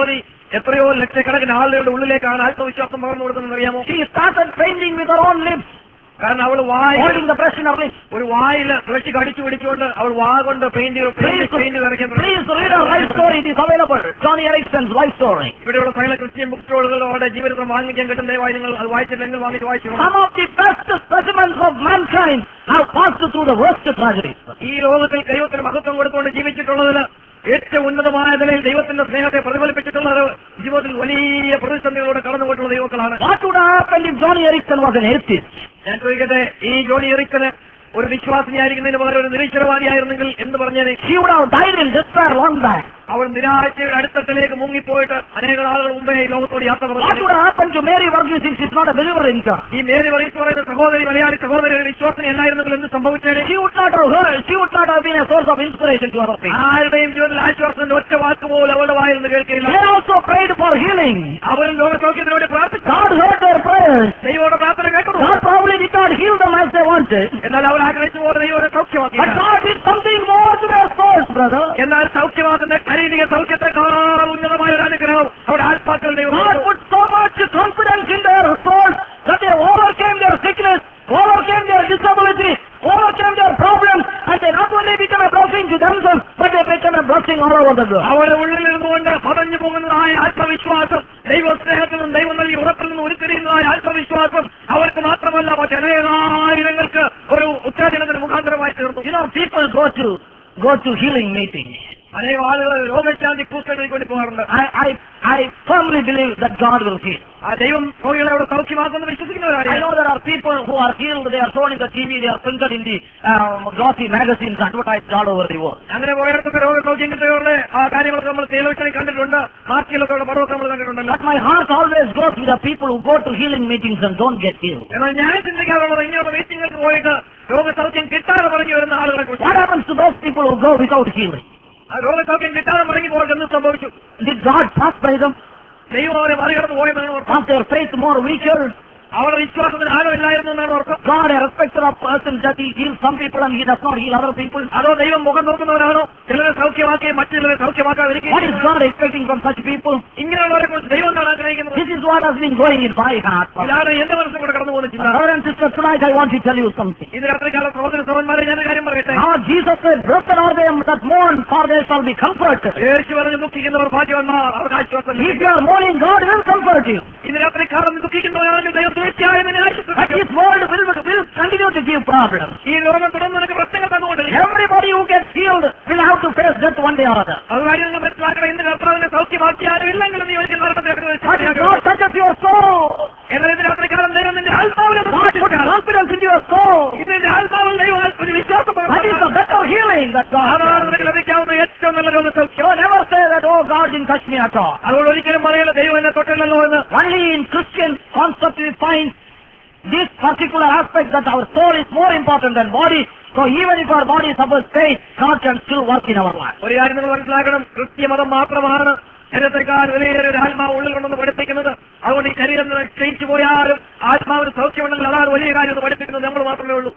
എത്രയോ ലക്ഷക്കണക്കിന് ആളുകളുടെ ഉള്ളിലേക്കാണ് ആത്മവിശ്വാസം പകർന്നു കൊടുക്കുന്നത് അറിയാമോ
She started painting with her own lips,
കാരണം അവൾ വായ
holding the brush in her lips.
ഒരു വായിൽ ഫ്ലഷ് കടിച്ചു പിടിച്ചുകൊണ്ട് അവൾ വാ കൊണ്ട് പെയിന്റ്
Please,
പെയിന്റ് നിറയ്ക്കാൻ തുടങ്ങി.
please read her life story. It is available. Johnny Erickson's life story.
ഇവിടെയുള്ള സകല ക്രിസ്ത്യൻ ബുക്ക് സ്റ്റോളുകൾ അവരുടെ ജീവിതത്തിൽ വാങ്ങിക്കാൻ കിട്ടുന്ന ദയവായി നിങ്ങൾ അത് വായിച്ചില്ലെങ്കിൽ വാങ്ങിച്ച് വായിച്ചു
Some of the best specimens of mankind have passed through the worst tragedies.
ഈ ലോകത്തിൽ ദൈവത്തിന് മഹത്വം കൊടുത്തുകൊണ്ട് ജീവിച്ചിട്ടുള്ളതിന് ഏറ്റവും ഉന്നതമായ നിലയിൽ ദൈവത്തിന്റെ സ്നേഹത്തെ പ്രതിഫലിപ്പിച്ചിട്ടുള്ളത് ജീവിതത്തിൽ വലിയ പ്രതിസന്ധികളോടെ കടന്നുപോയിട്ടുള്ള ദൈവങ്ങളാണ്
What would have happened if Johnny Erickson was an atheist?
ഞാൻ ചോദിക്കട്ടെ ഈ ജോണി എറിക്കന് ഒരു വിശ്വാസിനിയായിരിക്കുന്നതിന് പകരം ഒരു നിരീശ്വരവാദിയായിരുന്നെങ്കിൽ എന്ന് പറഞ്ഞാൽ
She would have died in despair long back.
അവൾ നിരാശയുടെ അടുത്തത്തിലേക്ക് മുങ്ങിപ്പോയിട്ട് അനേക ആളുകൾ മുമ്പേ ഈ ലോകത്തോട് യാത്ര
What
പറഞ്ഞു
would have happened to Mary Varghese if she's not a believer in God?
ഈ മേരി പറയിച്ചു പറയുന്ന സഹോദരി മലയാളി സഹോദരി ഒരു വിശ്വാസിനി അല്ലായിരുന്നെങ്കിൽ എന്ത് സംഭവിച്ചേനെ
She would not have heard, she would not have been a source of inspiration to other people.
ആരുടെയും ജീവിതത്തിൽ ആശ്വാസത്തിന്റെ ഒറ്റ വാക്ക് പോലും അവളുടെ വായിരുന്ന് കേൾക്കില്ല
They also prayed for healing.
അവരും ലോകസൗഖ്യത്തിന് വേണ്ടി പ്രാർത്ഥിച്ചു
God heard their prayers.
ദൈവയുടെ പ്രാർത്ഥന കേൾക്കുന്നു
God probably did not heal them as they wanted.
എന്നാൽ അവർ ആഗ്രഹിച്ചു പോലെ ദൈവത്തെ സൗഖ്യമാക്കി
But God did something more to their souls, brother.
എന്നാൽ സൗഖ്യമാക്കുന്ന ശാരീരിക സൗഖ്യത്തെക്കാൾ ഉന്നതമായ ഒരു അനുഗ്രഹം അവിടെ ആത്മാക്കൾ ദൈവം
God
കൊടുത്തു.
put so much confidence in their souls that they overcame their sickness, overcame their disability, overcame their problems, and they not only became a blessing to themselves, but they became a blessing all over the world.
അവരുടെ ഉള്ളിൽ നിന്നുകൊണ്ട് പതഞ്ഞു പോകുന്നതായ ആത്മവിശ്വാസം ദൈവസ്നേഹത്തിൽ നിന്നും ദൈവം നൽകി ഉറപ്പിൽ നിന്ന് ഉരുത്തിരിയുന്നതായ ആത്മവിശ്വാസം അവർക്ക് മാത്രമല്ല മറ്റനേകായിരങ്ങൾക്ക് ഒരു ഉത്തേജനത്തിന് മുഖാന്തരമായി തീർന്നു
You know, people go to go to healing meetings.
അനേക ആളുകൾ രോഗശാന്തി കൂട്ടുകളിൽ കൊണ്ട് പോകാറുണ്ട്
I, I, I firmly believe that God will heal.
ആ ദൈവം രോഗികളെ അവിടെ സൗഖ്യമാക്കുമെന്ന്
I
വിശ്വസിക്കുന്നവരാണ്
know there are people who are healed, they are shown in the TV, they are printed in the um, glossy magazines, advertised all over the world.
അങ്ങനെ പോയിടത്തൊക്കെ രോഗസൗഖ്യം കിട്ടിയവരുടെ ആ കാര്യങ്ങളൊക്കെ നമ്മൾ ടെലിവിഷനിൽ കണ്ടിട്ടുണ്ട് മാർക്കിലൊക്കെ ഉള്ള പടമൊക്കെ നമ്മൾ കണ്ടിട്ടുണ്ടല്ലോ
But my heart always goes with the people who go to healing meetings and don't get healed.
എന്നാൽ ഞാൻ ചിന്തിക്കാറുള്ളത് ഇങ്ങനെയുള്ള മീറ്റിങ്ങൾക്ക് പോയിട്ട് രോഗസൗഖ്യം കിട്ടാതെ പറഞ്ഞു വരുന്ന ആളുകളെ
What
കുറിച്ച്
happens to those people who go without healing?
ആ രോഗസൗഖ്യം കിട്ടാതെ മടങ്ങി പോയിട്ട് എന്ത് സംഭവിച്ചു
Did God pass by them?
ദൈവം അവരെ മറികടന്ന് പോയെന്നാണ് ഓർക്കും
Was their faith more weaker?
അവരുടെ വിശ്വാസത്തിന് ആഴമില്ലായിരുന്നു എന്നാണ് ഓർക്കും
God, a respecter of persons, that He heals some people and He does not heal other people?
അതോ ദൈവം മുഖം നോക്കുന്നവരാണോ ചിലരെ സൗഖ്യമാക്കി മറ്റുള്ളവരെ
What
സൗഖ്യമാക്കാതിരിക്കും
is God expecting from such people?
ഇങ്ങനെയുള്ളവരെ കുറിച്ച് ദൈവം എന്താണ് ആഗ്രഹിക്കുന്നത്
This is what has been going in my heart.
ഇതാണ് എന്റെ മനസ്സിൽ കൂടെ കടന്നു പോകുന്ന ചിന്ത
Brother and sister, tonight I want to tell you something.
ഇത് രാത്രികാല സഹോദര സഹോദരന്മാരെ ഞാൻ കാര്യം പറയട്ടെ
Now Jesus said, Blessed are them that mourn, for they shall be comforted.
യേശു പറഞ്ഞ് ദുഃഖിക്കുന്നവർ ഭാഗ്യവന്മാർ അവർക്ക് ആശ്വാസം
If
ലഭിക്കും.
you are mourning, God will comfort you.
ഇന്ന് രാത്രിക്കാലം ദുഃഖിക്കുന്നവരാണെങ്കിൽ ദൈവം തീർച്ചയായും നിന്നെ
But
ആശ്വസിപ്പിക്കും.
this world will, will continue to give problems.
ഈ ലോകം തുടർന്ന് നിനക്ക് പ്രശ്നങ്ങൾ തന്നുകൊണ്ടിരിക്കും
Everybody who gets healed will have to face death one day or other.
അത് കാര്യം നിങ്ങൾ മനസ്സിലാക്കണം ഇന്ന് കർത്താവിനെ സൗഖ്യമാക്കിയാലും ഇല്ലെങ്കിലും നീ ഒരിക്കൽ മരണത്തെ
But if God touches your soul,
എന്നാൽ ഇന്ന് രാത്രിക്കാലം ദൈവം നിന്റെ ആത്മാവിനെ
God put
ദുഃഖിപ്പിക്കുകയാണ്.
confidence into your soul.
ഇത് നിന്റെ ആത്മാവിൽ ദൈവം ഒരു വിശ്വാസം
That is the
പകർത്തുകയാണ്.
better healing that God
അതാണ്
has.
നിനക്ക് ലഭിക്കാവുന്ന ഏറ്റവും നല്ല രോഗസൗഖ്യം
So never say that, oh, God didn't touch me at all.
അതുകൊണ്ട് ഒരിക്കലും പറയില്ല ദൈവം എന്നെ തൊട്ടില്ലല്ലോ എന്ന്
Only in Christian concept we find this particular aspect that our soul is more important than body. So even if our body suffers pain, God can still work in our life.
ഒരു കാര്യം നിങ്ങൾ മനസ്സിലാക്കണം ക്രിസ്ത്യമതം മാത്രമാണ് ശരീരത്തെക്കാൾ വലിയൊരു ഒരു ആത്മാവ് ഉള്ളിൽ കൊണ്ടെന്ന് പഠിപ്പിക്കുന്നത് അതുകൊണ്ട് ഈ ശരീരം ക്ഷയിച്ചു പോയാലും ആത്മാവിന് സൗഖ്യമുണ്ടെങ്കിൽ അതാണ് വലിയ കാര്യം എന്ന് പഠിപ്പിക്കുന്നത് നമ്മൾ മാത്രമേ ഉള്ളൂ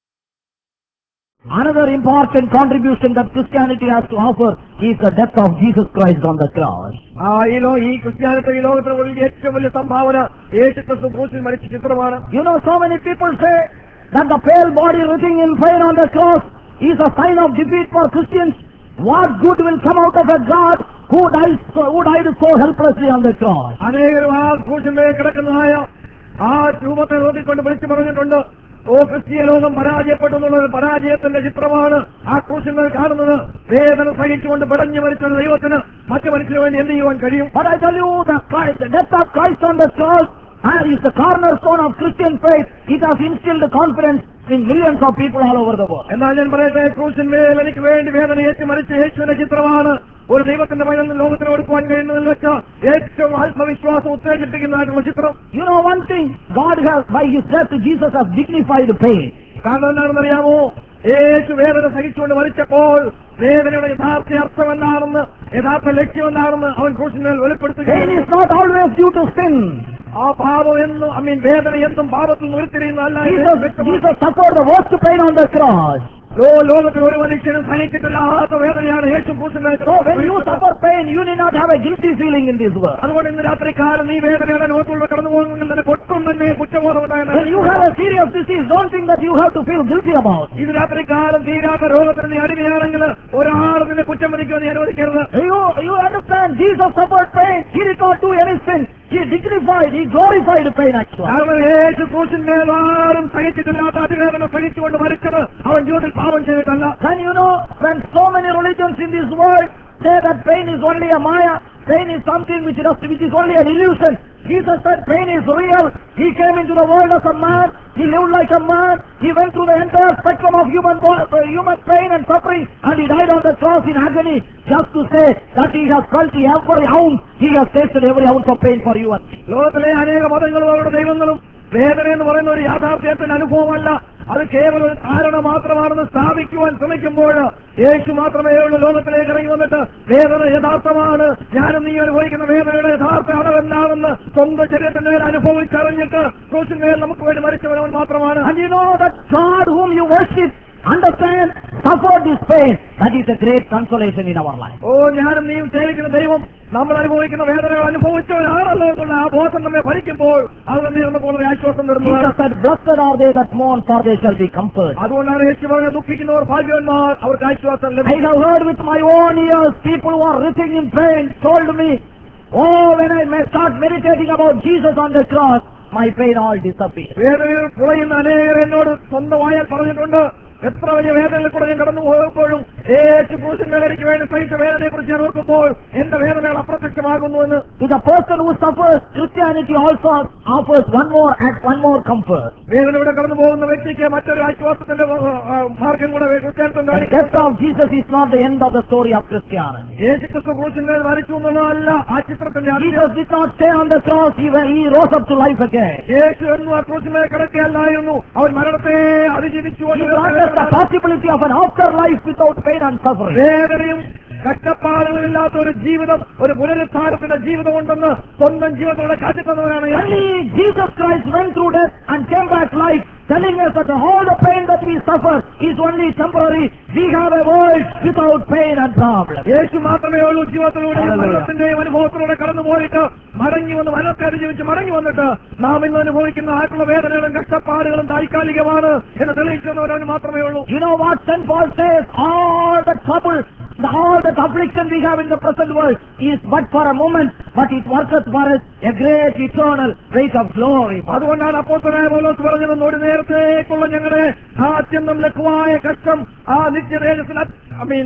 Another important contribution that Christianity has to offer is the death of Jesus Christ on the cross.
ആ ഈ ലോ ഈ ക്രിസ്ത്യാനിത്തെ ഈ ലോകത്തിന് വലിയ ഏറ്റവും വലിയ സംഭാവന യേശു ക്രിസ്തു ക്രൂശിൽ മരിച്ച ചിത്രമാണ്
You know, so many people say that the pale body written in pain on the cross is a sign of defeat for Christians. What good will come out of a God who died so, who died so helplessly on the cross?
അനേകരും ആ ക്രൂശിന്മേൽ കിടക്കുന്നതായ ആ രൂപത്തെ നോക്കിക്കൊണ്ട് വിളിച്ചു പറഞ്ഞിട്ടുണ്ട് ഓ ക്രിസ്തീയ ലോകം പരാജയപ്പെട്ടു എന്നുള്ളത് പരാജയത്തിന്റെ ചിത്രമാണ് ആ ക്രൂശിന്മേൽ കാണുന്നത് വേദന സഹിച്ചുകൊണ്ട് പിടഞ്ഞു മരിച്ച ഒരു ദൈവത്തിന് മറ്റു മനുഷ്യന് വേണ്ടി എന്ത് ചെയ്യുവാൻ കഴിയും
But I tell you, the, Christ, the death of Christ on the cross uh, is the cornerstone of Christian faith. It has instilled confidence in millions of people all over the world.
എന്നാൽ ഞാൻ പറയട്ടെ ക്രൂശിന്മേൽ എനിക്ക് വേണ്ടി വേദന ഏറ്റു മരിച്ച യേശുവിന്റെ ചിത്രമാണ് ഒരു ദൈവത്തിന്റെ മകൻ ലോകത്തിന് കൊടുക്കുവാൻ കഴിയുന്നതിൽ വെച്ച് ഏറ്റവും ആത്മവിശ്വാസം ഉത്തേജിപ്പിക്കുന്നതായിട്ടുള്ള ചിത്രം
You know one thing, God has, by His death, Jesus has dignified pain.
കാരണം എന്താണെന്ന് അറിയാമോ യേശു വേദന സഹിച്ചുകൊണ്ട് മരിച്ചപ്പോൾ വേദനയുടെ യഥാർത്ഥ അർത്ഥം എന്താണെന്ന് യഥാർത്ഥ ലക്ഷ്യം എന്താണെന്ന് അവൻ ക്രൂശിന്മേൽ
Pain
വെളിപ്പെടുത്തുകയാണ്
is not always due to sin.
ആ പാപം എന്നും ഐ മീൻ വേദന എന്നും പാപത്തിൽ നിന്ന് ഉരുത്തിരിയുന്നതല്ല എന്ന്
Jesus,
വ്യക്തമാണ്.
Jesus suffered the worst pain on the cross.
ഓ ലോകത്തിൽ ഒരു മനുഷ്യനും സഹിച്ചിട്ടില്ലാത്ത വേദനയാണ് യേശു ക്രൂശിന്റെ
So when you suffer pain, you need not have a guilty feeling in this world.
അതുകൊണ്ട് ഇന്ന് രാത്രി കാലം നീ വേദനയുടെ ലോകത്തിലൂടെ കടന്നു പോകുമെങ്കിൽ നിനക്ക് ഒട്ടും തന്നെ കുറ്റബോധം
When you
ഉണ്ടായത്
have a serious disease, don't think that you have to feel guilty about.
ഇത് രാത്രി കാലം തീരാത്ത രോഗത്തിന് നീ അടിമയാണെങ്കിൽ ഒരാൾ നിന്നെ കുറ്റം വിധിക്കുവാൻ നീ അനുവദിക്കരുത്
You, you understand, Jesus suffered pain. He did not do any sin. He dignified, he glorified pain actually.
കാരണം യേശു ക്രൂശിന്റെ ആരും സഹിച്ചിട്ടില്ലാത്ത അതിവേദന സഹിച്ചുകൊണ്ട് മരിച്ചത് അവൻ ജീവിതത്തിൽ പാപം ചെയ്തിട്ടല്ല
Then you know, when so many religions in this world say that pain is only a maya, pain is something which is, which is only an illusion. Jesus said pain is real. He came into the world as a man. He lived like a man. He went through the entire spectrum of human bo- uh, human pain and suffering, and he died on the cross in agony, just to say that he has felt every ounce. He has tasted every ounce of pain for you and me.
ലോകത്തിലെ അനേക മതങ്ങളും അവരുടെ ദൈവങ്ങളും വേദന എന്ന് പറയുന്ന ഒരു യാഥാർത്ഥ്യത്തിന്റെ അനുഭവമല്ല അത് കേവലം ഒരു ധാരണ മാത്രമാണെന്ന് സ്ഥാപിക്കുവാൻ ശ്രമിക്കുമ്പോൾ യേശു മാത്രമേ ഉള്ളൂ ലോകത്തിലേക്ക് ഇറങ്ങി വന്നിട്ട് വേദന യഥാർത്ഥമാണ് ഞാനും നീ അനുഭവിക്കുന്ന വേദനയുടെ യഥാർത്ഥ അളവെല്ലാമെന്ന് സ്വന്തം ശരീരത്തിന്റെ മേൽ അനുഭവിച്ചറിഞ്ഞിട്ട് ക്രൂശിന്മേൽ നമുക്ക് വേണ്ടി മരിച്ചവനവൻ മാത്രമാണ്
And you know that God whom you worship, understand, suffered this pain. That is a great consolation in our life.
ഓ ഞാനും നീയും സേവിക്കുന്ന ദൈവം നമ്മൾ അനുഭവിക്കുന്ന വേദനകൾ അനുഭവിച്ചവരാണല്ലോ എന്നുള്ള ആ ബോധം നമ്മെ ഭരിക്കുമ്പോൾ അത് തന്നെ നമുക്ക് വളരെ ആശ്വാസം തരുന്നതാണ്
Jesus said, Blessed are they that mourn, for they shall be comforted.
അതുകൊണ്ടാണ് യേശു പറഞ്ഞ ദുഃഖിക്കുന്നവർ ഭാഗ്യവന്മാർ അവർക്ക് ആശ്വാസം
I
ലഭിക്കും
have heard with my own ears people who are writhing in pain told me, Oh, when I may start meditating about Jesus on the cross, my pain all disappears.
വേദനയിൽ പുളയുന്ന അനേകർ എന്നോട് സ്വന്തമായാൽ പറഞ്ഞിട്ടുണ്ട് എത്ര വലിയ വേദനയിൽ കൂടെ ഞാൻ കടന്നു പോയപ്പോഴും യേശു ക്രൂശിന്മേൽ എനിക്ക് വേണ്ടി സഹിച്ച വേദനയെ കുറിച്ച് ഞാൻ ഓർക്കുമ്പോൾ എന്റെ വേദനകൾ അപ്രത്യക്ഷമാകുന്നുവെന്ന്
To the person who suffers, Christianity also offers one more act, one more comfort.
വേദനയുടെ കടന്നു പോകുന്ന വ്യക്തിക്ക് മറ്റൊരു ആശ്വാസത്തിന്റെ ആ, ആ, മാർഗം കൂടെ ക്രിസ്ത്യാനിത്വം
The
കാണിക്കും
death of Jesus is not the end of the story of Christianity.
യേശു ക്രിസ്തു ക്രൂശിന്മേൽ മരിച്ചു എന്നുള്ളതല്ല ആ ചിത്രത്തിന്റെ അന്ത്യം.
Jesus did not stay on the cross, he, he rose up to life again.
യേശു എന്നും ആ ക്രൂശിന്മേൽ കിടക്കുകയല്ലായിരുന്നു അവൻ മരണത്തെ അതിജീവിച്ചു
He brought us the possibility of an afterlife without pain and suffering.
വേദനയും കഷ്ടപ്പാടുകളില്ലാത്ത ഒരു ജീവിതം ഒരു പുനരുദ്ധാരത്തിന്റെ ജീവിതം ഉണ്ടെന്ന് സ്വന്തം ജീവിതത്തോടെ കാട്ടിത്തന്നവരാണ് യേശു.
Only Jesus Christ went through death and came back life, telling us that all the pain that we suffer is only temporary. We have a world without pain and problem.
യേശു മാത്രമേ ഉള്ളൂ ജീവിതത്തിലൂടെ ഈ
Hallelujah.
മരണത്തിന്റെയും അനുഭവത്തിലൂടെ കടന്നു പോയിട്ട് മടങ്ങി വന്ന് മരണത്തെ അതിജീവിച്ച് മടങ്ങി വന്നിട്ട് നാം ഇന്ന് അനുഭവിക്കുന്ന ആയിട്ടുള്ള വേദനകളും കഷ്ടപ്പാടുകളും താൽക്കാലികമാണ് എന്ന് തെളിയിക്കുന്നവരവന് മാത്രമേ ഉള്ളൂ
You know what St. Paul says? All the trouble, the- all the affliction we have in the present world is but for a moment, but it worketh for us a great eternal weight of glory.
അതുകൊണ്ടാണ് അപ്പോസ്തലനായ പൗലോസ് പറഞ്ഞത് ഒരു നേരത്തേക്കുള്ള ഞങ്ങളുടെ ആ അത്യന്തം ലഘുവായ കഷ്ടം ആ നിത്യതേജസ്സിന് ഐ മീൻ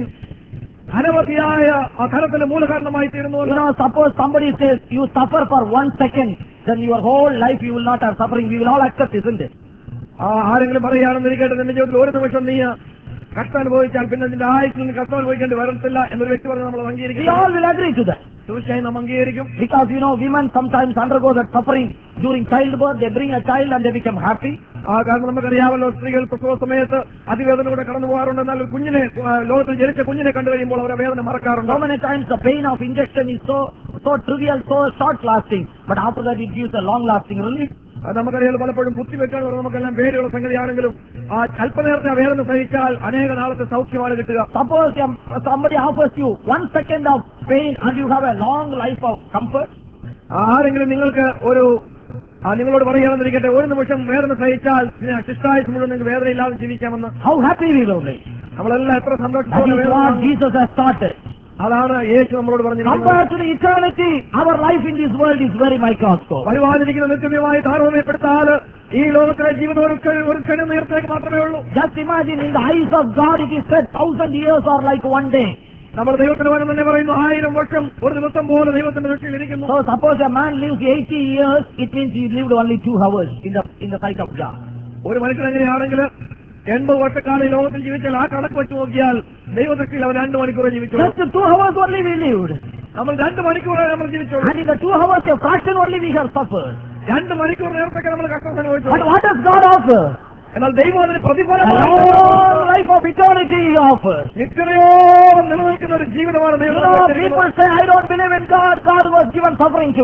അനവധിയായ ആ ധനത്തിന് മൂലകാരണമായി തീരുന്നു
You know, suppose somebody says you suffer for one second, then your whole life you will not have suffering. We will all accept, isn't it?
ആ ആരെങ്കിലും പറയുകയാണെന്ന് ഇരിക്കട്ടെ നിന്റെ ജീവിതത്തിൽ ഒരു നിമിഷം നീ കഷ്ടം അനുഭവിച്ചാൽ പിന്നെ നിന്റെ ആയുസ് നിന്ന് കഷ്ടം അനുഭവിക്കേണ്ടി വരത്തില്ല എന്നൊരു വ്യക്തി പറഞ്ഞ് നമ്മൾ
We
അംഗീകരിക്കും
all will agree to that.
തീർച്ചയായും നാം അംഗീകരിക്കും
Because you know, women sometimes undergo that suffering during childbirth. They bring a child and they become happy.
ആ കാരണം നമുക്കറിയാമല്ലോ സ്ത്രീകൾ പ്രസവ സമയത്ത് അതിവേദനയുടെ കടന്നു പോകാറുണ്ട് എന്നാൽ ഒരു കുഞ്ഞിനെ ആ, ലോകത്തിൽ ജനിച്ച കുഞ്ഞിനെ കണ്ടു കഴിയുമ്പോൾ അവരെ വേദന മറക്കാറുണ്ട്
So many times the pain of injection is so so trivial, so short lasting, but after that it gives a long lasting relief.
അത് നമുക്കറിയാലോ പലപ്പോഴും കുത്തിവെക്കാൻ പറഞ്ഞാൽ നമുക്കെല്ലാം പേടിയുള്ള സംഗതിയാണെങ്കിലും ആ അല്പനേരത്തെ ആ വേദന സഹിച്ചാൽ അനേക നാളത്തെ സൗഖ്യമാണ് കിട്ടുക
Suppose um, somebody offers you one second of pain and you have a long life of comfort.
ആരെങ്കിലും നിങ്ങൾക്ക് ഒരു ആ, നിങ്ങളോട് പറയുകയാണെന്നിരിക്കട്ടെ ഒരു നിമിഷം വേദന സഹിച്ചാൽ പിന്നെ ശിഷ്ടായുസ് മുഴുവൻ നിങ്ങൾക്ക് വേദന ഇല്ലാതെ ജീവിക്കാമെന്ന്
How happy we will be.
നമ്മളെല്ലാം എത്ര
That
സന്തോഷത്തോടെ
is
വേദന
what
കാണുന്നു.
Jesus has started.
അതാണ് യേശു നമ്മളോട് പറഞ്ഞിരിക്കുന്നത്
Compared to the eternity, our life in this world is very microscopic.
വരുവാനിരിക്കുന്ന നിത്യമായി താരതമ്യപ്പെടുത്താൽ ഈ ലോകത്തിലെ ജീവിതം ഒരു ക്ഷ- ഒരു ക്ഷണ നേരത്തേക്ക് മാത്രമേ ഉള്ളൂ
Just imagine in the eyes of God it is said thousand years are like one day.
നമ്മൾ ദൈവത്തിന് വനം തന്നെ പറയുന്നു ആയിരം വർഷം ഒരു ദിവസം പോലെ ദൈവത്തിന്റെ ദൃഷ്ടിയിൽ ഇരിക്കുന്നു
So suppose a man lives 80 years, it means he lived only two hours in the in the sight of God.
ഒരു മനുഷ്യൻ എങ്ങനെയാണെങ്കിൽ എൺപത് വർഷക്കാലം ഈ ലോകത്തിൽ ജീവിച്ചാൽ ആ കണക്ക് വെച്ച് നോക്കിയാൽ ദൈവദൃഷ്ടിയിൽ അവൻ രണ്ട് മണിക്കൂറേ ജീവിച്ചു
Just two hours only we lived.
നമ്മൾ രണ്ട് മണിക്കൂറേ നമ്മൾ ജീവിച്ചുള്ളൂ
And in the two hours, a fraction only we have suffered.
രണ്ട് മണിക്കൂർ നേരത്തേക്ക് നമ്മൾ കഷ്ടം
But
അനുഭവിച്ചു
what does God offer?
എന്നാൽ ദൈവം അതിന്
A
പ്രതിഫലം
long life of eternity he offers.
നിത്യതയോളം നിലനിൽക്കുന്ന ഒരു ജീവിതമാണ്
You
ദൈവം
know,
നമുക്ക്
people
തരുന്നത്.
say, I don't believe in God. God was given suffering to me.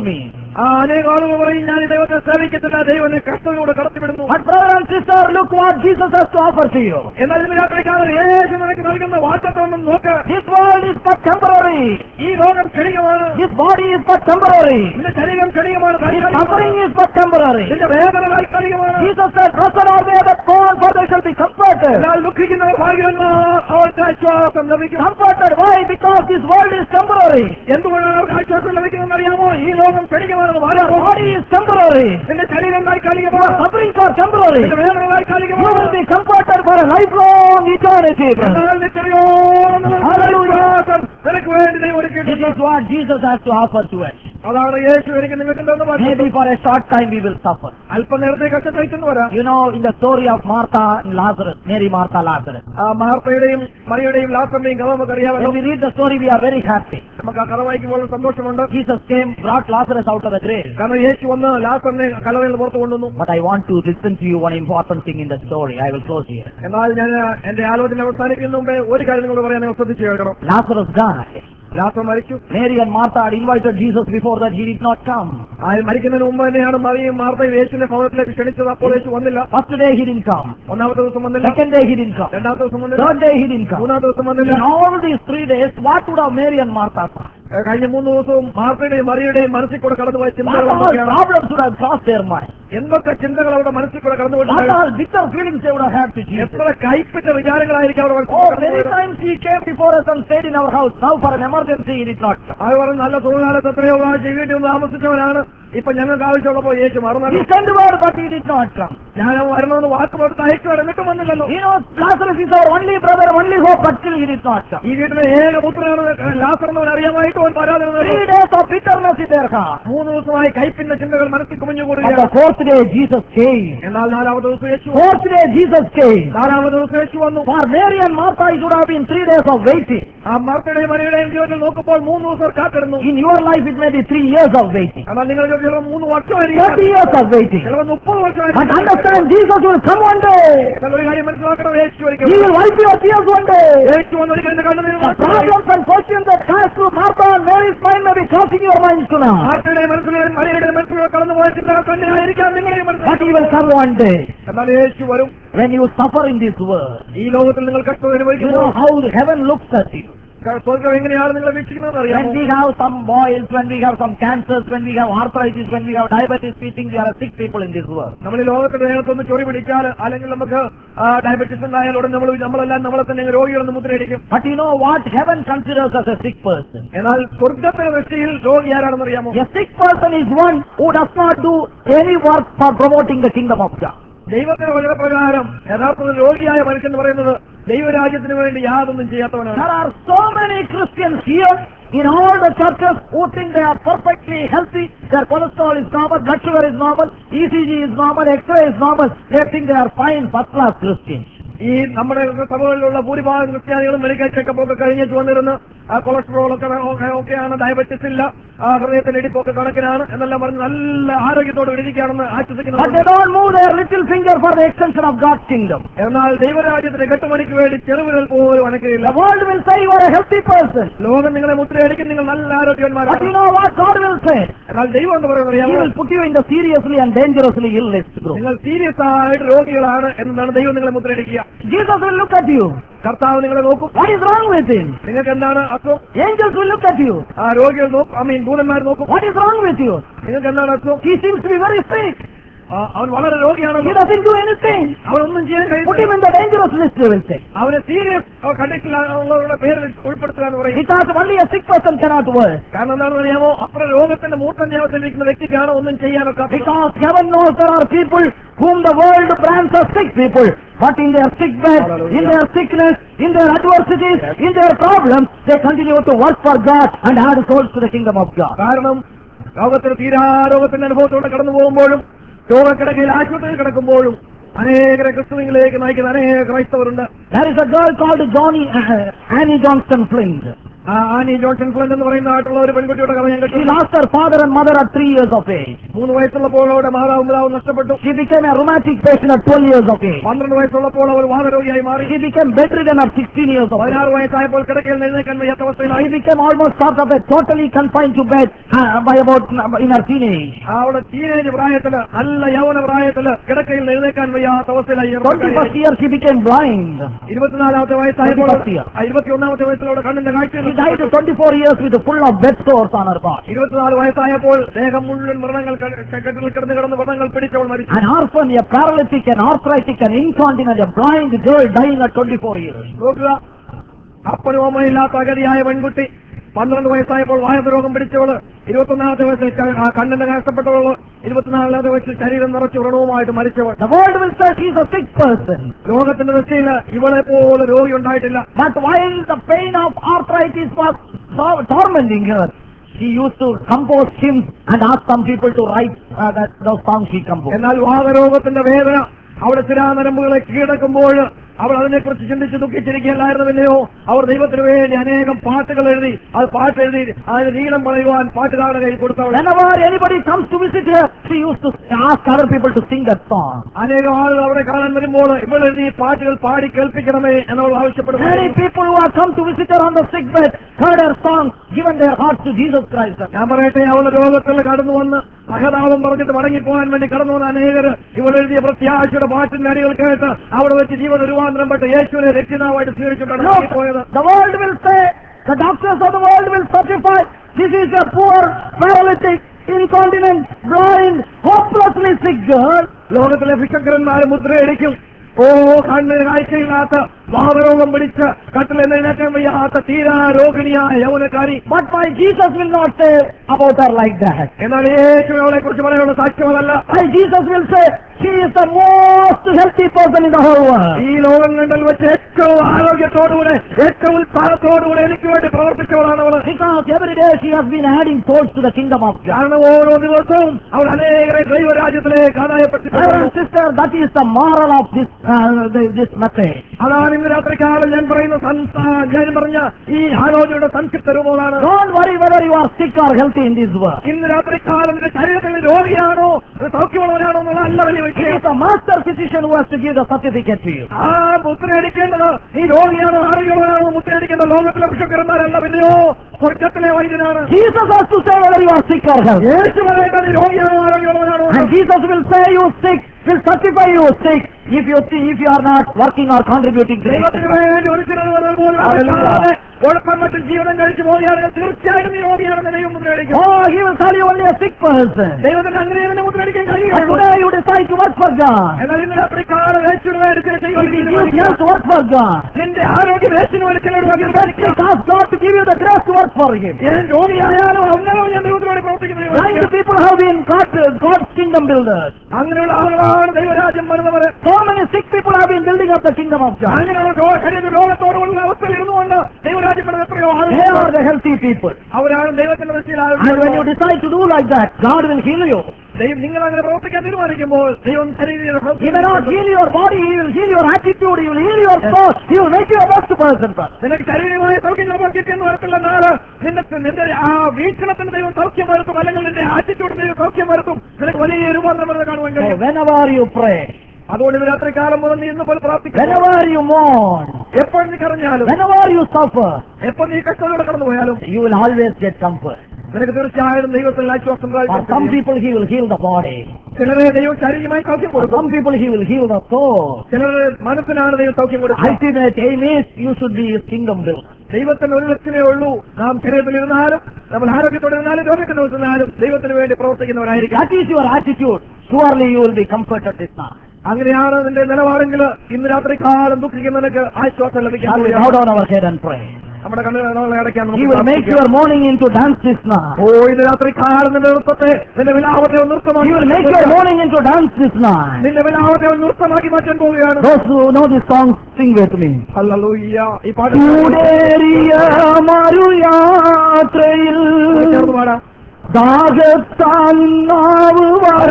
ആ അനേക ആളുകൾ പറയും ഞാൻ ഈ ദൈവത്തെ സേവിക്കത്തില്ല ദൈവം എന്നെ കഷ്ടതയോടെ കടത്തിവിടുന്നു
But brother and sister, look what Jesus has to offer to you.
എന്നാൽ ഇന്ന് രാത്രിക്കാലം യേശു നിനക്ക് നൽകുന്ന വാറ്റത്വം നോക്ക്
This world is but temporary.
ഈ ലോകം ക്ഷണികമാണ്
This body is but temporary.
നിന്റെ ശരീരം ക്ഷണികമാണ്
This suffering is but temporary.
നിന്റെ വേദന താൽക്കാലികമാണ്
Jesus said, Blessed are they that mourn, for they shall be comforted.
എന്നാൽ ദുഃഖിക്കുന്നവർ ഭാഗ്യവന്മാർ അവർക്ക് ആശ്വാസം ലഭിക്കും
Comforted. Why? Because this world is temporary.
എന്തുകൊണ്ടാണ് അവർക്ക് ആശ്വാസം ലഭിക്കുന്നതെന്ന് അറിയാമോ ഈ ലോകം ക്ഷണികമാണെന്ന്
Your
പറയാമോ
body is temporary.
നിന്റെ ശരീരം താൽക്കാലികമാണ്
Sufferings are temporary.
നിന്റെ വേദന
You
താൽക്കാലികമാണ്
will be comforted for a lifelong eternity. brother.
എന്നാൽ നിത്യതയോളം
Hallelujah.
ആശ്വാസം നിനക്ക് വേണ്ടി ദൈവം
This
ഒരുക്കിയിട്ടുണ്ട്
is what Jesus has to offer to us.
അതാണ് യേശു എനിക്ക് നിങ്ങൾക്ക് എന്തെന്ന് പറഞ്ഞു
Maybe for a short time we will suffer.
അല്പനേരത്തെ കഷ്ടത്തയച്ചെന്ന് വരാം
You know, in the story of Martha and Lazarus, Mary, Martha, Lazarus.
ആ മാർത്തയുടെയും മറിയുടെയും ലാസറിന്റെയും കഥ നമുക്ക്
When
അറിയാമല്ലോ
we read the story, we are very happy.
നമുക്ക് ആ കഥ വായിക്കുമ്പോൾ സന്തോഷമുണ്ട്
Jesus came, brought Lazarus out of the grave.
കാരണം യേശു വന്ന് ലാസറിനെ കലറയിൽ പുറത്തു കൊണ്ടുവന്നു
But I want to listen to you one important thing in the story. I will close here.
എന്നാൽ ഞാൻ എന്റെ ആലോചന അവസാനിക്കുന്ന മുമ്പേ ഒരു കാര്യം നിങ്ങളോട് പറയാൻ നിങ്ങൾ ശ്രദ്ധിച്ചു കേൾക്കണം
Lazarus died.
ലാസർ മരിച്ചു
Mary and Martha had invited Jesus before that he did not come.
ആ മരിക്കുന്നതിന് മുമ്പ് തന്നെയാണ് മറിയും മാർത്തയും യേശുവിന്റെ ഭവനത്തിലേക്ക് ക്ഷണിച്ചത് അപ്പോൾ യേശു വന്നില്ല
First day he didn't come.
ഒന്നാമത്തെ ദിവസം വന്നില്ല
Second day he didn't come.
രണ്ടാമത്തെ ദിവസം വന്നില്ല
Third day he didn't come.
മൂന്നാമത്തെ ദിവസം വന്നില്ല
In all these three days, what would have Mary and Martha thought?
ഏ, കഴിഞ്ഞ മൂന്ന് ദിവസവും മാർത്തയുടെയും മറിയുടെയും മനസ്സിൽ കൂടെ കടന്നുപോയ ചിന്തകൾ
What all
എന്തൊക്കെയാണ്
problems would have crossed their mind?
എന്തൊക്കെ ചിന്തകൾ അവരുടെ മനസ്സിൽ കൂടെ
What
കടന്നുപോയിട്ടുണ്ട്
all bitter feelings they would have had to Jesus?
എത്ര കൈപ്പിച്ച വിചാരങ്ങളായിരിക്കും അവരുടെ മനസ്സിൽ
Oh,
കൂടെ
many
കടന്നുപോയത്.
times he came before us and stayed in our house. Now for an emergency he did not come.
അവർ പറഞ്ഞു നല്ല സുഖകാലത്ത് എത്രയോ പ്രാവശ്യം വീട്ടിൽ നിന്ന് താമസിച്ചവനാണ് ഇപ്പൊ ഞങ്ങൾക്ക് ആവശ്യമുള്ളപ്പോ യേശു
He
മറന്നു
sent word but he did not come.
ഞാൻ വരണമെന്ന് വാക്ക് കൊടുത്ത് അയച്ചു എന്നിട്ടും വന്നില്ലല്ലോ
You know, Lazarus is our only brother, only hope, but still he did not come.
ഈ വീട്ടിലെ ഏക പുത്രനാണ് ലാസറെന്നവൻ അറിയാമായിട്ട് അവൻ പരാതി
Three days of bitterness in their heart.
മൂന്ന് ദിവസമായി കൈപ്പിന്റെ ചിന്തകൾ മനസ്സിൽ കുമിഞ്ഞു
On the
കൂടുകയാണ്
fourth day Jesus came.
എന്നാൽ നാലാമത്തെ ദിവസം യേശു
Fourth day Jesus came.
നാലാമത്തെ ദിവസം യേശു വന്നു
For Mary and Martha it would have been three days of waiting.
ആ മർത്തയുടെയും മരിയുടെയും ജീവിതത്തിൽ നോക്കുമ്പോൾ മൂന്ന് ദിവസം കാത്തിരുന്നു
In your life it may be three years of waiting.
എന്നാൽ നിങ്ങൾ ചിലപ്പോൾ മൂന്ന് വർഷമായിരിക്കും
Thirty years of waiting.
ചിലപ്പോൾ മുപ്പത്
But
വർഷമായിരിക്കും
understand Jesus will come one day.
എന്നാൽ ഒരു കാര്യം മനസ്സിലാക്കണം യേശു
He
ഒരിക്കൽ
will wipe your tears one day.
യേശു വന്ന് ഒരിക്കൽ എന്റെ കണ്ണുനീർ
The
മാറ്റും.
problems and questions that pass through Martha and Mary's mind may be crossing your minds tonight.
മാർത്തയുടെ മനസ്സിലും മരിയുടെ മനസ്സിലും കടന്നുപോയ ചിന്തകൾ തന്നെയായിരിക്കാം നിങ്ങളെ
But he will come one day.
എന്നാൽ യേശു വരും
When you suffer in this world,
ഈ ലോകത്തിൽ നിങ്ങൾ കഷ്ടം
you
അനുഭവിക്കുന്നു
know how heaven looks at you.
സ്വർഗം എങ്ങനെയാണ് നിങ്ങളെ വീക്ഷിക്കുന്നത്
When
അറിയാമോ
we have some boils, when we have some cancers, when we have arthritis, when we have diabetes, we think we are sick people in this world.
നമ്മൾ ഈ ലോകത്തിന്റെ ദേഹത്തൊന്ന് ചൊറി പിടിച്ചാൽ അല്ലെങ്കിൽ നമുക്ക് ഡയബറ്റീസ് ഉണ്ടായാൽ ഉടൻ നമ്മൾ നമ്മളെല്ലാം നമ്മളെ തന്നെ രോഗികളെന്ന് മുദ്രയടിക്കും
But you know what heaven considers as a sick person?
എന്നാൽ സ്വർഗത്തിന്റെ ദൃഷ്ടിയിൽ രോഗി ആരാണെന്ന് അറിയാമോ
A sick person is one who does not do any work for promoting the kingdom of God.
ദൈവത്തിന്റെ വചനപ്രകാരം യഥാർത്ഥത്തിൽ രോഗിയായ മനുഷ്യൻ എന്ന് പറയുന്നത് ദൈവരാജ്യത്തിന് വേണ്ടി യാതൊന്നും ചെയ്യാത്തവനാണ്
There are so many Christians here in all the churches who think they are perfectly healthy, their cholesterol is normal, blood sugar is normal, ECG is normal, X-ray is normal. They think they are fine, first class Christians.
ഈ നമ്മുടെ സഭകളിലുള്ള ഭൂരിഭാഗം ക്രിസ്ത്യാനികളും medical checkup ഒക്കെ കഴിഞ്ഞിട്ട് വന്നിരുന്ന് ആ cholesterol ഒക്കെ ഒക്കെ- ഒക്കെയാണ് ഡയബറ്റിസ് ഇല്ല ആ ഹൃദയത്തിന്റെ ഇടിപ്പൊക്കെ കണക്കിനാണ് എന്നെല്ലാം പറഞ്ഞ് നല്ല ആരോഗ്യത്തോടെ ഇരിക്കുകയാണെന്ന്
But they
ആശ്വസിക്കുന്നു
don't move their little finger for the extension of God's kingdom.
എന്നാൽ ദൈവരാജ്യത്തിന്റെ കെട്ടുമണിക്ക് വേണ്ടി ചെറുവിരൽ പോലും അനക്കുകയില്ല
The world will say you are a healthy person.
ലോകം നിങ്ങളെ മുദ്രയടിക്കും നിങ്ങൾ നല്ല
But you
ആരോഗ്യവാന്മാരാണ്
know what God will say?
എന്നാൽ ദൈവം എന്ന് പറയുന്നത്
He
അറിയാമോ
will put you in the seriously and dangerously ill list group.
നിങ്ങൾ സീരിയസ് ആയിട്ട് രോഗികളാണ് എന്നാണ് ദൈവം നിങ്ങളെ മുദ്രയടിക്കുക
Jesus will look at you.
കർത്താവ് നിങ്ങളെ നോക്കും
What is wrong with him?
നിങ്ങൾക്ക് എന്താണ് അസുഖം
Angels will look at you.
ആ രോഗികൾ നോക്കും ഐ മീൻ ദൂതന്മാർ നോക്കും
What is wrong with you?
നിങ്ങൾക്ക് എന്താണ് അസുഖം
He seems to be very sick.
ആ, അവൻ വളരെ
He
രോഗിയാണല്ലോ
doesn't do anything.
അവനൊന്നും ചെയ്യാൻ
Put
കഴിയില്ല
him in the dangerous list, they will say.
അവനെ സീരിയസ് കണ്ടീഷനിലുള്ളവരുടെ പേരിൽ ഉൾപ്പെടുത്തുക എന്ന് പറയും
Because only a sick person cannot work.
കാരണം എന്താണെന്ന് അറിയാമോ അത്ര രോഗത്തിന്റെ മൂർത്തൻ ദേവത്തിലിരിക്കുന്ന വ്യക്തിക്കാണ് ഒന്നും ചെയ്യാനൊക്കെ
Because heaven knows there are people whom the world brands as sick people. But in their sick bed, in their sickness, in their adversities, in their problems, they continue to work for God and add souls to the kingdom of God.
കാരണം ലോകത്തിന് തീരാരോഗത്തിന്റെ അനുഭവത്തോടെ കടന്നു പോകുമ്പോഴും രോഗക്കിടക്കയിൽ ആശുപത്രിയിൽ കിടക്കുമ്പോഴും അനേകരെ ക്രിസ്തുവിലേക്ക് നയിക്കുന്ന അനേക ക്രൈസ്തവരുണ്ട്
There is a girl called Johnny, uh, Annie Johnston Flint.
ആ ആനി ജോൺസൺ ഫ്ലണ്ട് എന്ന് പറയുന്നതായിട്ടുള്ള ഒരു പെൺകുട്ടിയുടെ കഥ ഞാൻ
She
കേട്ടു
lost her father and mother at three years of age.
മൂന്ന് വയസ്സുള്ളപ്പോൾ അവരുടെ മാതാവും പിതാവും നഷ്ടപ്പെട്ടു
She became a rheumatic patient at 12 years of age.
പന്ത്രണ്ട് വയസ്സുള്ളപ്പോൾ അവർ വാദരോഗിയായി മാറി
She became bedridden at 16 years of age.
പതിനാറ് വയസ്സായപ്പോൾ കിടക്കയിൽ നിന്ന് എഴുന്നേക്കാൻ വയ്യാത്ത
She
അവസ്ഥയിലായി
became almost sort of a totally confined to bed uh, by about uh, in her teenage.
അവിടെ ടീനേജ് പ്രായത്തില് നല്ല യൗവന പ്രായത്തില് കിടക്കയിൽ നിന്ന് എഴുന്നേക്കാൻ വയ്യാത്ത അവസ്ഥയിലായി ഈ
21st
ചെറുപ്പക്കാരി.
year she became blind.
ഇരുപത്തിനാലാമത്തെ വയസ്സായപ്പോൾ
21st year.
ആ ഇരുപത്തിയൊന്നാമത്തെ വയസ്സിലൂടെ കണ്ണിന്റെ കാഴ്ച
She died at 24 years with full of bed sores on her body.
ഇരുപത്തിനാല് വയസ്സായപ്പോൾ ദേഹം മുഴുവൻ വ്രണങ്ങൾ ക- കെട്ടിൽ കിടന്ന് കിടന്ന് വ്രണങ്ങൾ പിടിച്ചവൾ മരിച്ചു
An orphan, a paralytic, an arthritic, an incontinent, a blind girl dying at 24 years.
നോക്കുക അപ്പനും അമ്മയില്ലാത്ത അഗതിയായ പെൺകുട്ടി പന്ത്രണ്ട് വയസ്സായപ്പോൾ വായന രോഗം പിടിച്ചവള് ഇരുപത്തൊന്നാമത്തെ വയസ്സിൽ ക- ആ കണ്ണിന്റെ നഷ്ടപ്പെട്ടവള് ഇരുപത്തിനാലാമത്തെ വയസ്സിൽ ശരീരം നിറച്ച് വ്രണവുമായിട്ട് മരിച്ചവൾ
The world will say she is a sick person.
ലോകത്തിന്റെ ദൃഷ്ടിയിൽ ഇവളെ പോലെ രോഗി ഉണ്ടായിട്ടില്ല
But while the pain of arthritis was so- tormenting her, she used to compose hymns and ask some people to write uh, that, those songs she composed.
എന്നാൽ വാദരോഗത്തിന്റെ വേദന അവിടെ ചിരാനരമ്പുകളെ കീഴടക്കുമ്പോൾ അവൾ അതിനെക്കുറിച്ച് ചിന്തിച്ച് ദുഃഖിച്ചിരിക്കുകയല്ലായിരുന്നില്ലയോ അവർ ദൈവത്തിന് വേണ്ടി അനേകം പാട്ടുകൾ എഴുതി അത് പാട്ട് എഴുതി അതിന് നീളം പറയുവാൻ പാട്ടുകാരുടെ കയ്യിൽ കൊടുത്തവൾ
Whenever anybody comes to visit her, she used to ask other people to sing that song.
അനേകം ആളുകൾ അവിടെ കാണാൻ വരുമ്പോൾ ഇവൾ എഴുതി ഈ പാട്ടുകൾ പാടി കേൾപ്പിക്കണമേ എന്നവൾ ആവശ്യപ്പെടുന്നു
Many people who have come to visit her on the sick bed heard her song, given their hearts to Jesus Christ.
ഞാൻ പറയട്ടെ അവൾ രോഗത്തിൽ കടന്നു വന്ന് സഹതാപം പറഞ്ഞിട്ട് മടങ്ങിപ്പോകാൻ വേണ്ടി കടന്നു വന്ന അനേകർ ഇവൾ എഴുതിയ പ്രത്യാശയുടെ പാട്ടിന്റെ അടികൾ കേട്ട് അവിടെ വെച്ച് ജീവൻ രൂപാന്തരം പെട്ട് യേശുവിനെ രക്ഷിതാവായിട്ട് സ്വീകരിച്ചിട്ടാണ്
Look,
പോയത്
the world will say, the doctors of the world will certify this is a poor, paralytic, incontinent, blind, hopelessly sick girl.
ലോകത്തിലെ ഭിക്ഷക്കരന്മാർ മുദ്രയടിക്കും ഓ കണ്ണിന് കാഴ്ചയില്ലാത്ത വാതരോഗം പിടിച്ച് കട്ടിൽ എഴുന്നേക്കാൻ വയ്യാത്ത തീരാ രോഗിണിയായ യൗവനക്കാരി
But my Jesus will not say about her like that.
എന്നാൽ യേശു അവളെ കുറിച്ച് പറയാനുള്ള സാക്ഷ്യമതല്ല
My Jesus will say, she is the most healthy person in the whole world.
ഈ ലോകം കണ്ടൽ വെച്ച് ഏറ്റവും ആരോഗ്യത്തോടുകൂടെ ഏറ്റവും ഉത്സാഹത്തോടുകൂടെ എനിക്ക് വേണ്ടി പ്രവർത്തിച്ചവളാണ് അവള്
Because every day she has been adding souls to the kingdom of God.
കാരണം ഓരോ ദിവസവും അവൾ അനേകരെ ദൈവരാജ്യത്തിലേക്ക്
Brother
ആദായപ്പെട്ടിട്ടുണ്ട്
and sister, that is the moral of this, uh, the- this message.
അതാണ് ഇന്ന് രാത്രിക്കാലം ഞാൻ പറയുന്ന സംസ്ഥാ ഞാൻ പറഞ്ഞ ഈ ആലോചനയുടെ സംക്ഷിപ്ത രൂപമാണ്
Don't worry whether you are sick or healthy in this world.
ഇന്ന് രാത്രിക്കാലം നിന്റെ ശരീരത്തിൽ രോഗിയാണോ അത് സൗഖ്യമുള്ളവനാണോ എന്നുള്ള അല്ല വലിയ
It
വിഷയം
is the master physician who has to give the certificate to you.
ആ മുദ്രയടിക്കേണ്ടത് നീ രോഗിയാണോ ആരോഗ്യമുള്ളതാണോ മുദ്രയടിക്കേണ്ട ലോകത്തിലെ ഭിക്ഷക്കരന്മാരല്ല പിന്നെയോ സ്വർഗത്തിലെ വൈദ്യനാണ്
Jesus has to say whether you are sick or healthy.
യേശു പറയേണ്ടത് നീ രോഗിയാണോ ആരോഗ്യമുള്ളവനാണോ
And Jesus will say you sick, will certify you sick if you if you are not working or contributing to
ദൈവത്തിന്
it.
വേണ്ടി ഒരു ചിലത് പോലും
Hallelujah.
കുഴപ്പം മറ്റും ജീവിതം കഴിച്ചു പോവുകയാണെങ്കിൽ തീർച്ചയായും നീ രോഗിയാണെന്ന് ദൈവം മുദ്രയടിക്കും
Oh, he will tell you only a sick person.
ദൈവത്തിന് അങ്ങനെ തന്നെ മുദ്രയടിക്കാൻ
But
കഴിയുള്ളൂ
today you decide to work for God.
എന്നാൽ ഇന്ന് രാത്രിക്കാലം യേശുവിന് വേണ്ടി ചില
If you use
ചെയ്യുവാൻ
health to work for God,
നിന്റെ ആരോഗ്യം യേശുവിന് വേണ്ടി ചിലർ
just ask God to give you the grace to work for Him.
ഞാൻ രോഗിയായാലും അന്നേരം ഞാൻ ദൈവത്തിനോട് പ്രവർത്തിക്കുന്നത്
Blind people have been God, God's kingdom builders.
അങ്ങനെയുള്ള ആളുകളാണ് ദൈവരാജ്യം വരുന്നവർ
So many sick people have been building up the kingdom of God.
അങ്ങനെയുള്ള രോ- ശരീര രോഗത്തോടുള്ള അവസ്ഥയിൽ ഇരുന്നുകൊണ്ട് ദൈവരാജ്യം വരുന്ന എത്രയോ
They are
ആളുകൾ
the healthy people.
അവരാണ് ദൈവത്തിന്റെ ദൃഷ്ടിയിൽ
And when you
ആളുകൾ.
decide to do like that, God will heal you.
ദൈവം നിങ്ങൾ അങ്ങനെ പ്രവർത്തിക്കാൻ തീരുമാനിക്കുമ്പോൾ ദൈവം ശരീരം
He may not heal your body, He will heal your attitude, He will heal your soul, He will make you a best person. brother.
നിനക്ക് ശരീരമായ സൗഖ്യം കിട്ടുന്ന തരത്തിലുള്ള നാള് നിന്റെ നിന്റെ ആ വീക്ഷണത്തിന് ദൈവം സൗഖ്യം വരുത്തും അല്ലെങ്കിൽ നിന്റെ ആറ്റിറ്റ്യൂഡ് ദൈവം സൗഖ്യം വരുത്തും നിനക്ക് വലിയ രൂപാന്തരം വരുന്നത് കാണുവാൻ
So
കഴിയും
whenever you pray,
അതുകൊണ്ട് ഇന്ന് രാത്രി കാലം മുതൽ നീ ഇന്ന് പോലെ പ്രാർത്ഥിക്കും
whenever you mourn,
എപ്പോൾ നീ കറഞ്ഞാലും
whenever you suffer,
എപ്പോൾ നീ കഷ്ടതയോടെ കടന്നു പോയാലും
you will always get comfort.
നിനക്ക് തീർച്ചയായും ദൈവത്തിൽ ആശ്വാസം
For some
പ്രാപിക്കും
people, He will heal the body.
ചിലരെ ദൈവം ശാരീരികമായി സൗഖ്യം
For
കൊടുക്കും
some people, He will heal the soul.
ചിലരുടെ മനസ്സിനാണ് ദൈവം സൗഖ്യം കൊടുക്കുക
Ultimate aim is you should be a kingdom builder.
ദൈവത്തിന് ഒരു ലക്ഷ്യമേ ഉള്ളൂ നാം ശരീരത്തിൽ ഇരുന്നാലും നമ്മൾ ആരോഗ്യത്തോടെ ഇരുന്നാലും രോഗത്തിന് ഇരുന്നാലും ദൈവത്തിന് വേണ്ടി പ്രവർത്തിക്കുന്നവരായിരിക്കും
That is your attitude. Surely you will be comforted this night.
അങ്ങനെയാണ് നിന്റെ നിലപാടെങ്കിൽ ഇന്ന് രാത്രി കാലം ദുഃഖിക്കുന്നതിനക്ക് ആശ്വാസം ലഭിക്കാൻ
Shall we bow
പോവുകയാണ്.
down our head and pray?
നമ്മുടെ കണ്ണുകളെ അടയ്ക്കാൻ
He
നമുക്ക്
will make
പ്രാർത്ഥിക്കാം.
your morning into dance this night.
ഓ ഇന്ന് രാത്രി കാലം നിന്റെ നൃത്തത്തെ നിന്റെ വിലാപത്തെ ഒന്ന്
He will make your
നൃത്തമാക്കി
morning into dance this night.
നിന്റെ വിലാപത്തെ ഒന്ന് നൃത്തമാക്കി മാറ്റാൻ പോവുകയാണ്
Those who know this song, sing with me.
ഹല്ലേലൂയ. ഈ പാട്ട്
ചൂടേറിയ മറുയാത്രയിൽ
ചേർന്ന് പാടാം
ദാഹത്താൽ നാവ്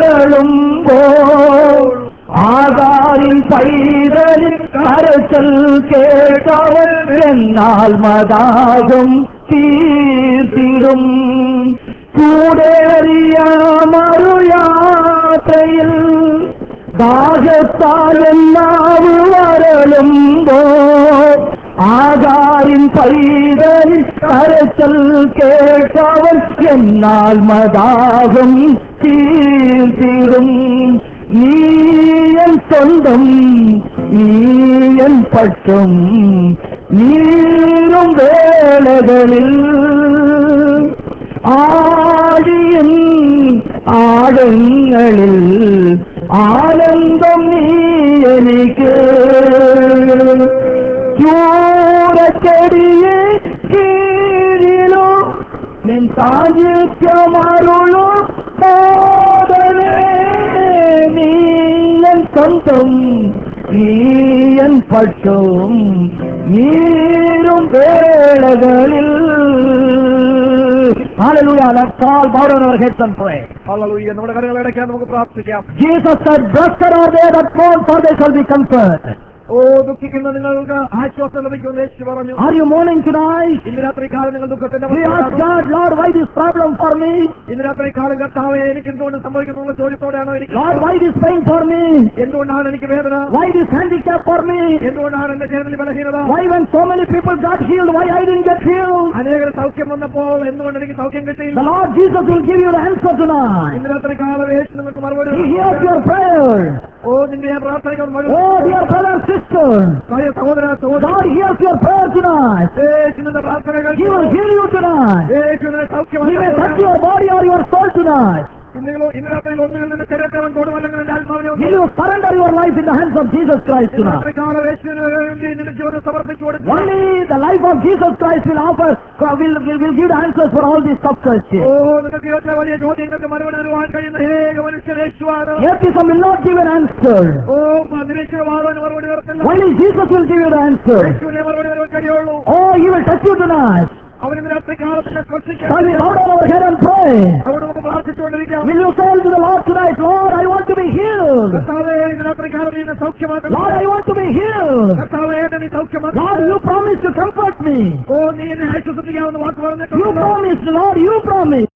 വരളുമ്പോൾ ആകാരിൽ പൈതലിൽ കരച്ചൽ കേട്ടവൻ എന്നാൽ മതാകും തീർത്തിടും കൂടേറിയ മറുയാത്രയിൽ ദാഹത്താലെന്നാവ് വരളുമ്പോ ആകാരിൻ പൈതലിൽ കരച്ചൽ കേട്ടവൻ എന്നാൽ മതാകം തീർത്തിടും നീയൻ സ്വന്തം നീയൻ പക്ഷം നീരും വേളകളിൽ ആഴിയൻ ആഴങ്ങളിൽ ആനന്ദം നീ എനിക്ക് ചൂരച്ചെടിയെ കീഴിലോ നിൻ സാന്നിധ്യമാരുള്ളൂ ബോധനേ നീയൻ സ്വന്തം നീയൻ പക്ഷവും നീരും വേളകളിൽ Hallelujah. Let's all bow down our heads and pray.
ഹല്ലേലൂയ നമ്മുടെ കരങ്ങൾ അടയ്ക്കാൻ നമുക്ക് പ്രാർത്ഥിക്കാം
Jesus said, Blessed are they that mourn, for they shall be comforted.
ഓ ദുഃഖിക്കുന്ന നിങ്ങൾക്ക് ആശ്വാസം ലഭിക്കുമെന്ന് യേശു പറഞ്ഞു
Are you mourning tonight?
ഇന്ന് രാത്രി കാലം നിങ്ങൾ ദുഃഖത്തിന്റെ
We ask
അവസ്ഥയിലാണോ?
God, Lord, why this problem for me?
ഇന്ന് രാത്രി കാലം കർത്താവെ എനിക്ക് എന്തുകൊണ്ട് സംഭവിക്കുന്നുള്ള ചോദ്യത്തോടെയാണോ എനിക്ക്
Lord, why this pain for me?
എന്തുകൊണ്ടാണ് എനിക്ക് വേദന
Why this handicap for me?
എന്തുകൊണ്ടാണ് എന്റെ ചേതലിൽ ബലഹീനത
Why when so many people got healed, why I didn't get healed?
അനേകർ സൗഖ്യം വന്നപ്പോൾ എന്തുകൊണ്ട് എനിക്ക് സൗഖ്യം
The
കിട്ടിയില്ല
Lord Jesus will give you the answer tonight.
ഇന്ന് രാത്രി കാലം യേശു നിങ്ങൾക്ക് മറുപടി
He hears
നൽകും.
your prayer.
ഓ നിന്റെ പ്രാർത്ഥനയ്ക്ക് മറുപടി
Oh, dear brother and sister,
പ്രിയ സഹോദര സഹോദരി
God hears your prayer tonight.
യേശു നിന്റെ പ്രാർത്ഥനകൾ
He will heal you tonight.
യേശു നിന്നെ
He may touch
സൗഖ്യമായി
your body or your soul tonight.
ഇന്ന് ഇന്ന് രാത്രി ഒന്നുകിൽ നിന്റെ ശരീരത്തെ അവൻ തൊടുമല്ലെങ്കിൽ എന്റെ ആത്മാവിനെ ഒന്ന്
Will you surrender your life in the hands of Jesus Christ
ഇന്ന്
tonight?
രാത്രി കാലം യേശുവിന് വേണ്ടി നിന്റെ ജീവനം സമർപ്പിച്ചു കൊടുത്തു
Only the life of Jesus Christ will offer, will, will, will give the answers for all these tough
oh
questions.
നിങ്ങൾക്ക് ജീവിതത്തിലെ വലിയ ചോദ്യങ്ങൾക്ക് മറുപടി നൽകുവാൻ കഴിയുന്ന ഏക മനുഷ്യൻ യേശുവാണ്
Atheism will not give an answer.
ഓ നിരീക്ഷണവാദത്തിന് മറുപടി വരത്തില്ല
Only Jesus will give you the answer.
യേശുവിനെ മറുപടി നൽകാൻ കഴിയുള്ളൂ
Oh, He will touch you tonight.
അവൻ ഇന്ന് രാത്രി കാലത്തിന്റെ സ്പർശിക്കാൻ
Shall we bow down our head and pray?
അവിടെ നമുക്ക് പ്രാർത്ഥിച്ചുകൊണ്ടിരിക്കാം
Will you say to the Lord tonight, Lord, I want to be healed.
കർത്താവേ ഇന്ന് രാത്രി കാലം നീ എന്നെ സൗഖ്യമാക്കണം
Lord, I want to be healed.
കർത്താവേ എന്നെ നീ സൗഖ്യമാക്കണം
Lord, you promised to comfort me.
ഓ നീ എന്നെ ആശ്വസിപ്പിക്കാവുന്ന വാക്ക്
You
പറഞ്ഞിട്ടുണ്ട്
promised, Lord, you promised.